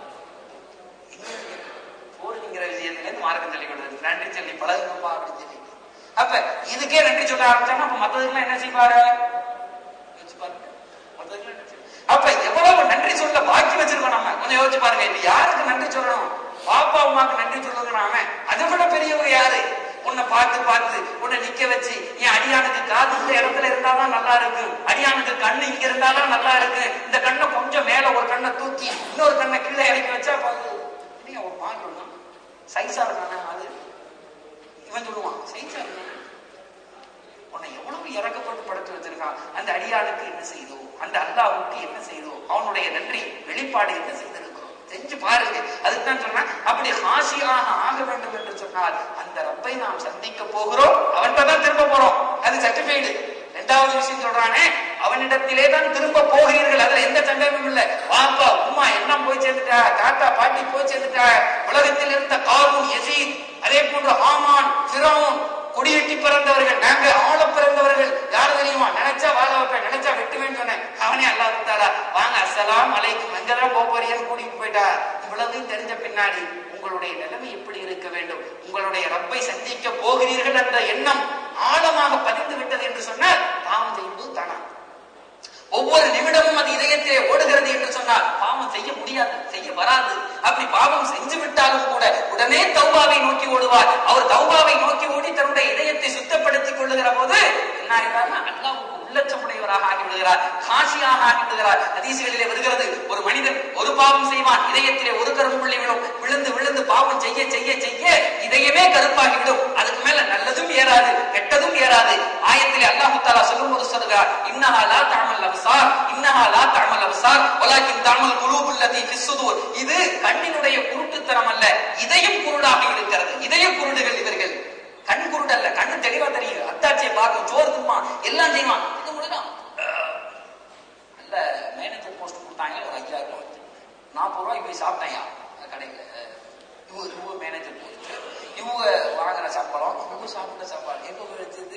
போருங்கிற விஷயத்துல இருந்து மார்க்கம் சொல்லி கொடுத்தது நன்றி சொல்லி பழகுங்கப்பா அப்படின்னு சொல்லி அப்ப இதுக்கே நன்றி சொல்ல ஆரம்பிச்சாங்கன்னா அப்ப மத்ததுக்கெல்லாம் என்ன செய்வாரு யோசிச்சு பாருங்க மத்ததுக்கெல்லாம் என்ன செய்வாரு? அப்ப எவ்வளவு நன்றி சொல்ல பாக்கி வச்சிருக்கோம் நம்ம கொஞ்சம் யோசிச்சு பாருங்க இப்ப யாருக்கு நன்றி சொல்லணும் பாப்பா அம்மாக்கு நன்றி சொல்லுங்க நாம அதை விட பெரியவங்க யாரு உன்னை பார்த்து பார்த்து உன்னை நிக்க வச்சு என் அடியானுக்கு காது இந்த இடத்துல இருந்தாதான் நல்லா இருக்கு அடியானுக்கு கண்ணு இங்க இருந்தாதான் நல்லா இருக்கு இந்த கண்ணை கொஞ்சம் மேல ஒரு கண்ணை தூக்கி இன்னொரு கண்ணை கீழே இறக்கி வச்சா பாரு நீங்க ஒரு பார்க்கணும் சைஸா இருக்கானே அது இவன் சொல்லுவான் சைஸா இருக்கானே உன்னை எவ்வளவு இறக்கப்பட்டு படுத்து வச்சிருக்கான் அந்த அடியாளுக்கு என்ன செய்தோம் அந்த அல்லாவுக்கு என்ன செய்தோம் அவனுடைய நன்றி வெளிப்பாடு என்ன செய்திருக்கிறோம் செஞ்சு பாருங்க அதுதான் சொன்னேன் அப்படி ஹாசியாக ஆக வேண்டும் என்று சொன்னால் அந்த ரப்பை நாம் சந்திக்க போகிறோம் அவன்கிட்ட தான் திரும்ப போறோம் அது சர்டிஃபைடு ரெண்டாவது விஷயம் சொல்றானே அவனிடத்திலே தான் திரும்ப போகிறீர்கள் அதுல எந்த சந்தேகமும் இல்ல வாப்பா உமா எல்லாம் போய் சேர்ந்துட்டா தாத்தா பாட்டி போய் சேர்ந்துட்டா உலகத்தில் இருந்த காரூன் யசீத் அதே போன்று ஹாமான் ஃபிரௌன் கொடியெட்டி பிறந்தவர்கள் நாங்க ஆள பிறந்தவர்கள் யார் தெரியுமா நினைச்சா வாழ வைப்பேன் நினைச்சா வெட்டுவேன்னு சொன்னேன் அவனே அல்லா இருந்தாரா வாங்க அஸ்ஸலாம் அலைக்கும் எங்கதான் போக போறீங்கன்னு கூட்டிட்டு போயிட்டா இவ்வளவையும் தெரிஞ்ச பின்னாடி உங்களுடைய நிலைமை எப்படி இருக்க வேண்டும் உங்களுடைய ரப்பை சந்திக்க போகிறீர்கள் என்ற எண்ணம் ஆழமாக பதிந்து விட்டது என்று சொன்னால் பாவம் செய்யும்போது தானா ஒவ்வொரு நிமிடமும் அது இதயத்திலே ஓடுகிறது என்று சொன்னால் பாவம் செய்ய முடியாது செய்ய வராது அப்படி பாவம் செஞ்சு விட்டாலும் கூட உடனே தௌபாவை நோக்கி ஓடுவார் அவர் தௌபாவை நோக்கி ஓடி தன்னுடைய இதயத்தை சுத்தப்படுத்திக் கொள்ளுகிற போது என்ன ஆயிடுறாருன்னா அல்லாவுக்கு உள்ள உள்ளச்சமுடையவராக ஆகிவிடுகிறார் காசியாக ஆகிவிடுகிறார் அதிசயங்களிலே வருகிறது ஒரு மனிதன் ஒரு பாவம் செய்வான் இதயத்திலே ஒரு கரும்புள்ளி விடும் விழுந்து விழுந்து பாவம் செய்ய செய்ய செய்ய இதயமே கருப்பாகிவிடும் அதுக்கு மேல நல்லதும் ஏறாது கெட்டதும் ஏறாது ஆயத்திலே அல்லாஹு தாலா சொல்லும் போது சொல்லுகிறார் இன்னஹா லா தஅமல் அப்சார் இன்னஹா லா தஅமல் அப்சார் வலாக்கின் தஅமல் குலூபுல் லதி ஃபிஸ் சுதூர் இது கண்ணினுடைய குருட்டுத்தனம் அல்ல இதயம் குருடாக இருக்கிறது இதய குருடுகள் இவர்கள் கண் குருடல்ல கண்ணு தெளிவா தெரியும் அத்தாட்சியை பார்க்கும் சோறு தும்மா எல்லாம் செய்வான் இது முடியும் நல்ல மேனேஜர் போஸ்ட் கொடுத்தாங்க ஒரு ஐயாயிரம் ரூபாய் வச்சு. நாற்பது ரூபாய்க்கு போய் சாப்பிட்டேன் கடையில் இவங்க இவங்க மேனேஜர் போஸ்ட் இவங்க வாங்குற சம்பளம் இவங்க சாப்பிட்ட சாப்பாடு எங்க போய் வச்சது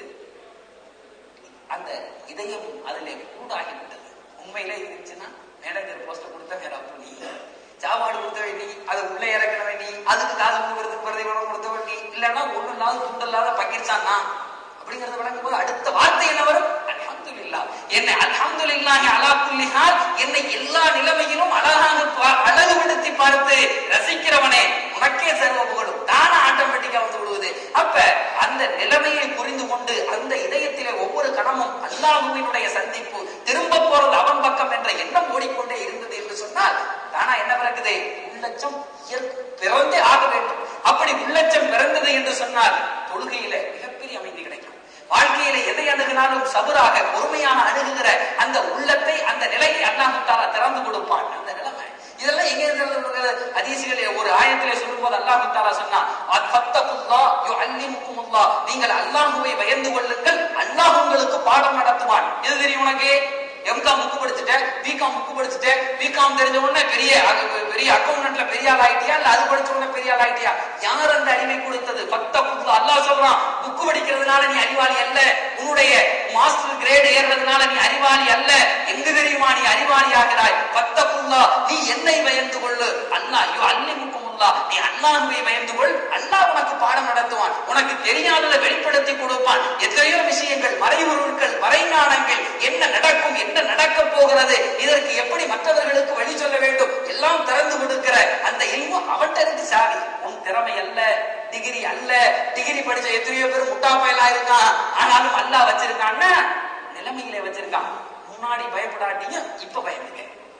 அந்த இதயம் அதிலே கூடாகிவிட்டது உண்மையில இருந்துச்சுன்னா மேனேஜர் போஸ்ட் கொடுத்த வேற அப்ப நீ சாப்பாடு கொடுத்த வேண்டி அதை உள்ளே இறக்கிற வேண்டி அதுக்கு காசு கொடுக்கறதுக்கு பிரதிபலம் கொடுத்த வேண்டி இல்லைன்னா ஒண்ணு இல்லாத துண்டு இல்லாத பக்கிர்சான் தான் அப்படிங்கறத விளங்கும் போது அடுத்த வார்த்தை என்ன வரும் அல்ஹம்துலில்லா என்னை அல்ஹம்துலில்லாஹி அலா குல்லி ஹால் என்னை எல்லா நிலைமையிலும் அழகாக பா- அழகுபடுத்தி பார்த்து ரசிக்கிறவனே உனக்கே சர்வ புகழும் தானா ஆட்டோமேட்டிக்கா வந்து விடுவது அப்ப அந்த நிலைமையை புரிந்து கொண்டு அந்த இதயத்திலே ஒவ்வொரு கணமும் அல்லாஹுவினுடைய சந்திப்பு திரும்ப போறது அவன் பக்கம் என்ற எண்ணம் ஓடிக்கொண்டே இருந்தது என்று சொன்னால் தானா என்ன பிறகுது உள்ளச்சம் இயற்கை- பிறந்தே ஆக வேண்டும் அப்படி உள்ளச்சம் பிறந்தது என்று சொன்னால் தொழுகையில மிகப்பெரிய அமைதி கிடைக்கும் வாழ்க்கையில எதை அணுகினாலும் சபராக பொறுமையாக அணுகுகிற அந்த உள்ளத்தை அந்த நிலையை அல்லாஹ் தாலா திறந்து கொடுப்பான் அந்த நிலைமை இதெல்லாம் எங்க இருக்கிறது அதிசயிலே ஒரு ஆயத்திலே சொல்லும்போது அல்லாஹ் தாலா சொன்னான் "அத்தகுல்லாஹ் யுஅல்லிமுக்குமுல்லாஹ்." நீங்கள் அல்லாஹுவை பயந்து கொள்ளுங்கள் அல்லாஹ் உங்களுக்கு பாடம் நடத்துவான் எது தெரியும் உனக்கு எம்காம் புக்கு படிச்சுட்டேன் பிகாம் புக்கு படிச்சுட்டேன் பிகாம் தெரிஞ்ச உடனே பெரிய அது பெரிய அக்கௌண்டன்ட்ல பெரிய ஆள் ஆயிட்டியா இல்ல அது படிச்ச உடனே பெரிய ஆள் ஆயிட்டியா யார் அந்த அறிவை கொடுத்தது பக்த புக்கு அல்லாஹ் சொல்றான் புக்கு படிக்கிறதுனால நீ அறிவாளி அல்ல உன்னுடைய மாஸ்டர் கிரேட் ஏறுறதுனால நீ அறிவாளி அல்ல எங்க தெரியுமா நீ அறிவாளி ஆகிறாய் பக்த புல்லா நீ என்னை பயந்து கொள்ளு அல்லாஹ் ஐயோ அல்லிமுக்குமுல்லா நீ அல்லாஹுவை பயந்து கொள் அல்லாஹ் உனக்கு பாடம் நடத்துவான் உனக்கு தெரியாததை வெளிப்படுத்தி கொடுப்பான் எத்தனையோ விஷயங்கள் மறைபொருட்கள் மறைஞானங்கள் என்ன நடக்கும் என்ன நடக்க போகிறது இதற்கு எப்படி மற்றவர்களுக்கு வழி சொல்ல வேண்டும் எல்லாம் திறந்து கொடுக்கிற அந்த இல்மு அவன்கிட்ட இருக்கு சாவி உன் திறமை அல்ல டிகிரி அல்ல டிகிரி படிச்ச எத்தனையோ பேர் முட்டா பயலா இருக்கான் ஆனாலும் அல்லாஹ் வச்சிருக்கான்னா நிலைமையில வச்சிருக்கான் முன்னாடி பயப்படாட்டியும் இப்ப பயந்துங்க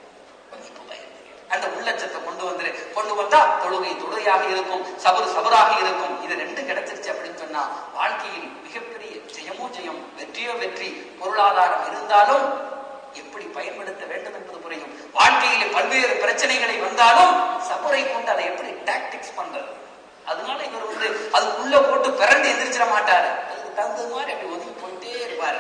இப்ப பயந்துங்க அந்த உள்ளச்சத்தை கொண்டு வந்துரு கொண்டு வந்தா தொழுகை தொழுகையாக இருக்கும் சபரு சபராக இருக்கும் இது ரெண்டு கிடைச்சிருச்சு அப்படின்னு சொன்னா வாழ்க்கையில் மிகப்பெரிய ஜெயமோ ஜெயம் வெற்றியோ வெற்றி பொருளாதாரம் இருந்தாலும் எப்படி பயன்படுத்த வேண்டும் என்பது புரியும் வாழ்க்கையில் பல்வேறு பிரச்சனைகளை வந்தாலும் சபரை கொண்டு அதை எப்படி டாக்டிக்ஸ் பண்றது அதனால இவர் வந்து அது உள்ள போட்டு பிறண்டு எந்திரிச்சிட மாட்டாரு அதுக்கு தகுந்த மாதிரி அப்படி ஒதுங்கி போயிட்டே இருப்பாரு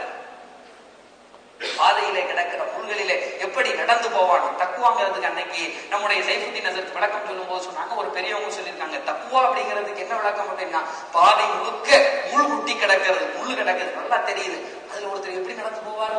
பாதையிலே கிடக்கிற முள்களிலே எப்படி நடந்து போவானோ தக்குவாங்கிறதுக்கு அன்னைக்கு நம்முடைய சைஃபுத்தீன் நசர் விளக்கம் சொல்லும் போது சொன்னாங்க ஒரு பெரியவங்க சொல்லியிருக்காங்க தக்குவா அப்படிங்கிறதுக்கு என்ன விளக்கம் அப்படின்னா பாதை முழுக்க முள் குட்டி கிடக்கிறது முள் கிடக்கிறது நல்லா தெரியுது அதுல ஒருத்தர் எப்படி நடந்து போவாரோ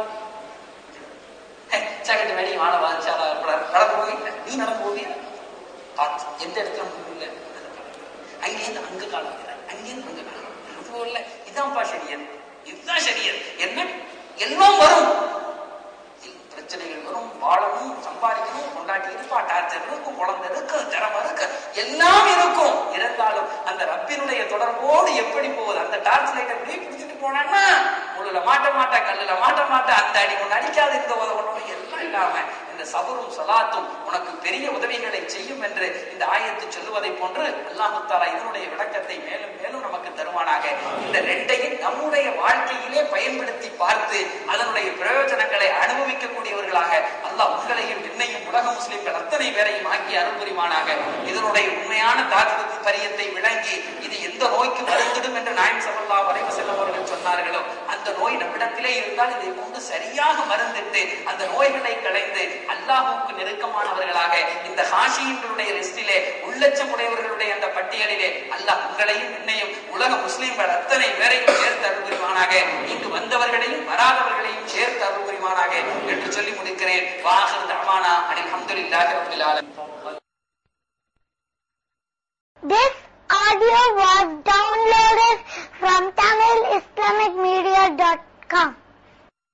சகட்டு வேலையும் வாழ வாதிச்சாலா நடந்து போவீங்க நீ நடந்து போவியா பார்த்து எந்த இடத்துல முள் இல்லை அங்கேருந்து அங்க காலம் வைக்கிறார் அங்கேருந்து அங்க காலம் அது போல இதான்ப்பா சரியர் இதுதான் சரியர் என்ன எல்லாம் வரும் பிரச்சனைகள் வரும் வாழணும் சம்பாதிக்கணும் கொண்டாட்டி இருப்பா டார்ச்சர் இருக்கும் குழந்தை இருக்கு திறமை இருக்கு எல்லாம் இருக்கும் இருந்தாலும் அந்த ரப்பினுடைய தொடர்போடு எப்படி போகுது அந்த டார்ச் லைட்டை அப்படியே பிடிச்சிட்டு போனான்னா முள்ளுல மாட்ட மாட்டா கல்லுல மாட்ட மாட்டா அந்த அடி ஒன்று அடிக்காது இந்த உதவணும் எல்லாம் இல்லாம இந்த சபரும் சலாத்தும் உனக்கு பெரிய உதவிகளை செய்யும் என்று இந்த ஆயத்து சொல்லுவதை போன்று அல்லாஹு தாலா இதனுடைய விளக்கத்தை மேலும் மேலும் நமக்கு தருவானாக இந்த ரெண்டையும் நம்முடைய வாழ்க்கையிலே பயன்படுத்தி பார்த்து அதனுடைய பிரயோஜனங்களை அனுபவிக்கக்கூடியவர்களாக அல்லாஹ் உங்களையும் என்னையும் உலக முஸ்லிம்கள் அத்தனை பேரையும் ஆக்கி அருள்புரிவானாக இதனுடைய உண்மையான தாக்கத்து பரியத்தை விளங்கி இது எந்த நோய்க்கு மருந்திடும் என்று நாயம் சல்லா வரைவு செல்லவர்கள் சொன்னார்களோ அந்த நோய் நம்மிடத்திலே இருந்தால் இதை கொண்டு சரியாக மருந்திட்டு அந்த நோய்களை களைந்து அல்லாஹுக்கு நெருக்கமானவர்களாக இந்த ஹாஷியினுடைய லிஸ்டிலே உள்ளச்சமுடையவர்களுடைய அந்த பட்டியலிலே அல்லாஹ் உங்களையும் என்னையும் உலக முஸ்லிம்கள் அத்தனை பேரையும் சேர்த்து அருள்புரிவானாக இங்கு வந்தவர்களையும் வராதவர்களையும் சேர்த்து அருள்புரிவானாக என்று சொல்லி முடிக்கிறேன் வாஹர் தமானா அனில் அஹமதுல்லாஹி ரப்பில் ஆலமீன் This audio was downloaded